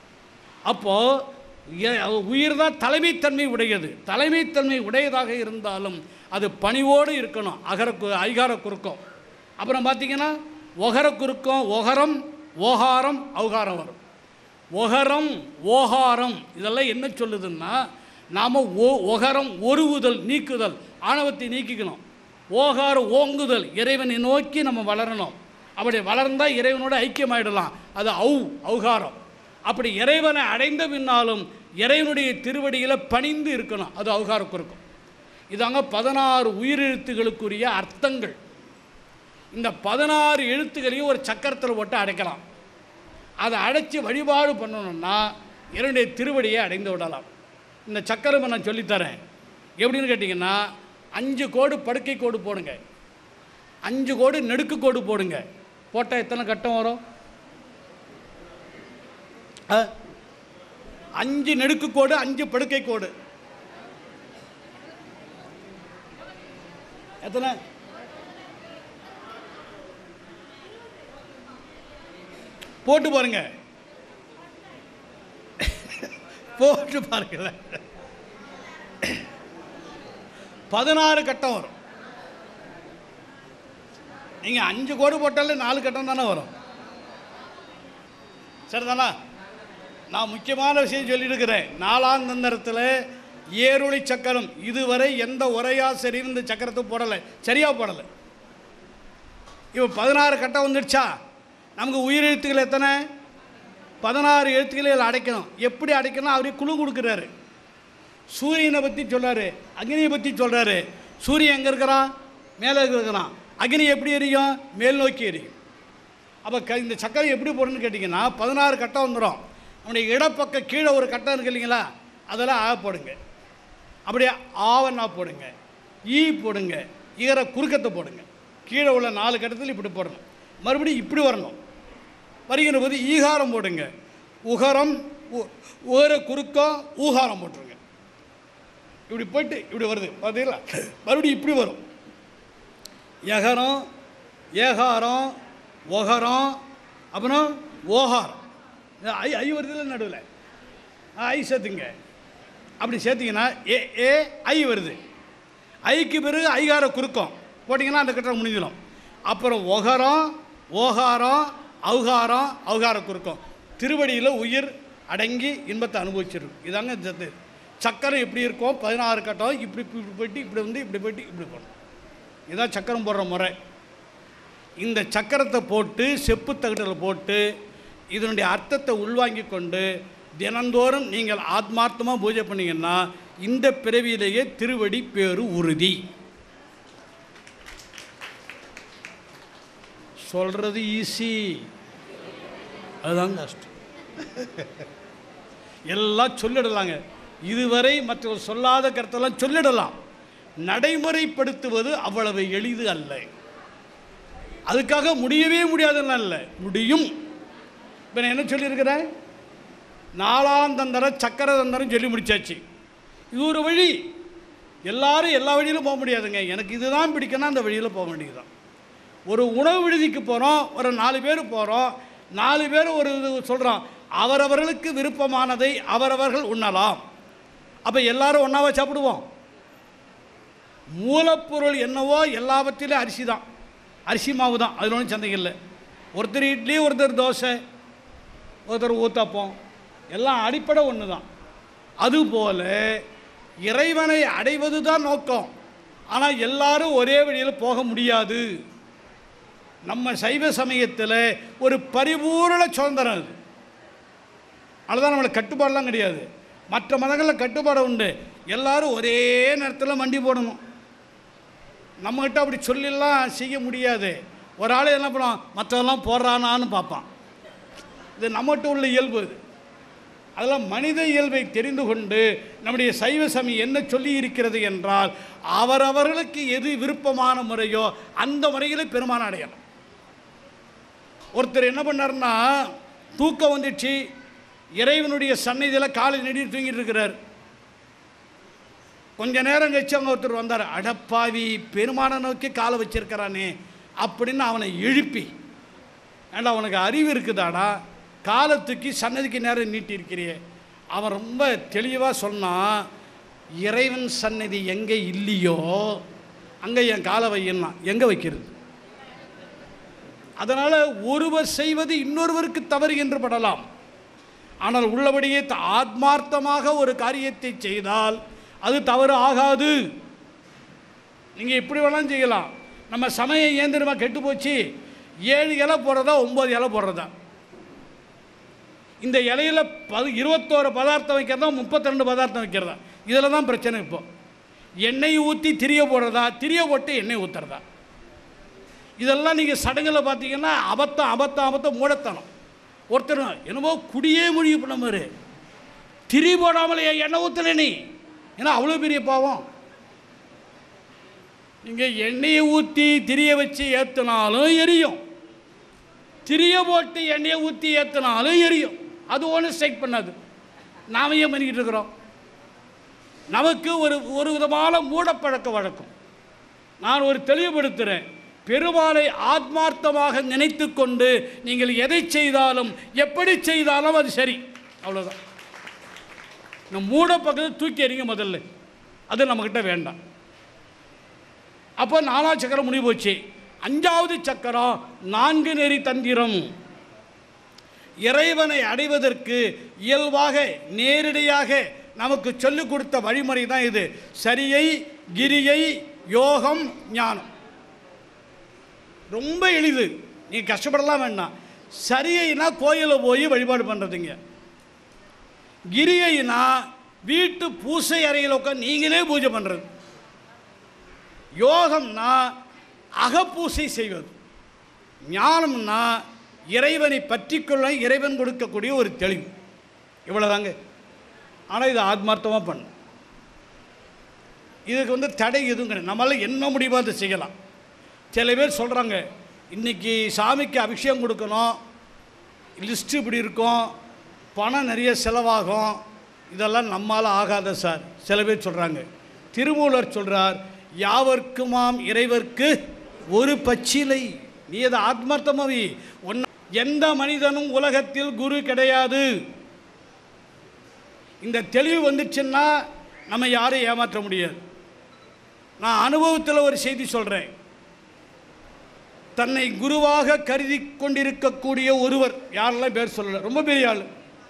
அப்போது உயிர் தான் தலைமைத்தன்மை உடையது தலைமைத்தன்மை உடையதாக இருந்தாலும் அது பணிவோடு இருக்கணும் அகர கு- ஐகார குறுக்கம் அப்புறம் பார்த்தீங்கன்னா ஒகர குறுக்கம் ஒகரம் ஓகாரம் ஔகாரம் வரும் ஒகரம் ஓகாரம் இதெல்லாம் என்ன சொல்லுதுன்னா நாம் ஓ ஒகரம் ஒருவுதல் நீக்குதல் ஆணவத்தை நீக்கிக்கணும் ஓகாரம் ஓங்குதல் இறைவனை நோக்கி நம்ம வளரணும் அப்படி வளர்ந்தால் இறைவனோட ஐக்கியமாயிடலாம் அது ஔ ஔகாரம் அப்படி இறைவனை அடைந்த பின்னாலும் இறைவனுடைய திருவடியில் பணிந்து இருக்கணும் அது ஔகார குறுக்கம் இதாங்க பதினாறு உயிரெழுத்துகளுக்குரிய அர்த்தங்கள் இந்த பதினாறு எழுத்துக்களையும் ஒரு சக்கரத்தில் போட்டு அடைக்கலாம் அதை அடைச்சி வழிபாடு பண்ணணும்னா என்னுடைய திருவடியை அடைந்து விடலாம் இந்த சக்கரமை நான் சொல்லித்தரேன் எப்படின்னு கேட்டிங்கன்னா அஞ்சு கோடு படுக்கை கோடு போடுங்க அஞ்சு கோடு நெடுக்கு கோடு போடுங்க போட்டால் எத்தனை கட்டம் வரும் ஆ? அஞ்சு நெடுக்கு கோடு அஞ்சு படுக்கை கோடு எத்தனை போட்டு பாருங்க போட்டு பாருங்களேன் பதினாறு கட்டம் வரும் நீங்கள் அஞ்சு கோடு போட்டாலே நாலு கட்டம் தானே வரும் சரிதானா நான் முக்கியமான விஷயம் சொல்லியிருக்கிறேன் நாலாம் தந்திரத்தில் ஏருளி சக்கரம் இதுவரை எந்த உரையாசிரியர் இந்த சக்கரத்தை போடலை சரியாக போடலை இப்போ பதினாறு கட்டம் வந்துடுச்சா நமக்கு உயிரெழுத்துக்கள் எத்தனை பதினாறு எழுத்துக்களை இதில் அடைக்கணும் எப்படி அடைக்கணும் அவரே குழு கொடுக்குறாரு சூரியனை பற்றி சொல்றாரு அக்னியை பற்றி சொல்கிறாரு சூரியன் எங்கே இருக்கிறான் மேலே இருக்கிறான் அக்னி எப்படி எரியும் மேல் நோக்கி எரியும் அப்போ க இந்த சக்கரை எப்படி போடணும்னு கேட்டிங்கன்னா பதினாறு கட்டம் வந்துடும் நம்முடைய இடப்பக்கம் கீழே ஒரு கட்டம் இருக்கு இல்லைங்களா அதெல்லாம் ஆ போடுங்க அப்படியே ஆவன்னா போடுங்க ஈ போடுங்க ஈர குறுக்கத்தை போடுங்க கீழே உள்ள நாலு கட்டத்தில் இப்படி போடணும் மறுபடியும் இப்படி வரணும் வருகிற போது ஈகாரம் போடுங்க உகரம் உ- உகர குறுக்கம் ஊகாரம் போட்டுருங்க இப்படி போயிட்டு இப்படி வருது பார்த்தீங்களா மறுபடியும் இப்படி வரும் யகரம் ஏகாரம் ஒகரம் அப்புறம் ஓகாரம் இது ஐ ஐ வருதுல நடுவில் ஐ சேர்த்துங்க அப்படி சேர்த்திங்கன்னா ஏ ஏ ஐ வருது ஐக்கு பிறகு ஐகார குறுக்கம் போட்டிங்கன்னா அந்த கட்டம் முடிஞ்சிடும் அப்புறம் ஒகரம் ஓகாரம் ஔகாரம் ஔகார குறுக்கம் திருவடியில் உயிர் அடங்கி இன்பத்தை அனுபவிச்சிருக்கும் இதாங்க சத்து சக்கரம் எப்படி இருக்கும் பதினாறு கட்டம் இப்படி இப்படி இப்படி போயிட்டு இப்படி வந்து இப்படி போயிட்டு இப்படி போகணும் இதான் சக்கரம் போடுற முறை இந்த சக்கரத்தை போட்டு செப்பு தகட்டில் போட்டு இதனுடைய அர்த்தத்தை உள்வாங்கி கொண்டு தினந்தோறும் நீங்கள் ஆத்மார்த்தமாக பூஜை பண்ணீங்கன்னா இந்த பிறவியிலேயே திருவடி பேரு உறுதி சொல்கிறது ஈஸி அதுதான் கஷ்டம் எல்லாம் சொல்லிடலாங்க இதுவரை மற்றவர் சொல்லாத கருத்தெல்லாம் சொல்லிடலாம் நடைமுறைப்படுத்துவது அவ்வளவு எளிது அல்ல அதுக்காக முடியவே முடியாதுன்னா இல்லை முடியும் இப்போ நான் என்ன சொல்லியிருக்கிறேன் நாலாம் தந்தரம் சக்கர தந்தரம் சொல்லி முடிச்சாச்சு இது ஒரு வழி எல்லாரும் எல்லா வழியிலும் போக முடியாதுங்க எனக்கு இதுதான் பிடிக்கும்னா அந்த வழியில் போக வேண்டியதுதான் ஒரு உணவு விடுதிக்கு போகிறோம் ஒரு நாலு பேர் போகிறோம் நாலு பேர் ஒரு இது சொல்கிறோம் அவரவர்களுக்கு விருப்பமானதை அவரவர்கள் உண்ணலாம் அப்போ எல்லாரும் ஒன்றாவா சாப்பிடுவோம் மூலப்பொருள் என்னவோ எல்லாவற்றிலும் அரிசி தான் அரிசி மாவு தான் அதில் ஒன்றும் சந்தேகம் இல்லை ஒருத்தர் இட்லி ஒருத்தர் தோசை ஒருத்தர் ஊத்தப்பம் எல்லாம் அடிப்படை ஒன்று தான் அதுபோல இறைவனை அடைவது தான் நோக்கம் ஆனால் எல்லாரும் ஒரே வழியில் போக முடியாது நம்ம சைவ சமயத்தில் ஒரு பரிபூரண சுதந்திரம் அது அதுதான் நம்மளுக்கு கட்டுப்பாடெல்லாம் கிடையாது மற்ற மதங்களில் கட்டுப்பாடு உண்டு எல்லாரும் ஒரே நேரத்தில் மண்டி போடணும் நம்மகிட்ட அப்படி சொல்லிலாம் செய்ய முடியாது ஒரு ஆள் என்ன பண்ணுவான் மற்றவெல்லாம் போடுறானான்னு பார்ப்பான் இது நம்மகிட்ட உள்ள இயல்பு இது அதெல்லாம் மனித இயல்பை தெரிந்து கொண்டு நம்முடைய சைவ சமயம் என்ன சொல்லி இருக்கிறது என்றால் அவரவர்களுக்கு எது விருப்பமான முறையோ அந்த முறையில் பெருமானம் அடையலாம் ஒருத்தர் என்ன பண்ணாருன்னா தூக்கம் வந்துச்சு இறைவனுடைய சந்நிதியில் காலை நெடி தூங்கிட்டு இருக்கிறார் கொஞ்ச நேரம் கழிச்சு அவங்க ஒருத்தர் வந்தார் அடப்பாவி பெருமான நோக்கி காலை வச்சிருக்கிறானே அப்படின்னு அவனை எழுப்பி ஏண்டா உனக்கு அறிவு இருக்குதாடா காலத்துக்கு சன்னதிக்கு நேரம் நீட்டி இருக்கிறியே அவன் ரொம்ப தெளிவாக சொன்னான் இறைவன் சன்னதி எங்கே இல்லையோ அங்கே என் காலை வையன்னா எங்கே வைக்கிறது அதனால் ஒருவர் செய்வது இன்னொருவருக்கு தவறு என்று படலாம் ஆனால் உள்ளபடியே த- ஆத்மார்த்தமாக ஒரு காரியத்தை செய்தால் அது தவறு ஆகாது நீங்கள் எப்படி வேணாலும் செய்யலாம் நம்ம சமயம் இயந்திரமாக கெட்டு போச்சு ஏழு இலை போடுறதா ஒம்பது இலை போடுறதா இந்த இலையில பது இருபத்தோரு பதார்த்தம் வைக்கிறதா முப்பத்தி ரெண்டு பதார்த்தம் வைக்கிறதா இதில் தான் பிரச்சனை இப்போ எண்ணெய் ஊற்றி திரிய போடுறதா திரிய போட்டு எண்ணெய் ஊற்றுறதா இதெல்லாம் நீங்கள் சடங்கில் பார்த்தீங்கன்னா அபத்தம் அபத்தம் அபத்தம் மூடத்தனம் ஒருத்தர் என்னமோ குடியே முடிவு பண்ண மாதிரி திரி போடாமலே எண்ணெய் ஊற்றல நீ ஏன்னா அவ்வளோ பெரிய பாவம் நீங்கள் எண்ணெயை ஊற்றி திரிய வச்சு ஏற்றினாலும் எரியும் திரிய போட்டு எண்ணெயை ஊற்றி ஏற்றினாலும் எரியும் அது ஒன்றும் ஸ்ட்ரைக் பண்ணாது நாம ஏன் பண்ணிக்கிட்டு இருக்கிறோம் நமக்கு ஒரு ஒரு விதமான மூடப்பழக்க வழக்கம் நான் ஒரு தெளிவுபடுத்துகிறேன் பெருமாளை ஆத்மார்த்தமாக நினைத்து கொண்டு நீங்கள் எதை செய்தாலும் எப்படி செய்தாலும் அது சரி அவ்வளோதான் இந்த மூட பக்கத்தை தூக்கி எறிங்க முதல்ல அது நம்மக்கிட்ட வேண்டாம் அப்போ நாலாம் சக்கரம் முடிவு போச்சு அஞ்சாவது சக்கரம் நான்கு நெறி தந்திரம் இறைவனை அடைவதற்கு இயல்பாக நேரடியாக நமக்கு சொல்லிக் கொடுத்த வழிமுறை தான் இது சரியை கிரியை யோகம் ஞானம் ரொம்ப எளிது நீங்கள் கஷ்டப்படலாம் வேண்டாம் சரியைனா கோயிலில் போய் வழிபாடு பண்ணுறதுங்க கிரியைனா வீட்டு பூசை அறையில் உட்காந்து நீங்களே பூஜை பண்ணுறது யோகம்னா அகப்பூசை செய்வது ஞானம்னா இறைவனை பற்றிக்கொள்ள இறைவன் கொடுக்கக்கூடிய ஒரு தெளிவு இவ்வளோதாங்க ஆனால் இது ஆத்மார்த்தமாக பண்ணும் இதுக்கு வந்து தடை எதுவும் கிடையாது நம்மளால் என்ன முடியுமோ அதை செய்யலாம் சில பேர் சொல்கிறாங்க இன்றைக்கி சாமிக்கு அபிஷேகம் கொடுக்கணும் லிஸ்ட்டு இப்படி இருக்கும் பணம் நிறைய செலவாகும் இதெல்லாம் நம்மால் ஆகாத சார் சில பேர் சொல்கிறாங்க திருமூலர் சொல்கிறார் யாவர்க்குமாம் இறைவர்க்கு ஒரு பச்சிலை நீ அதை ஆத்மார்த்தமாவி ஒன் எந்த மனிதனும் உலகத்தில் குரு கிடையாது இந்த தெளிவு வந்துச்சுன்னா நம்ம யாரையும் ஏமாற்ற முடியாது நான் அனுபவத்தில் ஒரு செய்தி சொல்கிறேன் தன்னை குருவாக கருதி கொண்டிருக்கக்கூடிய ஒருவர் யாரெல்லாம் பேர் சொல்லலை ரொம்ப பெரிய ஆள்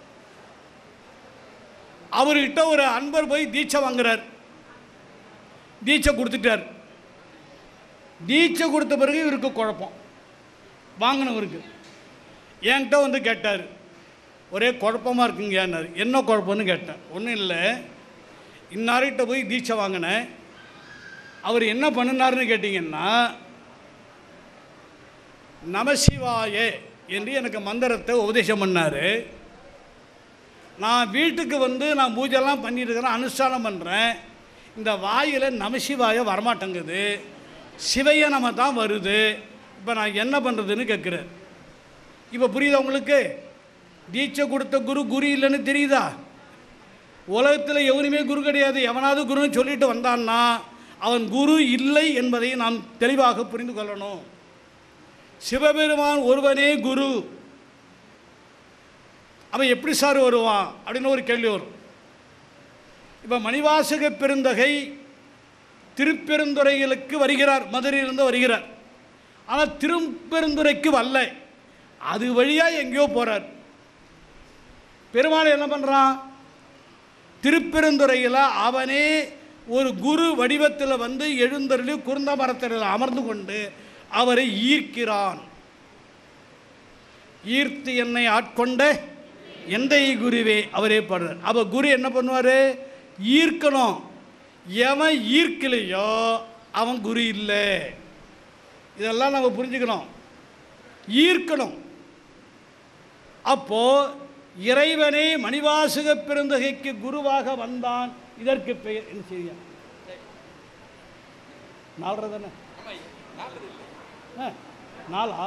அவர்கிட்ட ஒரு அன்பர் போய் தீட்சை வாங்குறார் தீட்சை கொடுத்துட்டார் தீட்சை கொடுத்த பிறகு இவருக்கு குழப்பம் வாங்கினவருக்கு என்கிட்ட வந்து கேட்டார் ஒரே குழப்பமாக இருக்குங்கன்னாரு என்ன குழப்பம்னு கேட்டேன் ஒன்றும் இல்லை இன்னார்கிட்ட போய் தீட்சை வாங்கினேன் அவர் என்ன பண்ணினாருன்னு கேட்டிங்கன்னா நமசிவாய என்று எனக்கு மந்திரத்தை உபதேசம் பண்ணார் நான் வீட்டுக்கு வந்து நான் பூஜைலாம் பண்ணிட்டு இருக்கிறேன் அனுஷ்டானம் பண்ணுறேன் இந்த வாயில் நமசிவாய வரமாட்டேங்குது சிவைய நம்ம தான் வருது இப்போ நான் என்ன பண்ணுறதுன்னு கேட்குறேன் இப்போ புரியுதா உங்களுக்கு தீட்சை கொடுத்த குரு குரு இல்லைன்னு தெரியுதா உலகத்தில் எவனுமே குரு கிடையாது எவனாவது குருன்னு சொல்லிட்டு வந்தான்னா அவன் குரு இல்லை என்பதை நாம் தெளிவாக புரிந்து கொள்ளணும் சிவபெருமான் ஒருவனே குரு அவன் எப்படி சார் வருவான் அப்படின்னு ஒரு கேள்வி வரும் இப்போ மணிவாசக பெருந்தகை திருப்பெருந்துறைகளுக்கு வருகிறார் மதுரையிலிருந்து வருகிறார் ஆனால் திருப்பெருந்துறைக்கு வரல அது வழியாக எங்கேயோ போகிறார் பெருமாள் என்ன பண்ணுறான் திருப்பெருந்துறையில் அவனே ஒரு குரு வடிவத்தில் வந்து எழுந்தருளி குருந்த மரத்தில் அமர்ந்து கொண்டு அவரை ஈர்க்கிறான் ஈர்த்து என்னை ஆட்கொண்ட எந்த குருவே அவரே பாடுறார் அப்போ குரு என்ன பண்ணுவார் ஈர்க்கணும் எவன் ஈர்க்கலையோ அவன் குரு இல்லை இதெல்லாம் நம்ம புரிஞ்சுக்கணும் ஈர்க்கணும் அப்போ இறைவனே மணிவாசக பெருந்தகைக்கு குருவாக வந்தான் இதற்கு பெயர் என்ன செய்ய நாலரை தானே ஆ, நாலா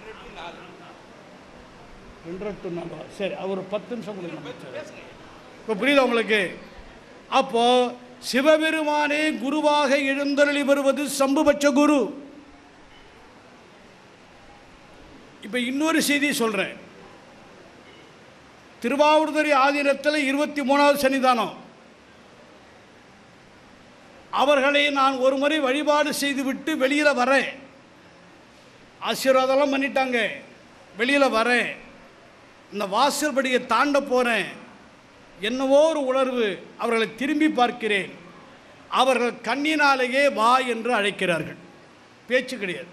ரெண்டரை டு நாலா சரி அது ஒரு பத்து நிமிஷம் கொடுங்க இப்போ புரியுதா உங்களுக்கு அப்போ சிவபெருமானே குருவாக எழுந்தருளி வருவது சம்புபட்ச குரு இப்போ இன்னொரு செய்தி சொல்கிறேன் திருவாவூர்துறை ஆதீனத்தில் இருபத்தி மூணாவது சன்னிதானம் அவர்களை நான் ஒரு முறை வழிபாடு செய்துவிட்டு வெளியில் வரேன் ஆசீர்வாதம்லாம் பண்ணிட்டாங்க வெளியில் வரேன் இந்த வாசல்படியை தாண்ட போகிறேன் என்னவோ ஒரு உணர்வு அவர்களை திரும்பி பார்க்கிறேன் அவர்கள் கண்ணினாலேயே வா என்று அழைக்கிறார்கள் பேச்சு கிடையாது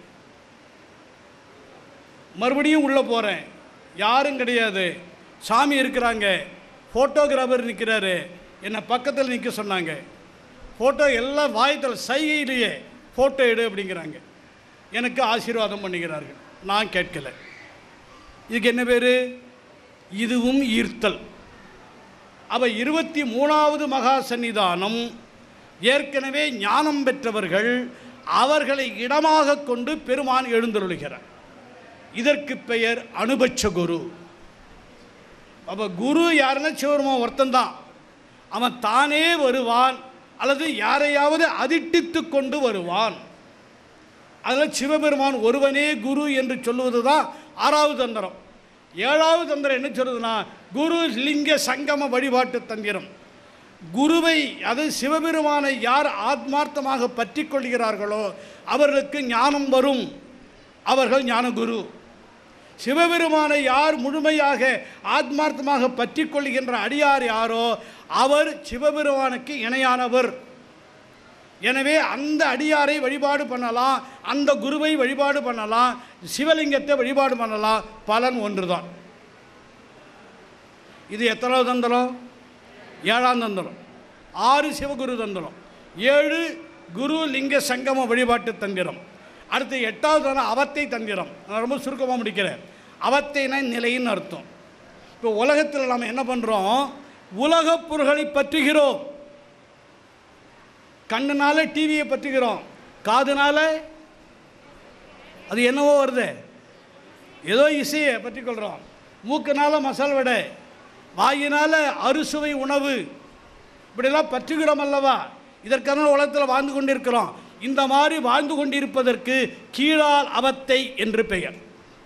மறுபடியும் உள்ளே போகிறேன் யாரும் கிடையாது சாமி இருக்கிறாங்க ஃபோட்டோகிராஃபர் நிற்கிறாரு என்னை பக்கத்தில் நிற்க சொன்னாங்க ஃபோட்டோ எல்லாம் வாயத்தில் சைகையிலேயே ஃபோட்டோ எடு அப்படிங்கிறாங்க எனக்கு ஆசீர்வாதம் பண்ணுகிறார்கள் நான் கேட்கல இதுக்கு என்ன பேர் இதுவும் ஈர்த்தல் அவ இருபத்தி மூணாவது மகா சந்நிதானம் ஏற்கனவே ஞானம் பெற்றவர்கள் அவர்களை இடமாக கொண்டு பெருமான் எழுந்தருளுகிறார் இதற்கு பெயர் அனுபட்ச குரு அப்போ குரு யாருன்னா சிவருமான் ஒருத்தன்தான் அவன் தானே வருவான் அல்லது யாரையாவது அதிட்டித்து கொண்டு வருவான் அதில் சிவபெருமான் ஒருவனே குரு என்று சொல்லுவது தான் ஆறாவது தந்திரம் ஏழாவது தந்திரம் என்ன சொல்லுதுன்னா குரு லிங்க சங்கம வழிபாட்டு தந்திரம் குருவை அது சிவபெருமானை யார் ஆத்மார்த்தமாக பற்றி கொள்கிறார்களோ அவர்களுக்கு ஞானம் வரும் அவர்கள் ஞானகுரு சிவபெருமானை யார் முழுமையாக ஆத்மார்த்தமாக பற்றி கொள்கின்ற அடியார் யாரோ அவர் சிவபெருமானுக்கு இணையானவர் எனவே அந்த அடியாரை வழிபாடு பண்ணலாம் அந்த குருவை வழிபாடு பண்ணலாம் சிவலிங்கத்தை வழிபாடு பண்ணலாம் பலன் ஒன்றுதான் இது எத்தனாவது தந்திரம் ஏழாம் தந்திரம் ஆறு சிவகுரு தந்திரம் ஏழு குரு லிங்க சங்கம வழிபாட்டு தந்திரம் அடுத்து எட்டாவது தந்திரம் அவத்தை தந்திரம் நான் ரொம்ப சுருக்கமாக முடிக்கிறேன் அவத்தைனா நிலைன்னு அர்த்தம் இப்போ உலகத்தில் நாம் என்ன பண்ணுறோம் உலகப் பொருள்களை பற்றுகிறோம் கண்ணுனால டிவியை பற்றுகிறோம் காதுனால அது என்னவோ வருது ஏதோ இசையை பற்றி கொள்கிறோம் மூக்குனால மசால் வடை வாயினால அறுசுவை உணவு இப்படிலாம் பற்றுகிறோம் அல்லவா இதற்கான உலகத்தில் வாழ்ந்து கொண்டிருக்கிறோம் இந்த மாதிரி வாழ்ந்து கொண்டிருப்பதற்கு கீழால் அவத்தை என்று பெயர்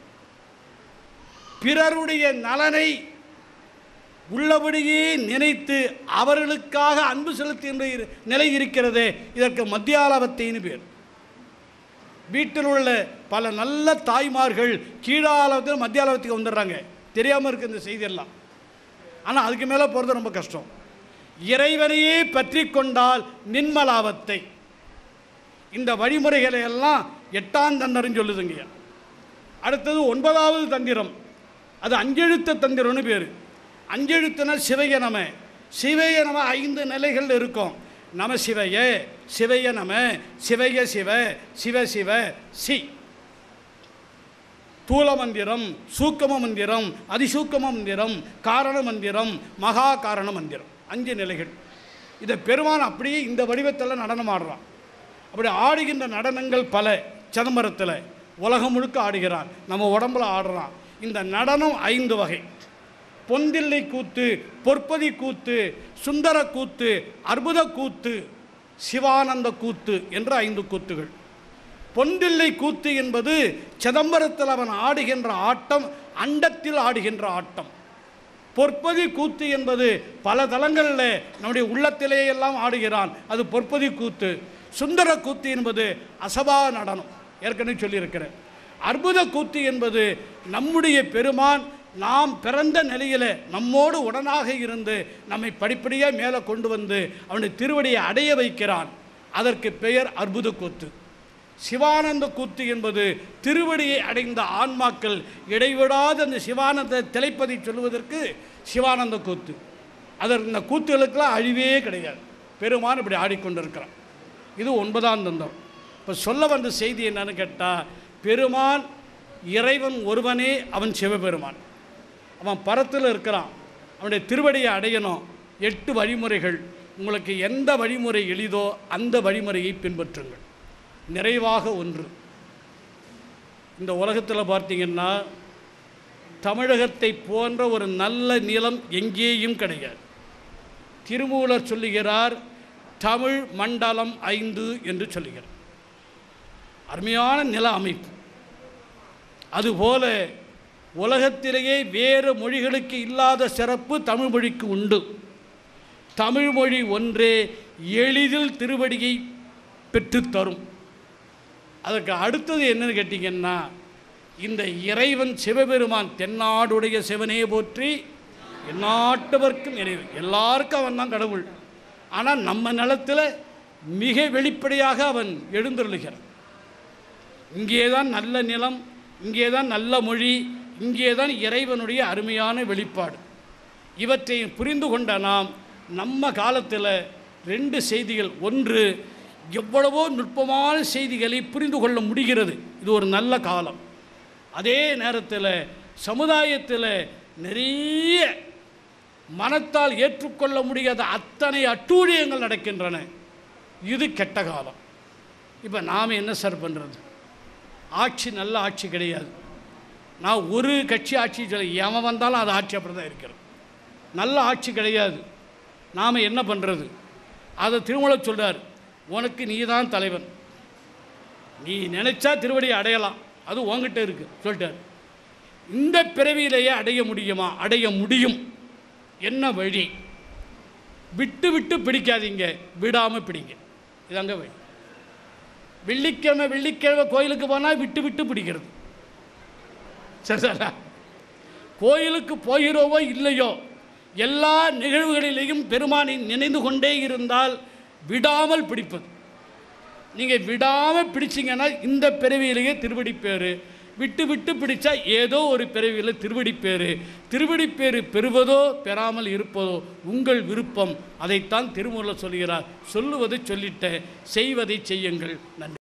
பிறருடைய நலனை உள்ளபடியே நினைத்து அவர்களுக்காக அன்பு செலுத்துகின்ற இரு- நிலை இருக்கிறதே இதற்கு மத்தியாலவத்தைன்னு பேர் வீட்டில் உள்ள பல நல்ல தாய்மார்கள் கீழாலவத்தில் மத்தியாலவத்துக்கு வந்துடுறாங்க தெரியாமல் இருக்கு இந்த செய்தியெல்லாம் ஆனால் அதுக்கு மேலே போகிறது ரொம்ப கஷ்டம் இறைவனையே பற்றி கொண்டால் நின்மலாவத்தை இந்த வழிமுறைகளை எல்லாம் எட்டாம் தந்தரம் சொல்லுதுங்க அடுத்தது ஒன்பதாவது தந்திரம் அது அஞ்செழுத்த தந்திரம்னு பேர் அஞ்செழுத்துனா சிவைய நம சிவைய நம ஐந்து நிலைகள் இருக்கும் நம சிவைய சிவைய நம சிவைய சிவ சிவ சிவ சி தூல மந்திரம் சூக்கம மந்திரம் அதிசூக்கம மந்திரம் காரண மந்திரம் மகா காரண மந்திரம் அஞ்சு நிலைகள் இதை பெருமான் அப்படியே இந்த வடிவத்தில் நடனம் ஆடுறான் அப்படி ஆடுகின்ற நடனங்கள் பல சிதம்பரத்தில் உலகம் முழுக்க ஆடுகிறான் நம்ம உடம்புல ஆடுறான் இந்த நடனம் ஐந்து வகை பொந்தில்லை கூத்து பொற்பதி கூத்து சுந்தர கூத்து அற்புத கூத்து சிவானந்த கூத்து என்ற ஐந்து கூத்துகள் பொந்தில்லை கூத்து என்பது சிதம்பரத்தில் அவன் ஆடுகின்ற ஆட்டம் அண்டத்தில் ஆடுகின்ற ஆட்டம் பொற்பதி கூத்து என்பது பல தலங்களில் நம்முடைய உள்ளத்திலே எல்லாம் ஆடுகிறான் அது பொற்பதி கூத்து சுந்தர கூத்து என்பது அசபா நடனம் ஏற்கனவே சொல்லியிருக்கிறேன் அற்புத கூத்து என்பது நம்முடைய பெருமான் நாம் பிறந்த நிலையில் நம்மோடு உடனாக இருந்து நம்மை படிப்படியாக மேலே கொண்டு வந்து அவனுடைய திருவடியை அடைய வைக்கிறான் அதற்கு பெயர் அற்புத கூத்து சிவானந்த கூத்து என்பது திருவடியை அடைந்த ஆன்மாக்கள் இடைவிடாத அந்த சிவானந்த திளைப்பதை சொல்வதற்கு சிவானந்த கூத்து அதற்கு இந்த கூத்துகளுக்கெல்லாம் அழிவே கிடையாது பெருமான் இப்படி ஆடிக்கொண்டிருக்கிறான் இது ஒன்பதாம் தந்தம் இப்போ சொல்ல வந்த செய்தி என்னன்னு கேட்டால் பெருமான் இறைவன் ஒருவனே அவன் சிவபெருமான் அவன் பரத்தில் இருக்கிறான் அவனுடைய திருவடியை அடையணும் எட்டு வழிமுறைகள் உங்களுக்கு எந்த வழிமுறை எளிதோ அந்த வழிமுறையை பின்பற்றுங்கள் நிறைவாக ஒன்று இந்த உலகத்தில் பார்த்தீங்கன்னா தமிழகத்தை போன்ற ஒரு நல்ல நிலம் எங்கேயும் கிடையாது திருமூலர் சொல்லுகிறார் தமிழ் மண்டலம் ஐந்து என்று சொல்லுகிறார் அருமையான நில அமைப்பு அதுபோல உலகத்திலேயே வேறு மொழிகளுக்கு இல்லாத சிறப்பு தமிழ் மொழிக்கு உண்டு தமிழ் மொழி ஒன்றே எளிதில் திருவடியை பெற்றுத்தரும் அதற்கு அடுத்தது என்னன்னு கேட்டிங்கன்னா இந்த இறைவன் சிவபெருமான் தென்னாடுடைய சிவனே போற்றி எந்நாட்டவர்க்கும் நிறைவு எல்லாருக்கும் அவன் தான் கடவுள் ஆனால் நம்ம நிலத்தில் மிக வெளிப்படையாக அவன் எழுந்தருளுகிறான் இங்கே தான் நல்ல நிலம் இங்கே தான் நல்ல மொழி இங்கே தான் இறைவனுடைய அருமையான வெளிப்பாடு இவற்றை புரிந்து கொண்ட நாம் நம்ம காலத்தில் ரெண்டு செய்திகள் ஒன்று எவ்வளவோ நுட்பமான செய்திகளை புரிந்து கொள்ள முடிகிறது இது ஒரு நல்ல காலம் அதே நேரத்தில் சமுதாயத்தில் நிறைய மனத்தால் ஏற்றுக்கொள்ள முடியாத அத்தனை அட்டூழியங்கள் நடக்கின்றன இது கெட்ட காலம் இப்போ நாம் என்ன சார் பண்ணுறது ஆட்சி நல்ல ஆட்சி கிடையாது நான் ஒரு கட்சி ஆட்சி சொல்ல எவன் வந்தாலும் அது ஆட்சி அப்படி தான் இருக்கிறது நல்ல ஆட்சி கிடையாது நாம் என்ன பண்ணுறது அதை திருமலை சொல்றார் உனக்கு நீ தான் தலைவன் நீ நினைச்சா திருவடியை அடையலாம் அது உன்கிட்ட இருக்கு சொல்லிட்டார் இந்த பிறவியிலேயே அடைய முடியுமா அடைய முடியும் என்ன வழி விட்டு விட்டு பிடிக்காதீங்க விடாமல் பிடிங்க இதாங்க வழி வெள்ளிக்கிழமை வெள்ளிக்கிழமை கோயிலுக்கு போனால் விட்டு விட்டு பிடிக்கிறது சரி சாரா கோயிலுக்கு போகிறோவோ இல்லையோ எல்லா நிகழ்வுகளிலேயும் பெருமானை நினைந்து கொண்டே இருந்தால் விடாமல் பிடிப்பது நீங்கள் விடாமல் பிடிச்சிங்கன்னா இந்த பிறவியிலேயே திருவடி பேர் விட்டு விட்டு பிடிச்சா ஏதோ ஒரு பிறவியில் திருவடி பேர் திருவடி பேர் பெறுவதோ பெறாமல் இருப்பதோ உங்கள் விருப்பம் அதைத்தான் திருமூலர் சொல்கிறார் சொல்லுவதை சொல்லிட்ட செய்வதை செய்யுங்கள் நன்றி